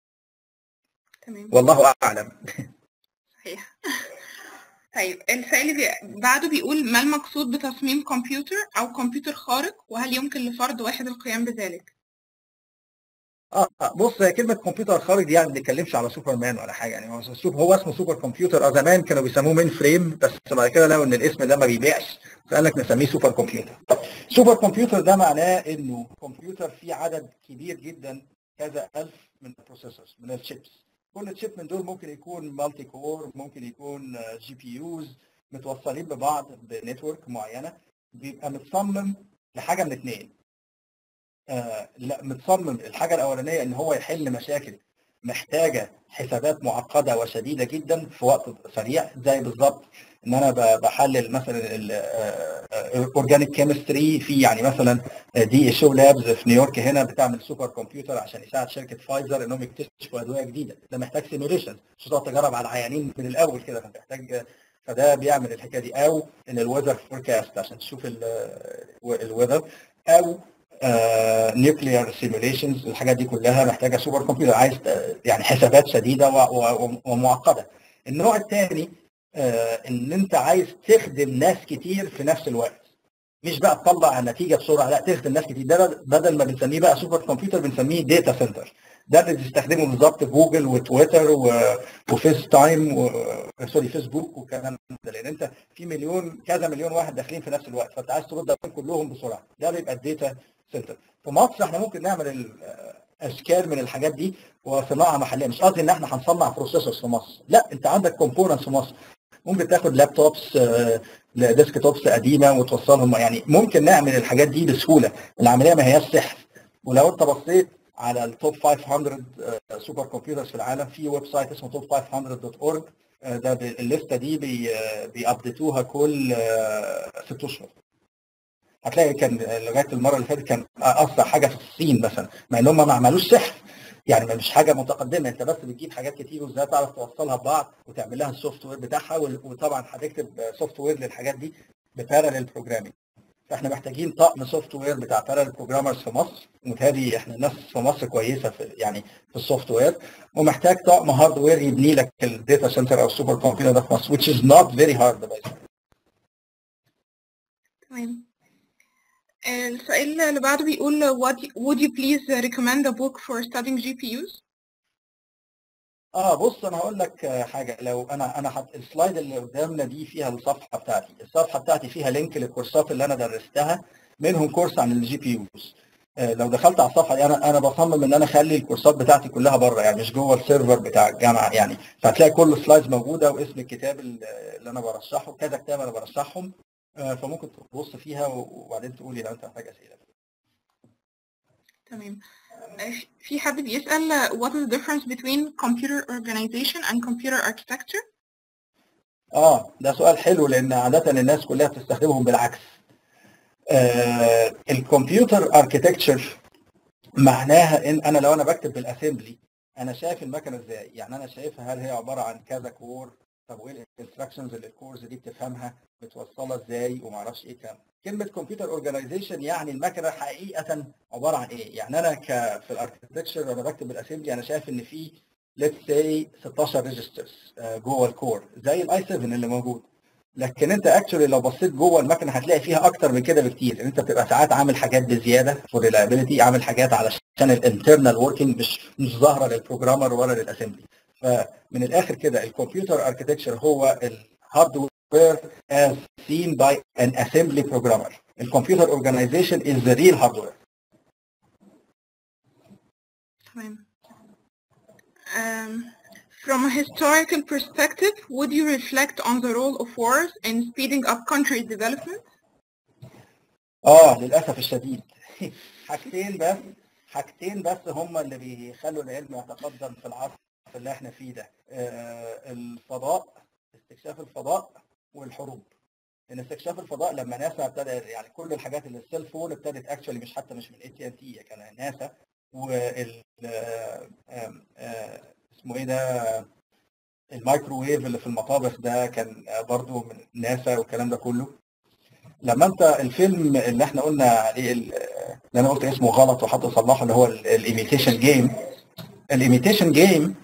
تمام والله اعلم صحيح طيب السؤال اللي بي- بعده بيقول ما المقصود بتصميم كمبيوتر أو كمبيوتر خارق وهل يمكن لفرد واحد القيام بذلك؟ اه آه، بص هي كلمه كمبيوتر خارج دي يعني ما بنتكلمش على سوبرمان ولا حاجه يعني هو سوب- هو اسمه سوبر كمبيوتر اه زمان كانوا بيسموه مين فريم بس بعد كده لقوا ان الاسم ده ما بيبيعش فقال لك نسميه سوبر كمبيوتر سوبر كمبيوتر ده معناه انه كمبيوتر فيه عدد كبير جدا كذا الف من البروسيسورز من الشيبس كل تشيب من دول ممكن يكون مالتي كور ممكن يكون جي بي يوز متوصلين ببعض بنتورك معينه بيبقى متصمم لحاجه من اثنين آه لا متصمم الحاجه الاولانيه ان هو يحل مشاكل محتاجه حسابات معقده وشديده جدا في وقت سريع زي بالظبط ان انا ب- بحلل مثلا الاورجانيك كيمستري في يعني مثلا دي شو لابز في نيويورك هنا بتعمل سوبر كمبيوتر عشان يساعد شركه فايزر انهم يكتشفوا ادويه جديده ده محتاج سيميوليشن مش هتقعد تجرب على العيانين من الاول كده فانت محتاج فده بيعمل الحكايه دي او ان الويذر فوركاست عشان تشوف الويذر او نيوكليير سيميوليشنز الحاجات دي كلها محتاجه سوبر كمبيوتر عايز آه، يعني حسابات شديده و- و- ومعقده النوع الثاني ان انت عايز تخدم ناس كتير في نفس الوقت مش بقى تطلع النتيجه بسرعه لا تخدم ناس كتير ده بدل ما بنسميه بقى سوبر كمبيوتر بنسميه داتا سنتر ده اللي بيستخدمه بالظبط جوجل وتويتر و- وفيس تايم و... سوري فيسبوك والكلام ده لان انت في مليون كذا مليون واحد داخلين في نفس الوقت فانت عايز ترد عليهم كلهم بسرعه ده بيبقى الداتا سنتر في مصر احنا ممكن نعمل ال- اشكال من الحاجات دي وصناعه محليه مش قصدي ان احنا هنصنع بروسيسورز في مصر لا انت عندك كومبوننتس في مصر ممكن تاخد لابتوبس آه، ديسك توبس قديمه وتوصلهم يعني ممكن نعمل الحاجات دي بسهوله العمليه ما هياش سحر ولو انت بصيت على التوب 500 سوبر كمبيوترز في العالم في ويب سايت اسمه توب 500.org آه، ده بي- الليسته دي بي- آه، بيابديتوها كل آه، ست اشهر هتلاقي كان لغايه المره اللي فاتت كان اسرع حاجه في الصين مثلا مع ان هم ما عملوش سحر يعني مش حاجه متقدمه انت بس بتجيب حاجات كتير وازاي تعرف توصلها ببعض وتعمل لها السوفت وير بتاعها وال- وطبعا هتكتب سوفت وير للحاجات دي بباراليل بروجرامينج فاحنا محتاجين طقم سوفت وير بتاع باراليل بروجرامرز في مصر ومتهيألي احنا ناس في مصر كويسه في يعني في السوفت وير ومحتاج طقم هارد وير يبني لك الداتا سنتر او السوبر كمبيوتر ده في مصر which is not very hard by the way. تمام السؤال اللي بعده بيقول what would you please recommend a book for studying GPUs؟ اه بص انا هقول لك آه، حاجه لو انا انا حط السلايد اللي قدامنا دي فيها الصفحه بتاعتي الصفحه بتاعتي فيها لينك للكورسات اللي انا درستها منهم كورس عن الجي بي يوز لو دخلت على الصفحه دي انا انا بصمم ان انا اخلي الكورسات بتاعتي كلها بره يعني مش جوه السيرفر بتاع الجامعه يعني فهتلاقي كل السلايدز موجوده واسم الكتاب اللي اللي انا برشحه كذا كتاب انا برشحهم آه، فممكن تبص فيها وبعدين تقولي لو انت محتاج اسئله تمام آه، في حد بيسأل uh, what is the difference between computer organization and computer architecture؟ اه ده سؤال حلو لان عاده الناس كلها بتستخدمهم بالعكس آه الكمبيوتر اركيتكتشر معناها ان انا لو انا بكتب بالاسمبلي انا شايف المكنه ازاي يعني انا شايفها هل هي عباره عن كذا كور طب وايه الانستراكشنز اللي الكورز دي بتفهمها متوصله ازاي وما اعرفش ايه كام كلمه كمبيوتر اورجانيزيشن يعني المكنه حقيقه عباره عن ايه يعني انا ك في الاركتكتشر وانا بكتب بالاسمبلي انا شايف ان في let's say 16 ريجسترز جوه الكور زي الاي 7 اللي موجود لكن انت اكشولي لو بصيت جوه المكنه هتلاقي فيها اكتر من كده بكتير انت بتبقى ساعات عامل حاجات بزياده فور ريلايبيليتي عامل حاجات علشان الانترنال وركينج مش مش ظاهره للبروجرامر ولا للاسمبلي فمن الاخر كده الكمبيوتر اركتكتشر هو الهاردوير as seen by an assembly programmer الكمبيوتر organization is the real hardware تمام آم، From a historical perspective, would you reflect on the role of wars in speeding up countries' development? اه للاسف الشديد حاجتين بس حاجتين بس هم اللي بيخلوا العلم يتقدم في العصر اللي احنا فيه ده آه الفضاء استكشاف الفضاء والحروب ان استكشاف الفضاء لما ناسا ابتدى يعني كل الحاجات اللي السيل فون ابتدت اكشولي مش حتى مش من اي تي ان تي كان ناسا وال آه، آم، آه، اسمه ايه ده الميكروويف اللي في المطابخ ده كان برضو من ناسا والكلام ده كله لما انت الفيلم اللي احنا قلنا عليه ال- اللي انا قلت اسمه غلط وحد صلحه اللي هو الايميتيشن جيم الايميتيشن جيم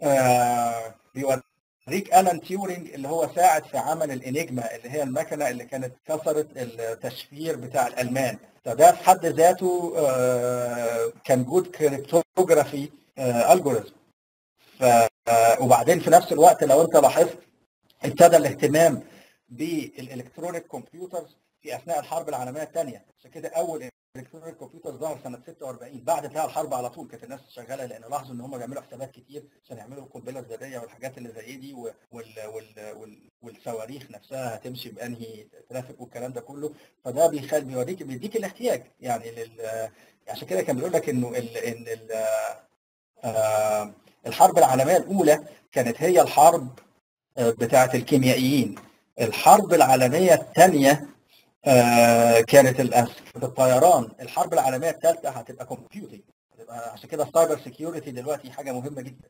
بيوريك الان تيورينج اللي هو ساعد في عمل الانيجما اللي هي المكنه اللي كانت كسرت التشفير بتاع الالمان فده في حد ذاته آه، كان جود كريبتوجرافي الجوريزم ف وبعدين في نفس الوقت لو انت لاحظت ابتدى الاهتمام بالالكترونيك كمبيوترز في اثناء الحرب العالميه الثانيه عشان كده اول الكترونيك كمبيوتر ظهر سنه 46 بعد انتهاء الحرب على طول كانت الناس شغاله لان لاحظوا ان هم بيعملوا حسابات كتير عشان يعملوا القنبله الذريه والحاجات اللي زي دي و- وال وال وال والصواريخ نفسها هتمشي بانهي ترافيك والكلام ده كله فده بيخلي بيوريك بيديك الاحتياج يعني لل عشان كده كان بيقول لك انه ال ان ال آه، الحرب العالميه الاولى كانت هي الحرب آه، بتاعه الكيميائيين الحرب العالميه الثانيه آه، كانت الأس- الطيران الحرب العالميه الثالثه هتبقى كومبيوتنج هتبقى عشان كده السايبر سيكيورتي دلوقتي حاجه مهمه جدا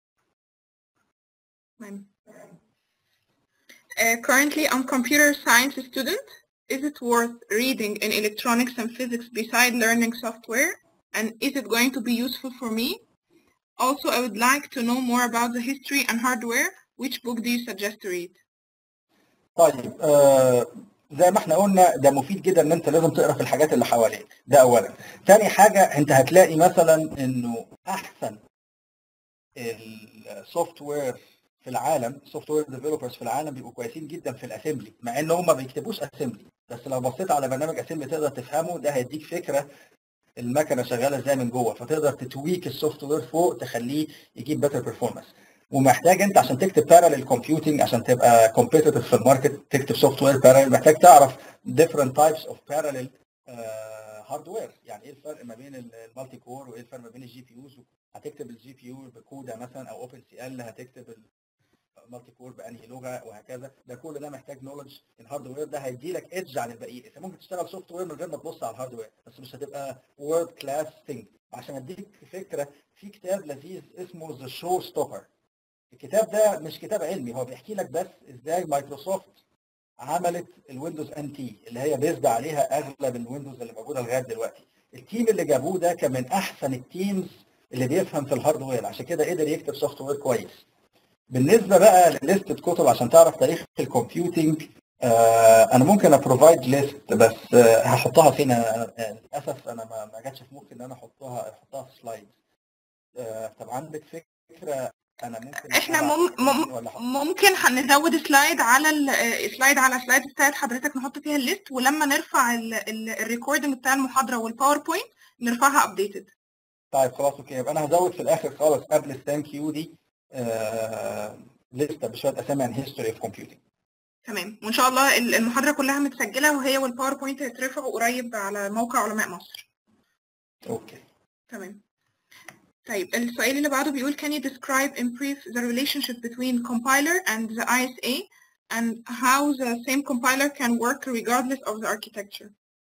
تمام. Uh, currently, I'm computer science student. Is it worth reading in electronics and physics beside learning software? And is it going to be useful for me? Also, I would like to know more about the history and hardware. Which book do you suggest to read? طيب آه زي ما احنا قلنا ده مفيد جدا ان انت لازم تقرا في الحاجات اللي حواليك ده اولا تاني حاجه انت هتلاقي مثلا انه احسن السوفت وير في العالم سوفت وير ديفلوبرز في العالم بيبقوا كويسين جدا في الاسمبلي مع ان هم ما بيكتبوش اسمبلي بس لو بصيت على برنامج اسمبلي تقدر تفهمه ده هيديك فكره المكنه شغاله ازاي من جوه فتقدر تتويك السوفت وير فوق تخليه يجيب بيتر بيرفورمانس ومحتاج انت عشان تكتب باراليل كومبيوتنج عشان تبقى كومبيتيتيف في الماركت تكتب سوفت وير باراليل محتاج تعرف different types of parallel هاردوير يعني ايه الفرق ما بين المالتي كور وايه الفرق ما بين الجي بي يوز هتكتب الجي بي يو بكودا مثلا او اوبن سي ال هتكتب المالتي كور بانهي لغه وهكذا ده كل ده محتاج نولج الهاردوير ده هيدي لك ايدج عن الباقيين انت ممكن تشتغل سوفت وير من غير ما تبص على الهاردوير بس مش هتبقى وورد كلاس ثينج عشان اديك فكره في كتاب لذيذ اسمه ذا شو ستوبر الكتاب ده مش كتاب علمي هو بيحكي لك بس ازاي مايكروسوفت عملت الويندوز ان تي اللي هي بيزد عليها اغلب الويندوز اللي موجوده لغايه دلوقتي التيم اللي جابوه ده كان من احسن التيمز اللي بيفهم في الهاردوير عشان كده قدر يكتب سوفت وير كويس بالنسبه بقى لليست كتب عشان تعرف تاريخ الكمبيوتنج آه انا ممكن ابروفايد ليست بس آه هحطها فين أنا- آه، للاسف انا ما ما جاتش في مخي ان انا احطها احطها في سلايد آه طب عندك فكره انا ممكن احنا أبعت مم مم ولا أحط؟ ممكن هنزود سلايد على ال- سلايد على سلايد بتاعت حضرتك نحط فيها الليست ولما نرفع الريكوردنج بتاع المحاضرة والباوربوينت نرفعها ابديتد طيب خلاص اوكي يبقى انا هزود في الاخر خالص قبل الثانك يو دي آه لسته بشويه اسامي عن هيستوري اوف كومبيوتنج تمام وان شاء الله ال- المحاضرة كلها متسجلة وهي والباوربوينت هيترفعوا قريب على موقع علماء مصر اوكي تمام طيب السؤال اللي بعده بيقول can you describe in brief the relationship between compiler and the ISA and how the same compiler can work regardless of the architecture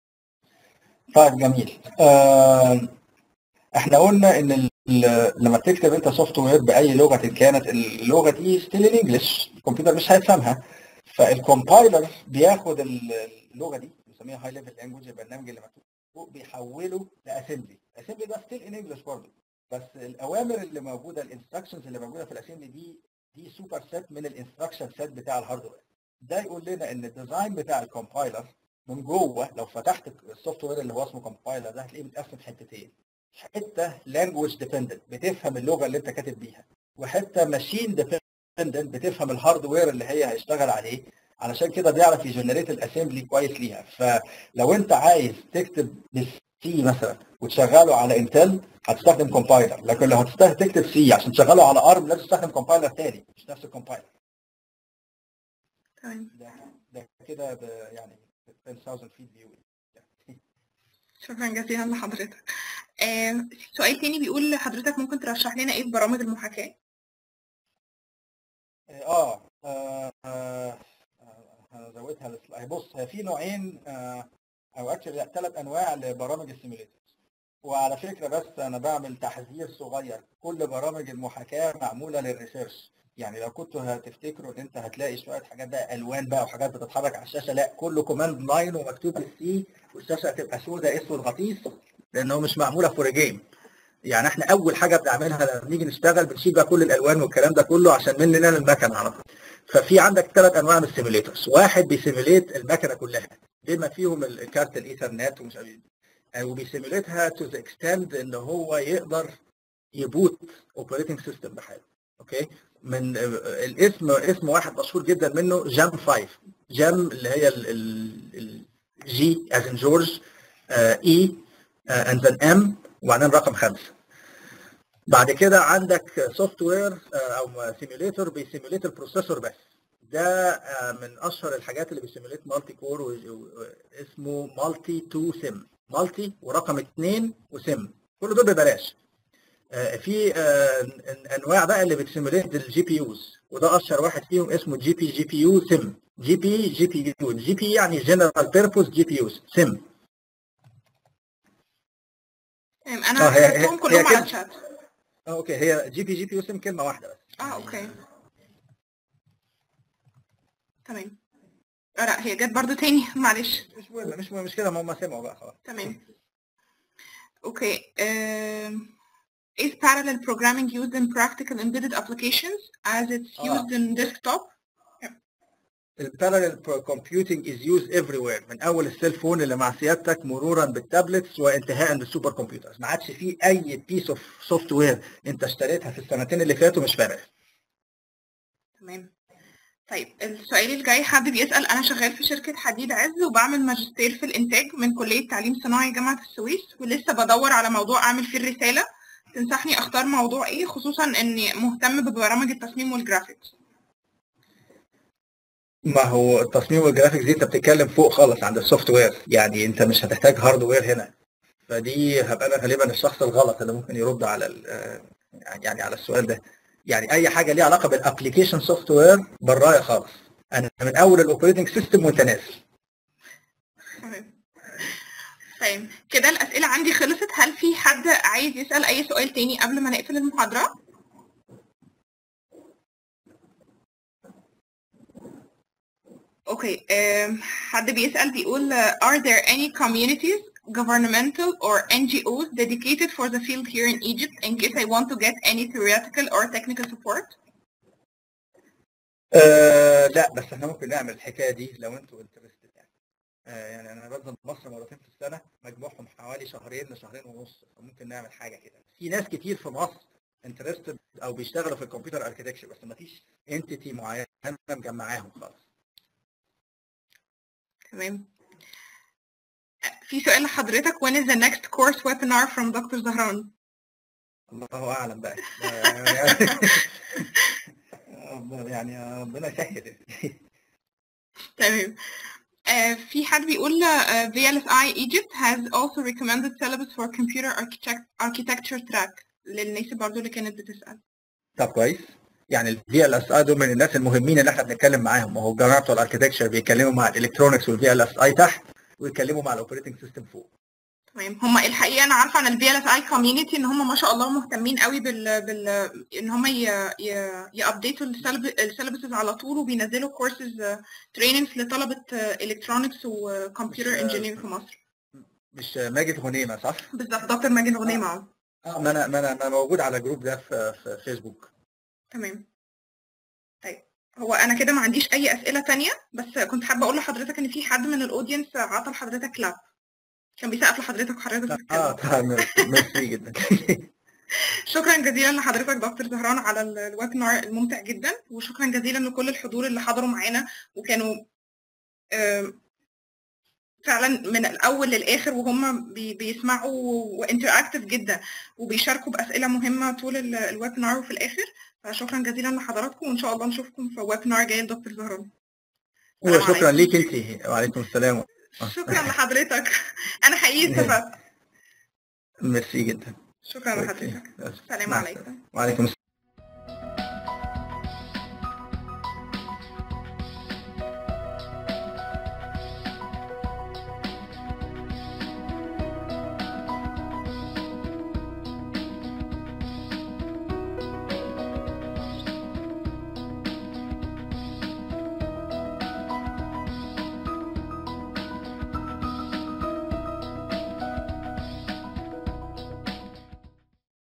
طيب جميل آه احنا قلنا ان ال- ال- لما تكتب انت سوفت وير باي لغه كانت اللغه دي ستيل ان انجلش الكمبيوتر مش هيفهمها فالكومبايلر بياخد ال- اللغه دي بنسميها هاي ليفل لانجوج البرنامج اللي مكتوب فوق بيحوله لاسمبلي اسمبلي ده ستيل ان انجلش برضه بس الاوامر اللي موجوده الانستراكشنز اللي موجوده في الاسمبلي دي دي سوبر سيت من الانستراكشن سيت بتاع الهاردوير ده يقول لنا ان الديزاين بتاع الكومبايلر من جوه لو فتحت السوفت وير اللي هو اسمه كومبايلر ده هتلاقيه متقسم حتتين حته لانجوج ديبندنت بتفهم اللغه اللي انت كاتب بيها وحته ماشين ديبندنت بتفهم الهاردوير اللي هي هيشتغل عليه علشان كده بيعرف يجنريت الاسمبلي كويس ليها فلو انت عايز تكتب سي مثلا وتشغله على انتل هتستخدم كومبايلر لكن لو هتستخدم تكتب سي عشان تشغله على ارم لازم تستخدم كومبايلر تاني مش نفس الكومبايلر تمام ده ده كده ب- يعني 10000 فيت فيو شكرا جزيلا لحضرتك آه، سؤال تاني بيقول حضرتك ممكن ترشح لنا ايه في برامج المحاكاة اه آه، آه، آه، هزودها لسلا- بص هي في نوعين آه، او اكشلي ثلاث انواع لبرامج السيميوليتر وعلى فكره بس انا بعمل تحذير صغير كل برامج المحاكاه معموله للريسيرش يعني لو كنتوا هتفتكروا ان انت هتلاقي شويه حاجات بقى الوان بقى وحاجات بتتحرك على الشاشه لا كله كوماند لاين ومكتوب بالسي والشاشه هتبقى سوداء اسود غطيس لانه مش معموله فور جيم يعني احنا اول حاجه بنعملها لما بنيجي نشتغل بنشيل بقى كل الالوان والكلام ده كله عشان مننا المكنه على طول ففي عندك ثلاث انواع من السيميوليترز واحد بيسيميوليت المكنه كلها بما فيهم الكارت الايثرنت ومش عارف إيه. وبيسيميوليتها تو ذا اكستند ان هو يقدر يبوت اوبريتنج سيستم بحاله اوكي من آه، الاسم اسم واحد مشهور جدا منه جام 5 جام اللي هي الجي از ان جورج اي اند ذن ام وبعدين رقم خمسه بعد كده عندك سوفت وير او سيميوليتور بيسيميوليت البروسيسور بس ده آه، من اشهر الحاجات اللي بيسيميوليت مالتي كور اسمه مالتي 2 سيم مالتي ورقم 2 وسيم كل دول ببلاش آه، في آه، أن- انواع بقى اللي بتسيميوليت الجي بي يوز وده اشهر واحد فيهم اسمه جي بي جي بي يو سيم جي بي جي بي يو جي بي يعني جنرال بيربوز جي بي يوز سيم تمام آه، انا هي- هي- كتبتهم هي كلهم على كده. الشات آه، اوكي هي جي بي جي بي يو سيم كلمه واحده بس اه يعني- اوكي تمام آه، لا هي جت برضو تاني معلش مش مهم مش مهم مش كده ما هم سمعوا بقى خلاص تمام اوكي um, is parallel programming used in practical embedded applications as it's آه. used in desktop البارallel computing is used everywhere من اول السيل فون اللي مع سيادتك مرورا بالتابلتس وانتهاء بالسوبر كمبيوترز ما عادش في اي بيس اوف سوفت وير انت اشتريتها في السنتين اللي فاتوا مش فارق تمام طيب السؤال الجاي حد بيسأل أنا شغال في شركة حديد عز وبعمل ماجستير في الإنتاج من كلية تعليم صناعي جامعة السويس ولسه بدور على موضوع أعمل فيه الرسالة تنصحني أختار موضوع إيه خصوصا إني مهتم ببرامج التصميم والجرافيكس ما هو التصميم والجرافيكس دي انت بتتكلم فوق خالص عند السوفت وير يعني انت مش هتحتاج هاردوير هنا فدي هبقى انا غالبا الشخص الغلط اللي ممكن يرد على ال- آه، يعني على السؤال ده يعني اي حاجه ليها علاقه بالابلكيشن سوفت وير برايا خالص انا من اول الاوبريتنج سيستم وانت نازل تمام طيب كده الأسئلة عندي خلصت هل في حد عايز يسأل أي سؤال تاني قبل ما نقفل المحاضرة؟ اوكي um, حد بيسأل بيقول uh, are there any communities governmental or NGOs dedicated for the field here in Egypt in case I want to get any theoretical or technical support? أه لا بس احنا ممكن نعمل الحكايه دي لو انتوا انترستد يعني أه يعني انا بنزل مصر مرتين في السنه مجموعهم حوالي شهرين لشهرين ونص فممكن نعمل حاجه كده في ناس كتير في مصر انترستد او بيشتغلوا في الكمبيوتر اركتكشر بس ما فيش انتيتي معينه مجمعاهم خالص تمام في سؤال لحضرتك when is the next course webinar from Dr. زهران؟ الله اعلم بقى يعني يعني ربنا يسهل تمام آه، في حد بيقول آه، VLSI Egypt has also recommended syllabus for computer architect architecture track للناس برضو اللي كانت بتسأل طب كويس يعني الفي ال اس اي دول من الناس المهمين اللي احنا بنتكلم معاهم وهو الجماعه بتوع الاركتكشر بيتكلموا مع الالكترونكس والفي ال اس اي تحت ويتكلموا مع الاوبريتنج سيستم فوق تمام هم الحقيقه انا عارفه عن البي ال اس اي كوميونتي ان هم ما شاء الله مهتمين قوي بال, بال... ان هم يابديتوا السيلبسز على طول وبينزلوا كورسز تريننجز لطلبه الكترونكس وكمبيوتر انجينير في مصر مش ماجد غنيمه صح؟ بالظبط دكتور ماجد غنيمه اه اه ما انا ما انا ما موجود على الجروب ده في, في فيسبوك تمام طيب هو انا كده ما عنديش اي اسئله تانية بس كنت حابه اقول لحضرتك ان في حد من الاودينس عطى لحضرتك كلاب كان بيسقف لحضرتك وحضرتك اه بتتكلم طبعا ميرسي جدا شكرا جزيلا لحضرتك دكتور زهران على ال- الويبينار الممتع جدا وشكرا جزيلا لكل الحضور اللي حضروا معانا وكانوا آم، فعلا من الاول للاخر وهم بي بيسمعوا وانتراكتيف جدا وبيشاركوا باسئله مهمه طول ال- الويبنار وفي الاخر فشكرا جزيلا لحضراتكم وان شاء الله نشوفكم في ويبنار جاي لدكتور زهران السلام وشكرا عليكم. ليك انت وعليكم السلام شكرا لحضرتك انا حقيقي استفدت ميرسي جدا شكرا لحضرتك السلام مع عليكم وعليكم السلام